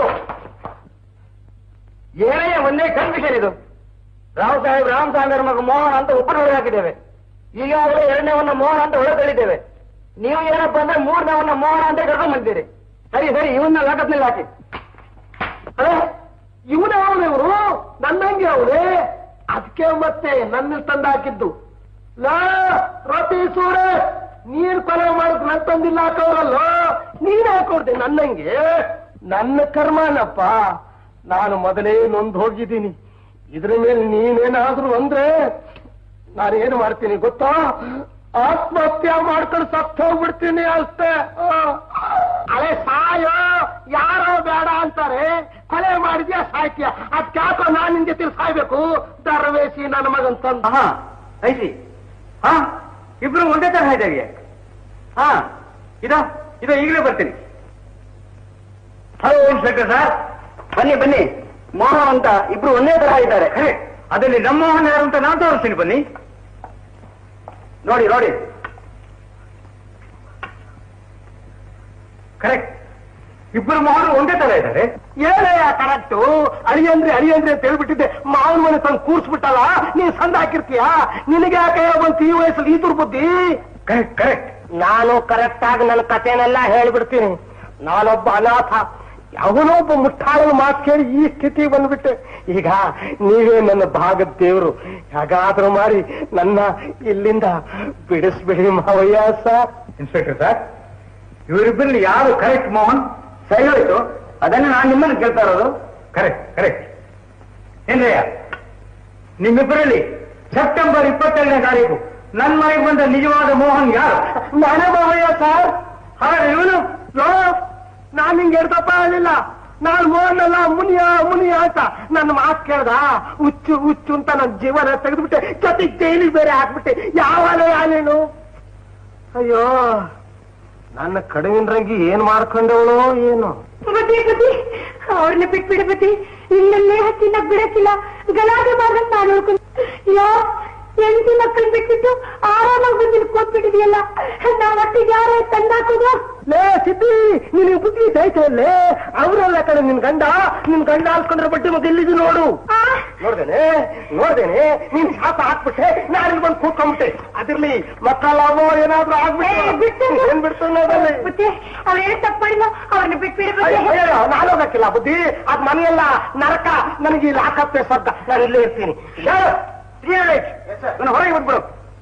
ಏನೇ ಒಂದೇ ಕನ್ಫ್ಯೂಷನ್ ಇದು ರಾವ್ ಸಾಹೇಬ್ ರಾಮ್ ಸಾಗರ್ ಮಗ ಮೋಹನ್ ಅಂತ ಒಬ್ಬರು ಹೊರಗೆ ಹಾಕಿದ್ದೇವೆ ಈಗಾಗಲೇ ಎರಡನೇವನ್ನ ಮೋಹನ್ ಅಂತ ಹೊರ ತಳ್ಳಿದ್ದೇವೆ ನೀವು ಏನಪ್ಪಾ ಅಂದ್ರೆ ಮೂರನೇವನ್ನ ಮೋಹನ್ ಅಂತ ಕರ್ಕೊಂಡ್ ಬಂದಿದ್ದೀರಿ ಸರಿ ಸರಿ ಇವನ್ನ ಲಾಕಪ್ನಲ್ಲಿ ಹಾಕಿ ಅದೇ ಇವನೇ ಅವನು ಇವರು ನನ್ನಂಗೆ ಅವನೇ ಅದಕ್ಕೆ ಮತ್ತೆ ನನ್ನ ತಂದು ಹಾಕಿದ್ದು ಲಾ ರತಿ ಸೂರ ನೀನ್ ಕೊಲೆ ಮಾಡಕ್ ನನ್ ತಂದಿಲ್ಲ ಹಾಕೋರಲ್ಲ ನೀನ್ ಹಾಕೊಡ್ದೆ ನನ್ನಂಗೆ ನನ್ನ ಕರ್ಮನಪ್ಪ ನಾನು ಮೊದಲೇ ನೊಂದು ಹೋಗಿದ್ದೀನಿ ಇದ್ರ ಮೇಲೆ ನೀನೇನಾದ್ರೂ ಅಂದ್ರೆ ನಾನೇನು ಮಾಡ್ತೀನಿ ಗೊತ್ತಾ ಆತ್ಮಹತ್ಯೆ ಮಾಡ್ಕೊಂಡು ಸತ್ತು ಹೋಗ್ಬಿಡ್ತೀನಿ ಅಷ್ಟೇ ಆ. ಅಲೆ ಸಾಯೋ ಯಾರೋ ಬೇಡ ಅಂತಾರೆ ಕೊಲೆ ಮಾಡಿದ್ಯಾ ಸಾಯ್ತೀಯ ಅದ್ಯಾಕೋ ನಾನ್ ನಿನ್ ಜೊತೆ ಸಾಯ್ಬೇಕು ದರ್ವೇಸಿ ನನ್ನ ಮಗನ್ ತಂದ ಹಾ ಐಸಿ ಹಾ ಇಬ್ರು ಒಂದೇ ತರ ಇದ್ದಾರೆ ಹಾ ಇದೋ ಇದೋ ಈಗಲೇ ಬರ್ತೀನಿ ಹಲೋ ಇನ್ಸ್ಪೆಕ್ಟರ್ ಸರ್ ಬನ್ನಿ ಬನ್ನಿ ಮೋಹನ್ ಅಂತ ಇಬ್ರು ಒಂದೇ ತರ ಇದ್ದಾರೆ ಅದರಲ್ಲಿ ನಮ್ಮ ಮೋಹನ್ ಯಾರು ಅಂತ ನಾನು ತೋರಿಸ್ತೀನಿ ಬನ್ನಿ ನೋಡಿ ನೋಡಿ ಕರೆಕ್ಟ್ ಇಬ್ಬರು ಮೋಹನ್ ಒಂದೇ ತರ ಇದ್ದಾರೆ ಏನಯ್ಯ ಕರೆಕ್ಟು ಅಳಿಯಂದ್ರೆ ಅಳಿಯಂದ್ರೆ ಅಂತ ಹೇಳ್ಬಿಟ್ಟಿದ್ದೆ ಮಾವನ ಮನೆ ತಂದು ಕೂರ್ಸ್ಬಿಟ್ಟಲ್ಲ ನೀನ್ ಸಂದ ಹಾಕಿರ್ತೀಯ ನಿನಗೆ ಯಾಕೆ ಒಂದ್ ಈ ವಯಸ್ಸಲ್ಲಿ ಈ ದುರ್ಬುದ್ಧಿ ಕರೆಕ್ಟ್ ಕರೆಕ್ಟ್ ನಾನು ಕರೆಕ್ಟ್ ಆಗಿ ನನ್ನ ಕಥೆನೆಲ್ಲ ಹೇಳ್ಬಿಡ್ತೀನಿ ನಾನೊಬ್ಬ ಅನಾಥ ಅವನೊಬ್ಬ ಮುಟ್ಟಾಳನ ಮಾತು ಕೇಳಿ ಈ ಸ್ಥಿತಿ ಬಂದ್ಬಿಟ್ಟೆ ಈಗ ನೀವೇ ನನ್ನ ಭಾಗದ ದೇವರು ಹೇಗಾದ್ರೂ ಮಾಡಿ ನನ್ನ ಇಲ್ಲಿಂದ ಬಿಡಿಸ್ಬಿಡಿ ಮಾವಯ್ಯ ಸರ್ ಇನ್ಸ್ಪೆಕ್ಟರ್ ಸರ್ ಇವರಿಬ್ಬರಲ್ಲಿ ಯಾರು ಕರೆಕ್ಟ್ ಮೋಹನ್ ಸರಿ ಹೋಯ್ತು ಅದನ್ನೇ ನಾನು ನಿಮ್ಮನ್ನು ಕೇಳ್ತಾ ಇರೋದು ಕರೆಕ್ಟ್ ಕರೆಕ್ಟ್ ಏನ್ರಯ್ಯ ನಿಮ್ಮಿಬ್ಬರಲ್ಲಿ ಸೆಪ್ಟೆಂಬರ್ ಇಪ್ಪತ್ತೆರಡನೇ ತಾರೀಕು ನನ್ನ ಮನೆಗೆ ಬಂದ ನಿಜವಾದ ಮೋಹನ್ ಯಾರು ನಾನೇ ಮಾವಯ್ಯ ಸರ್ ಹಾಗಾದ್ರೆ ಇವನು ನಾನು ನಿಂಗೆ ಹೇಳ್ತಪ್ಪ ಹೇಳಿಲ್ಲ ನಾನು ಮೋಹನಲ್ಲ ಮುನಿಯ ಮುನಿಯ ಅಂತ ನನ್ನ ಮಾತು ಕೇಳ್ದ ಹುಚ್ಚು ಹುಚ್ಚು ಅಂತ ನನ್ನ ಜೀವನ ತೆಗೆದ್ಬಿಟ್ಟೆ ಜೊತೆಗೆ ಜೈಲಿಗೆ ಬೇರೆ ಹಾಕ್ಬಿಟ್ಟೆ ಯಾವನೇ ಯಾನೇನು ಅಯ್ಯೋ ನನ್ನ ಕಡುವಿನ ಏನ್ ಮಾಡ್ಕೊಂಡವಳು ಏನು ಬುದ್ಧಿ ಬುದ್ಧಿ ಅವ್ರನ್ನ ಬಿಟ್ಬಿಡು ಬುದ್ಧಿ ನಿನ್ನನ್ನೇ ಹಚ್ಚಿನ ಬಿಡಕ್ಕಿಲ್ಲ ಗಲಾಟೆ ಮಾಡ್ದಂತ ನಾನು ನೋಡ್ಕೊಂಡು ಯೋ ಹೆಂಡತಿ ಮಕ್ಕಳು ಬಿಟ್ಬಿಟ್ಟು ಆರಾಮಾಗಿ ಬಂದು ಕೂತ್ಬಿಟ್ಟಿದೆಯಲ್ಲ ನಾವ್ ಒಟ್ಟಿಗೆ ಯಾರೇ ತಂದಾಕೋದು ಲೇ ಸಿದ್ದಿ ನಿನಗೆ ಬುದ್ಧಿ ಸೈತಲ್ಲೇ ಅವರೆಲ್ಲ ಕಡೆ ನಿನ್ ಗಂಡ ನಿನ್ ಗಂಡ ಹಾಲ್ಕೊಂಡ್ರೆ ಬಟ್ಟೆ ಮತ್ತೆ ಎಲ್ಲಿದ್ದು ನೋಡು ನೋಡ್ದೇನೆ ನೋಡ್ದೇನೆ ನೀನ್ ಶಾಪ ಹಾಕ್ಬಿಟ್ಟೆ ನಾನು ಇಲ್ಲಿ ಬಂದು ಕೂತ್ಕೊಂಡ್ಬಿಟ್ಟೆ ಅದಿರ್ಲಿ ಮಕ್ಕಳಾಗೋ ಏನಾದ್ರೂ ಆಗ್ಬಿಟ್ಟು ಏನ್ ಬಿಡ್ತು ನೋಡಲ್ಲಿ ಬುದ್ಧಿ ಅವ್ರೇನು ತಪ್ಪು ಮಾಡಿಲ್ಲ ಅವ್ರನ್ನ ಬಿಟ್ಬಿಡು ಬುದ್ಧಿ ಅಯ್ಯೋ, ನಾನು ಹೋಗಕ್ಕಿಲ್ಲ ಬುದ್ಧಿ ಅದ್ ಮನೆಯಲ್ಲ ನರಕ ನನಗೆ ಇಲ್ಲಿ ಹಾಕತ್ತೆ ಸ್ವರ್ಗ ನಾನು ಇಲ್ಲೇ ಇರ್ತೀನಿ ಹೇಳು, ಹೇಳು. ನನ್ನ ಹೊರಗೆ ಬಂದ್ಬಿಡು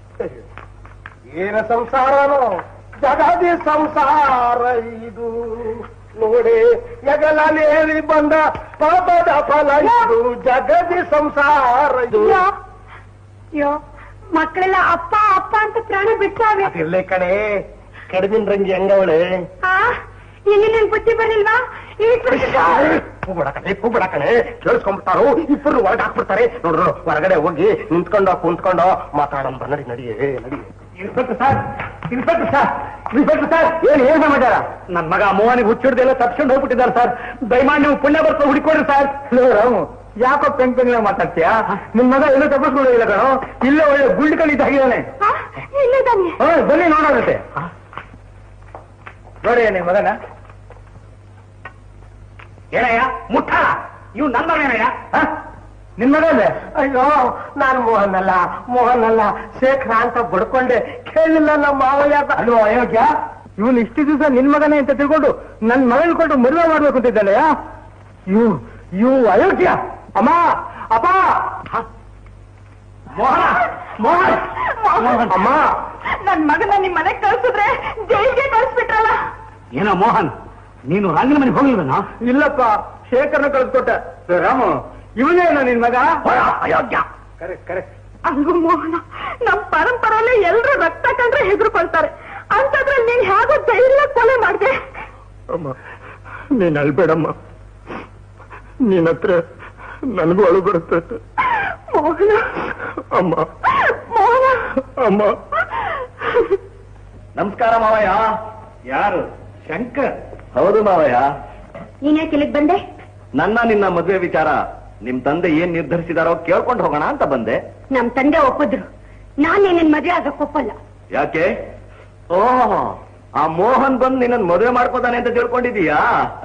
ಏನ ಸಂಸಾರನೋ ಜಗದಿ ಸಂಸಾರ ಇದು ನೋಡಿ ಎಗಲನೇಲಿ ಬಂದ ಪಾಪದ ಫಲ ಇದು ಜಗದಿ ಸಂಸಾರ ಇದು ಯೋ ಯೋ ಮಕ್ಕಳೆಲ್ಲ ಅಪ್ಪ ಅಪ್ಪ ಅಂತ ಪ್ರಾಣ ಬಿಟ್ಟಾವೆ ಇರ್ಲಿ ಕಣೆ ಕಡಿಮಿನ ರಂಗಿ ಹೆಂಗವಳೆ ಆ ಇಲ್ಲಿ ನನ್ ಬುದ್ಧಿ ಬರ್ಲಿಲ್ವಾ ಕೂಬಿಡ ಕಣೆ ಕೂಬಿಡ ಕಣೆ ಕೇಳಿಸ್ಕೊಂಡ್ಬಿಡ್ತಾರು ಇಬ್ಬರು ಒಳಗೆ ಹಾಕ್ಬಿಡ್ತಾರೆ ನೋಡ್ರು ನೋಡು, ಹೊರಗಡೆ ಹೋಗಿ ನಿಂತ್ಕೊಂಡೋ ಕುಂತ್ಕೊಂಡೋ ಮಾತಾಡೋಣ ಬಾ, ನಡಿ ನಡಿ ಏ, ನಡಿ inspector sir inspector sir inspector sir ಏನ್ ಏನ್ ಸಮಾಚಾರ ನನ್ನ ಮಗ ಮೋಹನಿಗೆ ಹುಚ್ಚಿಡ್ದೆಲ್ಲ ತಪ್ಸ್ಕೊಂಡು ಹೋಗ್ಬಿಟ್ಟಿದ್ದಾರೆ ಸರ್ ದಯಮಾಡಿ ನೀವು ಪುಣ್ಯ ಬರ್ತಾ ಹುಡುಕೊಡ್ರಿ ಸರ್ ರಾಮು ಯಾಕೋ ಪೆಂಗ್ ಪೆಂಗ್ ಮಾತಾಡ್ತೀಯಾ ನಿಮ್ ಮಗ ಎಲ್ಲೂ ತಪ್ಪಿಸ್ಕೊಂಡು ಇಲ್ಲ ಕಣೋ ಇಲ್ಲೇ ಒಳ್ಳೆ ಗುಂಡು ಕಲಿತ ಆಗಿದ್ದಾನೆ ಇಲ್ಲ ತಾನೆ ಹಾ ಬನ್ನಿ ನೋಡೋಣಂತೆ ನೋಡಿ ನಿಮ್ ಮಗನ ಏನಯ್ಯ ಮುಟ್ಟಾಳ ಇವ್ ನನ್ನ ಮಗನೇನಯ್ಯ ಹ? ನಿನ್ ಮಗ ಅಲ್ಲೇ ಅಯ್ಯೋ ನಾನು ಮೋಹನ್ ಅಲ್ಲ ಮೋಹನ್ ಅಲ್ಲ ಶೇಖರ ಅಂತ ಬಡ್ಕೊಂಡೆ ಕೇಳಿಲ್ಲ ನಮ್ಮ ಮಾವಯ್ಯ ಅಲ್ವೋ ಅಯೋಗ್ಯ ಇವನು ಇಷ್ಟು ದಿವಸ ನಿನ್ ಮಗನೇ ಅಂತ ತಿಳ್ಕೊಂಡು ನನ್ ಮಗನ ಕೊಟ್ಟು ಮದುವೆ ಮಾಡ್ಬೇಕು ಅಂತಿದ್ದಾನೆ ಇವು ಇವು ಅಯೋಗ್ಯ ಅಮ್ಮ ಅಪ್ಪ ಮೋಹನ ಮೋಹನ್ ಅಮ್ಮ ನನ್ ಮಗನ ನಿಮ್ ಮನೆಗ್ ಕಳ್ಸಿದ್ರೆ ಜೈಲ್ಗೆ ಕಳ್ಸ್ಬಿಟ್ರಲ್ಲ ಏನೋ ಮೋಹನ್ ನೀನು ರಂಗನ ಮನೆಗೆ ಹೋಗಿಲ್ವೇನೋ ಇಲ್ಲಪ್ಪ ಶೇಖರ್ನ ಕಳಿಸ್ಕೊಟ್ಟೆ ಏ, ರಾಮು ಇವನೇನ ನಿನ್ ಮಗ ಅಯೋಗ್ಯ ಕರೆಕ್ಟ್ ಕರೆಕ್ಟ್ ಹಂಗು ಮೋಹನ ನಮ್ ಪರಂಪರೆಯಲ್ಲೇ ಎಲ್ರು ರಕ್ತ ಕಂಡ್ರೆ ಹೆದರ್ಕೊಳ್ತಾರೆ ಅಂತದ್ರಲ್ಲಿ ನೀನ್ ಹೇಗೋ ಧೈರ್ಯ ಕೊಲೆ ಮಾಡ್ದೆ ಅಮ್ಮ ನೀನ್ ಅಳ್ಬೇಡಮ್ಮ ನಿನ್ನ ಹತ್ರ ನನಗೂ ಅಳು ಬರುತ್ತೆ ಮೋಹನ ಅಮ್ಮ ಮೋಹನ ಅಮ್ಮ ನಮಸ್ಕಾರ ಮಾವಯ್ಯ ಯಾರು ಶಂಕರ್ ಹೌದು ಮಾವಯ್ಯ ನೀನ್ ಯಾಕೆ ಇಲ್ಲಿಗ್ ಬಂದೆ ನನ್ನ ನಿನ್ನ ಮದುವೆ ವಿಚಾರ ನಿಮ್ ತಂದೆ ಏನ್ ನಿರ್ಧರಿಸಿದಾರೋ ಕೇಳ್ಕೊಂಡು ಹೋಗೋಣ ಅಂತ ಬಂದೆ ನಮ್ ತಂದೆ ಒಪ್ಪಿದ್ರು ನಾನ್ ನಿನ್ನ ಮದ್ವೆ ಆಗಕ್ ಒಪ್ಪಲ್ಲ ಯಾಕೆ ಓಹ್ ಆ ಮೋಹನ್ ಬಂದು ನಿನ್ನ ಮದುವೆ ಮಾಡ್ಕೋತಾನೆ ಅಂತ ತಿಳ್ಕೊಂಡಿದೀಯಾ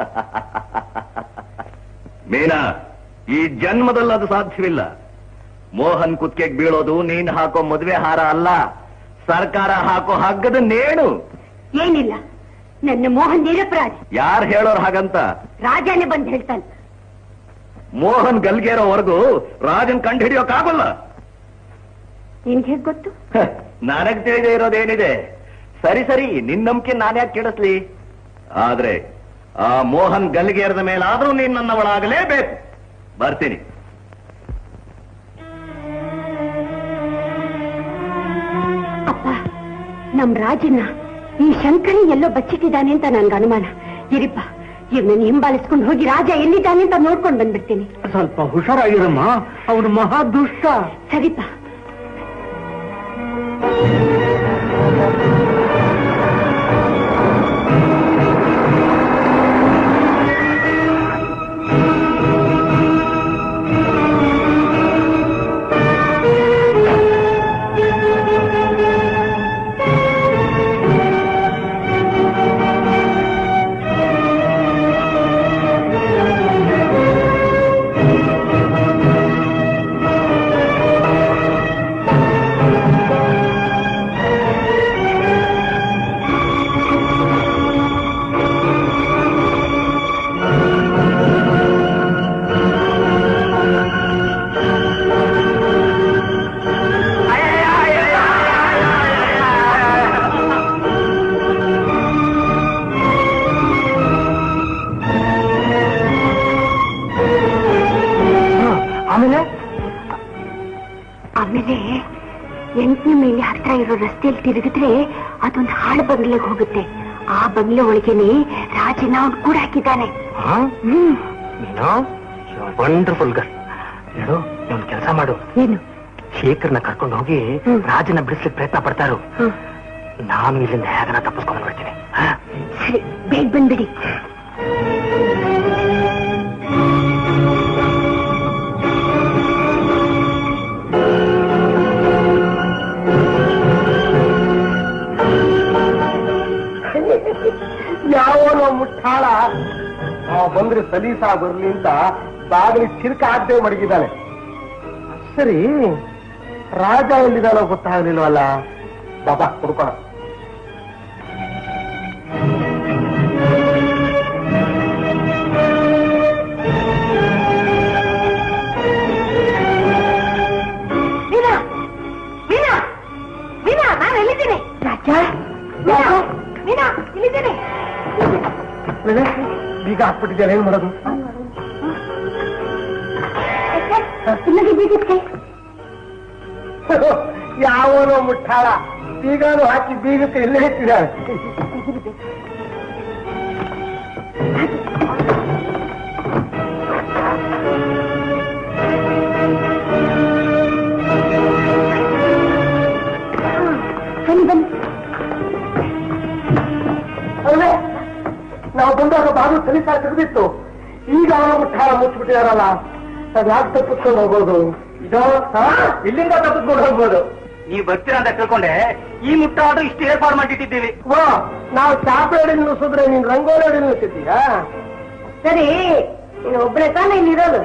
ಮೀನಾ ಈ ಜನ್ಮದಲ್ಲಿ ಅದು ಸಾಧ್ಯವಿಲ್ಲ ಮೋಹನ್ ಕುತ್ತಿಗೆಗೆ ಬೀಳೋದು ನೀನ್ ಹಾಕೋ ಮದುವೆ ಹಾರ ಅಲ್ಲ ಸರ್ಕಾರ ಹಾಕೋ ಹಗ್ಗದ ನೇಣು ಏನಿಲ್ಲ ನನ್ನ ಮೋಹನ್ ನಿರಪರಾಧಿ ಯಾರು ಹೇಳೋರ್ ಹಾಗಂತ ರಾಜನೇ ಬಂದ್ ಹೇಳ್ತಾನೆ ಮೋಹನ್ ಗಲ್ಗೇರೋವರೆಗೂ ರಾಜನ್ ಕಂಡು ಹಿಡಿಯೋಕ್ಕಾಗಲ್ಲ ನಿನ್ಗೆ ಹೇಗ್ ಗೊತ್ತು ಹ, ನನಗ್ ತಿಳಿದೇ ಇರೋದೇನಿದೆ ಸರಿ ಸರಿ ನಿನ್ ನಂಬಿಕೆ ನಾನ್ಯಾಕೆ ಕೆಡಿಸ್ಲಿ ಆದ್ರೆ ಆ ಮೋಹನ್ ಗಲ್ಲಿಗೇರದ ಮೇಲಾದ್ರೂ ನೀನ್ ನನ್ನವಳಾಗಲೇಬೇಕು ಬರ್ತೀನಿ ಅಪ್ಪ ನಮ್ ರಾಜನ್ನ ಈ ಶಂಕರಿ ಎಲ್ಲೋ ಬಚ್ಚಿಟ್ಟಿದ್ದಾನೆ ಅಂತ ನನ್ಗೆ ಅನುಮಾನ ಇರಿಪ್ಪ ಇವನನ್ನು ಹಿಂಬಾಲಿಸ್ಕೊಂಡು ಹೋಗಿ ರಾಜ ಎಲ್ಲಿದ್ದಾನೆ ಅಂತ ನೋಡ್ಕೊಂಡು ಬಂದ್ಬಿಡ್ತೀನಿ ಸ್ವಲ್ಪ ಹುಷಾರಾಗಿರಮ್ಮ ಅವನು ಮಹಾ ದುಷ್ಟ ಸರಿಪ ಆಮೇಲೆ ಆಮೇಲೆ ಎಂಟನೇ ಮೇಲೆ ಹತ್ರ ಇರೋ ರಸ್ತೆಯಲ್ಲಿ ತಿರುಗಿದ್ರೆ ಅದೊಂದು ಹಾಳು ಬಂಗ್ಲೆಗೆ ಹೋಗುತ್ತೆ ಆ ಬಂಗ್ಲೆ ಒಳಗೇನೆ ರಾಜನ ಅವ್ನು ಕೂಡ ಹಾಕಿದ್ದಾನೆ ಹ್ಮ್ ನೀನು ವಂಡರ್ಫುಲ್ ಗರ್ ಹೇಳು ಒಂದು ಕೆಲಸ ಮಾಡು ಏನು ಶೇಖರ್ನ ಕರ್ಕೊಂಡು ಹೋಗಿ ರಾಜನ ಬಿಡಿಸ್ಲಿಕ್ಕೆ ಪ್ರಯತ್ನ ಪಡ್ತಾರು ನಾನು ಇಲ್ಲಿಂದ ಹೇಗನ ತಪ್ಪಿಸ್ಕೊಂಡು ಬರ್ತೀನಿ ಸರಿ ಬೇಗ ಬಂದ್ಬಿಡಿ ಯಾವನೋ ಮುಟ್ಟಾಳ ಅವ ಬಂದ್ರೆ ಸಲೀಸ ಬರ್ಲಿ ಅಂತ ಬಾಗಿಲಿ ಚಿರ್ಕ ಆಗದೆ ಮಡಗಿದ್ದಾನೆ ಸರಿ ರಾಜ ಎಲ್ಲಿದ್ದಾನೋ ಗೊತ್ತಾಗ್ಲಿಲ್ವಲ್ಲ ಬಾಬಾ ಕುಡ್ಕೋಣ ವೀಣಾ ವೀಣಾ ವೀಣಾ ನಾನು ಎಲ್ಲಿದ್ದೀನಿ ರಾಜ ವೀಣಾ, ವೀಣಾ ಇಲ್ಲಿದ್ದೀನಿ ಬೀಗ ಹಾಕ್ಬಿಟ್ಟಿದ್ದಾರೆ ಏನ್ ಮಾಡೋದು ಇಲ್ಲಿಗೆ ಬೀಗಕ್ಕೆ ಯಾವನೋ ಮುಟ್ಟಾಳ ಬೀಗಾನು ಹಾಕಿ ಬೀಗಕ್ಕೆ ಇಲ್ಲೇ ಇಟ್ಟಿದ್ದಾಳೆ ಬನ್ನಿ ಬನ್ನಿ ಅಲ್ವೇ ನಾವು ಬಂದಾಗ ಬಾಗಿಲು ಸಲೀಸ ತೆಗೆದಿತ್ತು ಈಗ ಅವನ ಮುಟ್ಟಾಳ ಮುಚ್ಚಿಬಿಟ್ಟಿದಾರಲ್ಲ ಅದು ಯಾಕೆ ತಪ್ಪಿಸ್ಕೊಂಡು ಹೋಗೋದು ಇದೋ ಇಲ್ಲಿಂದ ತಪ್ಪಿಸ್ಕೊಂಡು ಹೋಗ್ಬೋದು ನೀವು ಬರ್ತೀರಾ ಅಂತ ತಿಳ್ಕೊಂಡೆ ಈ ಮುಟ್ಟಾಡು ಇಷ್ಟು ಏರ್ಪಾಡು ಮಾಡಿಟ್ಟಿದ್ದೀವಿ ವಾ ನಾವು ಚಾಪೆ ಅಡಿ ನಿಲ್ಲಿಸಿದ್ರೆ ನೀನ್ ರಂಗೋಲಿ ಅಡಿ ನಿಲ್ಲಿಸಿದ್ದೀಯಾ ಸರಿ ನೀನು ಒಬ್ಬನೇ ತಾನೇ ಇಲ್ಲಿರೋದು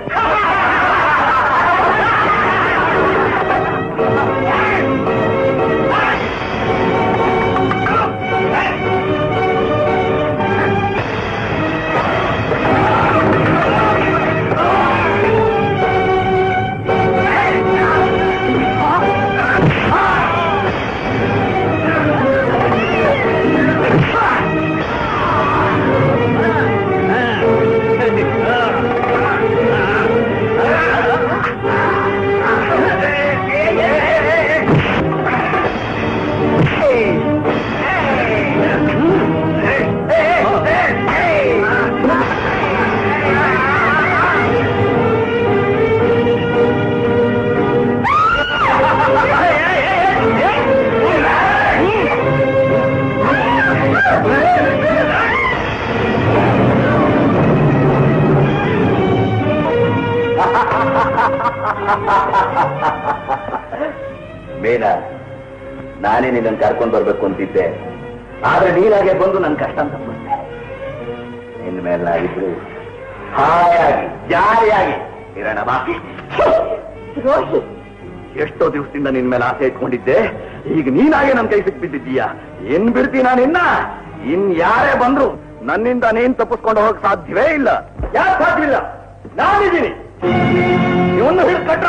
ಬೇಡ ನಾನೇ ನಿನ್ನನ್ನು ಕರ್ಕೊಂಡು ಬರ್ಬೇಕು ಅಂತಿದ್ದೆ ಆದ್ರೆ ನೀನಾಗೆ ಬಂದು ನನ್ನ ಕಷ್ಟ ಅಂತ ಬಂದೆ ಇನ್ಮೇಲೆ ನಾವಿಬ್ರು ಹಾಯಾಗಿ ಜಾರಿಯಾಗಿ ಇರೋಣ ಬಾ ರೋಹಿ ಎಷ್ಟೋ ದಿವಸದಿಂದ ನಿನ್ ಮೇಲೆ ಆಸೆ ಇಟ್ಕೊಂಡಿದ್ದೆ ಈಗ ನೀನಾಗೆ ನನ್ ಕೈ ಸಿಕ್ಬಿಟ್ಟಿದ್ದೀಯಾ ಏನ್ ಬಿಡ್ತೀನ ನಿನ್ನ ಇನ್ ಯಾರೇ ಬಂದ್ರು ನನ್ನಿಂದ ನೀನ್ ತಪ್ಪಿಸ್ಕೊಂಡು ಹೋಗಕ್ ಸಾಧ್ಯವೇ ಇಲ್ಲ ಯಾಕೆ ಸಾಧ್ಯವಿಲ್ಲ ನಾನಿದ್ದೀನಿ ಇವನ್ನ ಹಿಡ್ಕಟ್ಟ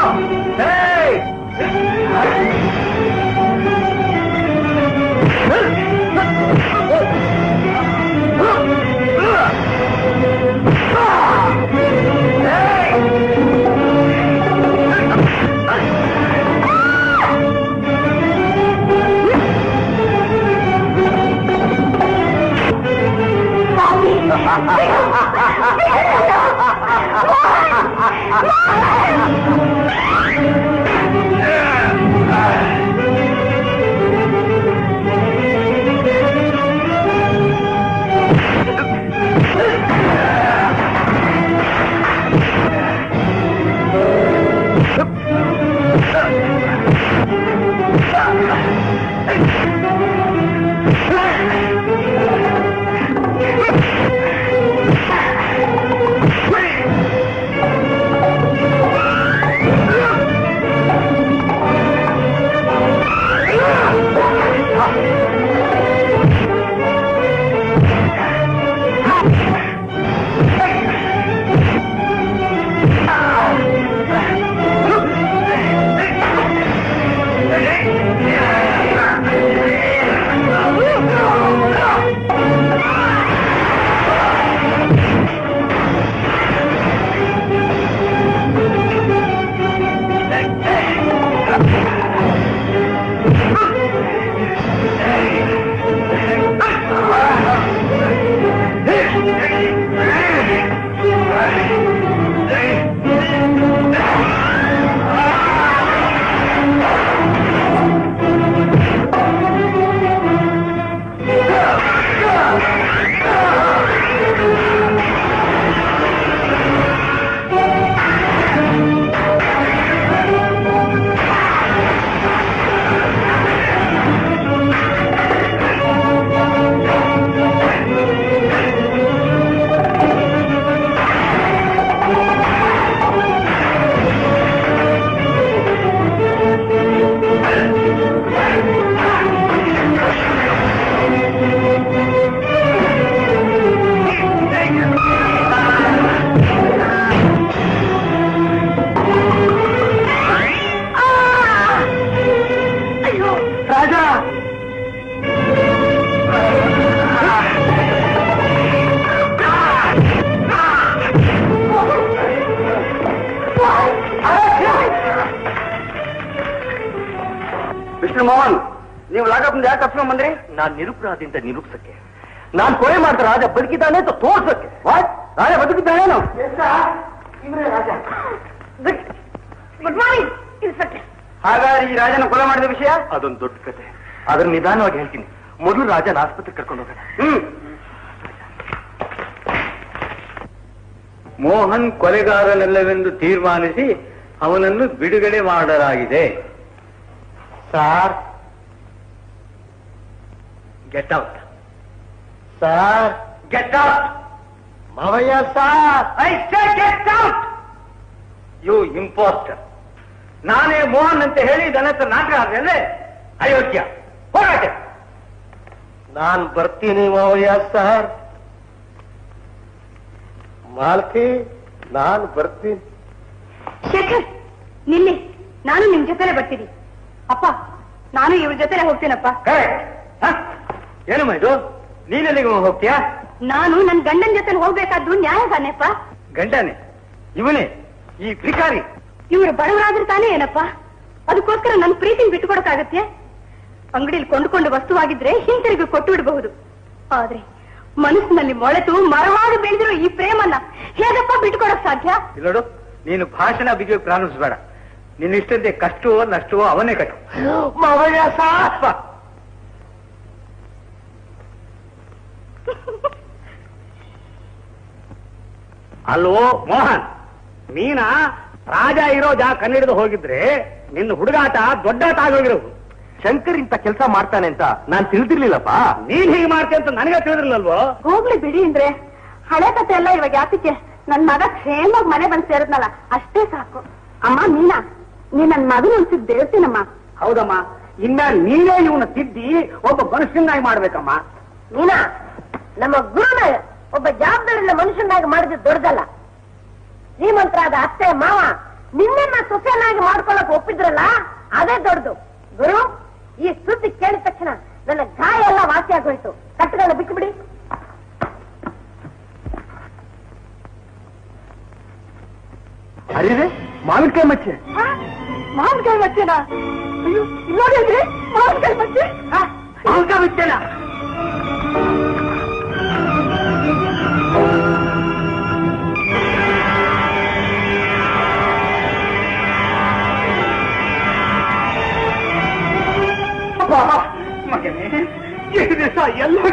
ವಿಷ್ಣು ಮೋಹನ್ ನೀವು ಲಾಕಪ್ನಿಂದ ಯಾಕೆ ತಪ್ಪಿಸ್ಕೊಂಡ್ ಬಂದ್ರಿ ನಾನ್ ನಿರುಪರಾಧಿಂತ ನಿರೂಪಿಸಕ್ಕೆ ನಾನ್ ಕೊಲೆ ಮಾಡಿದ ರಾಜ ಬದುಕಿದ್ದಾನೆ ಅಂತ ತೋರ್ಸಕ್ಕೆ ವಾಟ್ ರಾಜ ಬದುಕಿದ್ದಾನೇನು ಗುಡ್ ಮಾರ್ನಿಂಗ್ ಇನ್ಸ್ಪೆಕ್ಟರ್ ಹಾಗಾದ್ರೆ ಈ ರಾಜನ ಕೊಲೆ ಮಾಡಿದ ವಿಷಯ ಅದೊಂದು ದೊಡ್ಡ ಕತೆ ಅದನ್ನ ನಿಧಾನವಾಗಿ ಹೇಳ್ತೀನಿ ಮೊದಲು ರಾಜನ ಆಸ್ಪತ್ರೆಗೆ ಕರ್ಕೊಂಡು ಹೋಗೋಣ ಹ್ಮ್ ಮೋಹನ್ ಕೊಲೆಗಾರನಲ್ಲವೆಂದು ತೀರ್ಮಾನಿಸಿ ಅವನನ್ನು ಬಿಡುಗಡೆ ಮಾಡಲಾಗಿದೆ sir get out sir get out ಮಾವಯ್ಯ sir I say get out you impostor ನಾನೇ ಮೋಹನ್ ಅಂತ ಹೇಳಿ ನನ್ನ ಹತ್ರ ನಾಟಕ ಆದ್ಮೇಲೆ ಅಯೋಗ್ಯ ಹೋರಾಟ ನಾನ್ ಬರ್ತೀನಿ ಮಾವಯ್ಯ ಸಾರ್ ಮಾಲ್ತಿ ನಾನ್ ಬರ್ತೀನಿ ಶೇಖರ್ ನಿಲ್ಲಿ ನಾನು ನಿಮ್ ಜೊತೆಲೆ ಬರ್ತೀನಿ ಅಪ್ಪ ನಾನು ಇವ್ರ ಜೊತೆಲೆ ಹೋಗ್ತೀನಪ್ಪ ಏನಮ್ಮ ಇದು ನೀನೆಲ್ಲಿಗೆ ಹೋಗ್ತೀಯಾ ನಾನು ನನ್ ಗಂಡನ ಜೊತೆ ಹೋಗ್ಬೇಕಾದ್ದು ನ್ಯಾಯ ತಾನೇಪ್ಪ ಗಂಡನೇ ಇವನೇ ಈ ಭಿಕಾರಿ ಇವ್ರು ಬಡವರಾದ್ರೆ ತಾನೇ ಏನಪ್ಪ ಅದಕ್ಕೋಸ್ಕರ ನನ್ ಪ್ರೀತಿನ ಬಿಟ್ಟುಕೊಡಕ್ಕಾಗತ್ತೆ ಅಂಗಡಿಲಿ ಕೊಂಡುಕೊಂಡು ವಸ್ತುವಾಗಿದ್ರೆ ಹಿಂತಿರುಗಿ ಕೊಟ್ಟು ಬಿಡಬಹುದು ಆದ್ರೆ ಮನಸ್ಸಿನಲ್ಲಿ ಮೊಳೆತು ಮರವಾಗಿ ಬೆಳೆದಿರೋ ಈ ಪ್ರೇಮನ್ನ ಹೇಗಪ್ಪ ಬಿಟ್ಟುಕೊಡಕ್ ಸಾಧ್ಯ ಇಲ್ಲೋಡು ನೀನು ಭಾಷಣ ಬಿಗಿಯೋಕೆ ಪ್ರಾರಂಭಿಸಬೇಡ ನಿನ್ನ ಇಷ್ಟಂತೆ ಕಷ್ಟವೋ ನಷ್ಟವೋ ಅವನೇ ಕಟ್ಟು ಮಾವಯ್ಯ ಸಾರ್ ಅಲ್ವೋ ಮೋಹನ್ ನೀನ ರಾಜ ಇರೋ ಜಾಗ ಕನ್ನಡಿದು ಹೋಗಿದ್ರೆ ನಿನ್ನ ಹುಡುಗಾಟ ದೊಡ್ಡಾಟ ಆಗೋಗಿರೋದು ಶಂಕರ್ ಇಂತ ಕೆಲಸ ಮಾಡ್ತಾನೆ ಅಂತ ನಾನ್ ತಿಳಿದಿರ್ಲಿಲ್ಲಪ್ಪ ನೀನ್ ಹೀಗೆ ಮಾಡ್ತೀಯ ಅಂತ ನನಗೆ ತಿಳಿದಿರ್ಲಲ್ವೋ ಹೋಗ್ಲಿ ಬಿಡಿ ಅಂದ್ರೆ ಹಳೆ ಕತೆ ಎಲ್ಲ ಇವಾಗ ಯಾತಕ್ಕೆ ನನ್ ಮಗ ಕ್ಷೇಮವಾಗಿ ಮನೆ ಬಂದ್ ಸೇರಿದ್ನಲ್ಲ ಅಷ್ಟೇ ಸಾಕು ಅಮ್ಮ ಮೀನಾ ನೀ ನನ್ ಮಗನ ಉಳಿಸಿದ್ ದೇವತೀನಮ್ಮ ಹೌದಮ್ಮ ಇನ್ನ ನೀನೇ ಇವನ್ನ ತಿದ್ದಿ ಒಬ್ಬ ಮನುಷ್ಯನಾಗಿ ಮಾಡ್ಬೇಕಮ್ಮ ಮೀನಾ ನಮ್ಮ ಗುರುನ ಒಬ್ಬ ಜವಾಬ್ದಾರಿನ ಮನುಷ್ಯನಾಗಿ ಮಾಡಿದ್ದು ದೊಡ್ಡದಲ್ಲ ಶ್ರೀಮಂತರಾದ ಅತ್ತೆ ಮಾವ ನಿನ್ನನ್ನ ಸೊಸೆಯನ್ನಾಗಿ ಮಾಡ್ಕೊಳಕ್ ಒಪ್ಪಿದ್ರಲ್ಲ ಅದೇ ದೊಡ್ಡದು ಗುರು ಈ ಸುದ್ದಿ ಕೇಳಿದ ತಕ್ಷಣ ನನ್ನ ಗಾಯ ಎಲ್ಲ ವಾಸಿ ಆಗೋಯ್ತು ಕಟ್ಟಗಳನ್ನ ಬಿಟ್ಟು ಬಿಡಿ ಅರಿವೆ ಮಾವಿನಕಾಯಿ ಮಚ್ಚೆ ಮಾವಿನಕಾಯಿ ಮಚ್ಚೆನಾ ಅಯ್ಯೋ ನೋಡಿ ಮಾವಿನಕಾಯಿ ಮಚ್ಚೆ ಮಾವಿನಕಾಯಿ ಮಚ್ಚೆನಾ?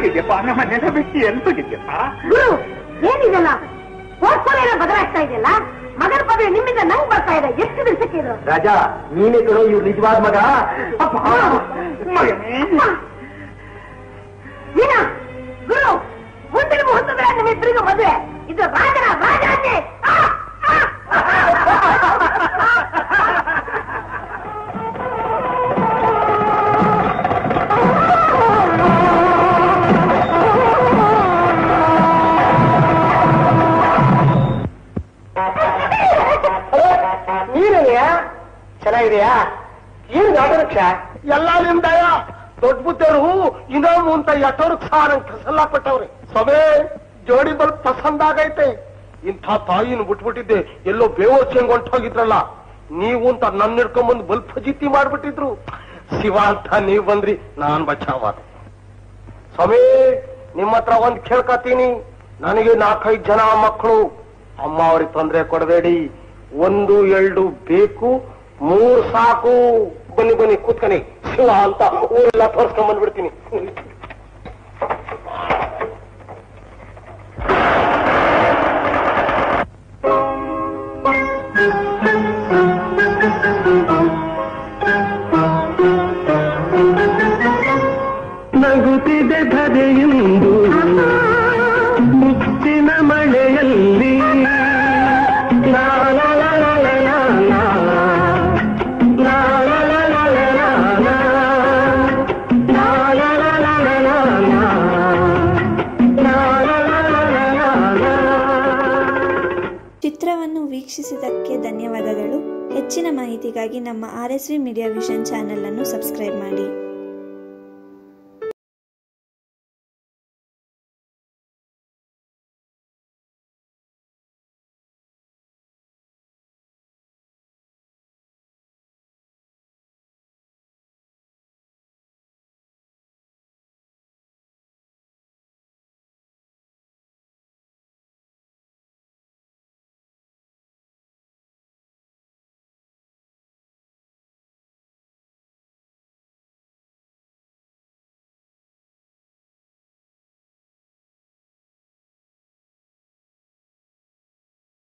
ಎಂತೋಗಿದ್ಯಪ್ಪ ನಮ್ಮ ನೆನಪಿಸಿ ಎಂತೋಗಿದ್ಯಪ್ಪ ಗುರು ಏನಿದೆಲ್ಲ ಹೋಗ್ಕೊಳ್ಳೇನೋ ಬದಲಾಗ್ತಾ ಇದೆಯಲ್ಲ ಮಗನ ಪದವಿ ನಿಮ್ಮಿಂದ ನಂಗ್ ಬರ್ತಾ ಇದೆ ಎಷ್ಟು ದಿವಸಕ್ಕೆ ಇದು ರಾಜ ನೀನೇ ಕಣೋ ಇವ್ರು ನಿಜವಾದ ಮಗ ಅಪ್ಪ ಮಗನೇ ಮೀನಾ ಗುರು ಮುಂದಿನ ಮುಹೂರ್ತದಲ್ಲಿ ನಿಮ್ಮಿಬ್ಬರಿಗೂ ಮದುವೆ ಇದು ರಾಜನ ರಾಜಾಜ್ಞೆ ಆ, ಆ, ನೀನೇನೆಯಾ ಚೆನ್ನಾಗಿದೆಯಾ ಏನು ಗಾಟವೃಕ್ಷ ಎಲ್ಲ ನಿಮ್ದಯ ದೊಡ್ಡ ಬುದ್ಧರು ಇನ್ನೊಂದು ಅಂತ ಎಷ್ಟೋ ವೃಕ್ಷ ನಂಗೆ ಕಸಲ್ಲ ಕೊಟ್ಟವ್ರೆ ಸಭೆ ಜೋಡಿ ಬಲ್ ಪಸಂದ್ ಆಗೈತೆ ಇಂಥ ತಾಯಿನ ಬಿಟ್ಬಿಟ್ಟಿದ್ದೆ ಎಲ್ಲೋ ಬೇವೋಚಂಗ್ ಹೊಂಟೋಗಿದ್ರಲ್ಲ ನೀವು ಅಂತ ನನ್ನ ಹಿಡ್ಕೊಂಬಂದು ಬಲ್ ಫಜಿತಿ ಮಾಡ್ಬಿಟ್ಟಿದ್ರು ಶಿವ ಅಂತ ನೀವ್ ಬಂದ್ರಿ ನಾನ್ ಬಚಾವ ಸ್ವಾಮಿ ನಿಮ್ಮ ಹತ್ರ ಒಂದ್ ಕೇಳ್ಕತೀನಿ ನನಗೆ ನಾಲ್ಕೈದು ಜನ ಮಕ್ಕಳು ಅಮ್ಮ ಅವ್ರಿಗೆ ತೊಂದರೆ ಕೊಡಬೇಡಿ ಒಂದು ಎರಡು ಬೇಕು ಮೂರ್ ಸಾಕು ಬನ್ನಿ ಬನ್ನಿ ಕೂತ್ಕನಿ ಶಿವ ಅಂತ ಊರೆಲ್ಲ ತೋರ್ಸ್ಕೊಂಡ್ ಬಂದ್ಬಿಡ್ತೀನಿ ನಗುತ್ತಿದೆ ಧರೆಯುಂದು ಮುತ್ತಿನ ಮಳೆಯಲ್ಲಿ ಲಾ ಲಾ ಲಾ ಲಾ ಲಾ ಲಾ ಲಾ. ಲಾ ಲಾ ಲಾ ಲಾ ಲಾ ಲಾ ಲಾ. ಲಾ ಲಾ ಲಾ ಲಾ ಲಾ ಲಾ ಲಾ. ಲಾ ಲಾ ಲಾ ಲಾ ಲಾ ಲಾ ಲಾ. ಚಿತ್ರವನ್ನು ವೀಕ್ಷಿಸಿದ್ದಕ್ಕೆ ಧನ್ಯವಾದಗಳು ಹೆಚ್ಚಿನ ಮಾಹಿತಿಗಾಗಿ ನಮ್ಮ R S V media vision channel ಅನ್ನು ಸಬ್ಸ್ಕ್ರೈಬ್ ಮಾಡಿ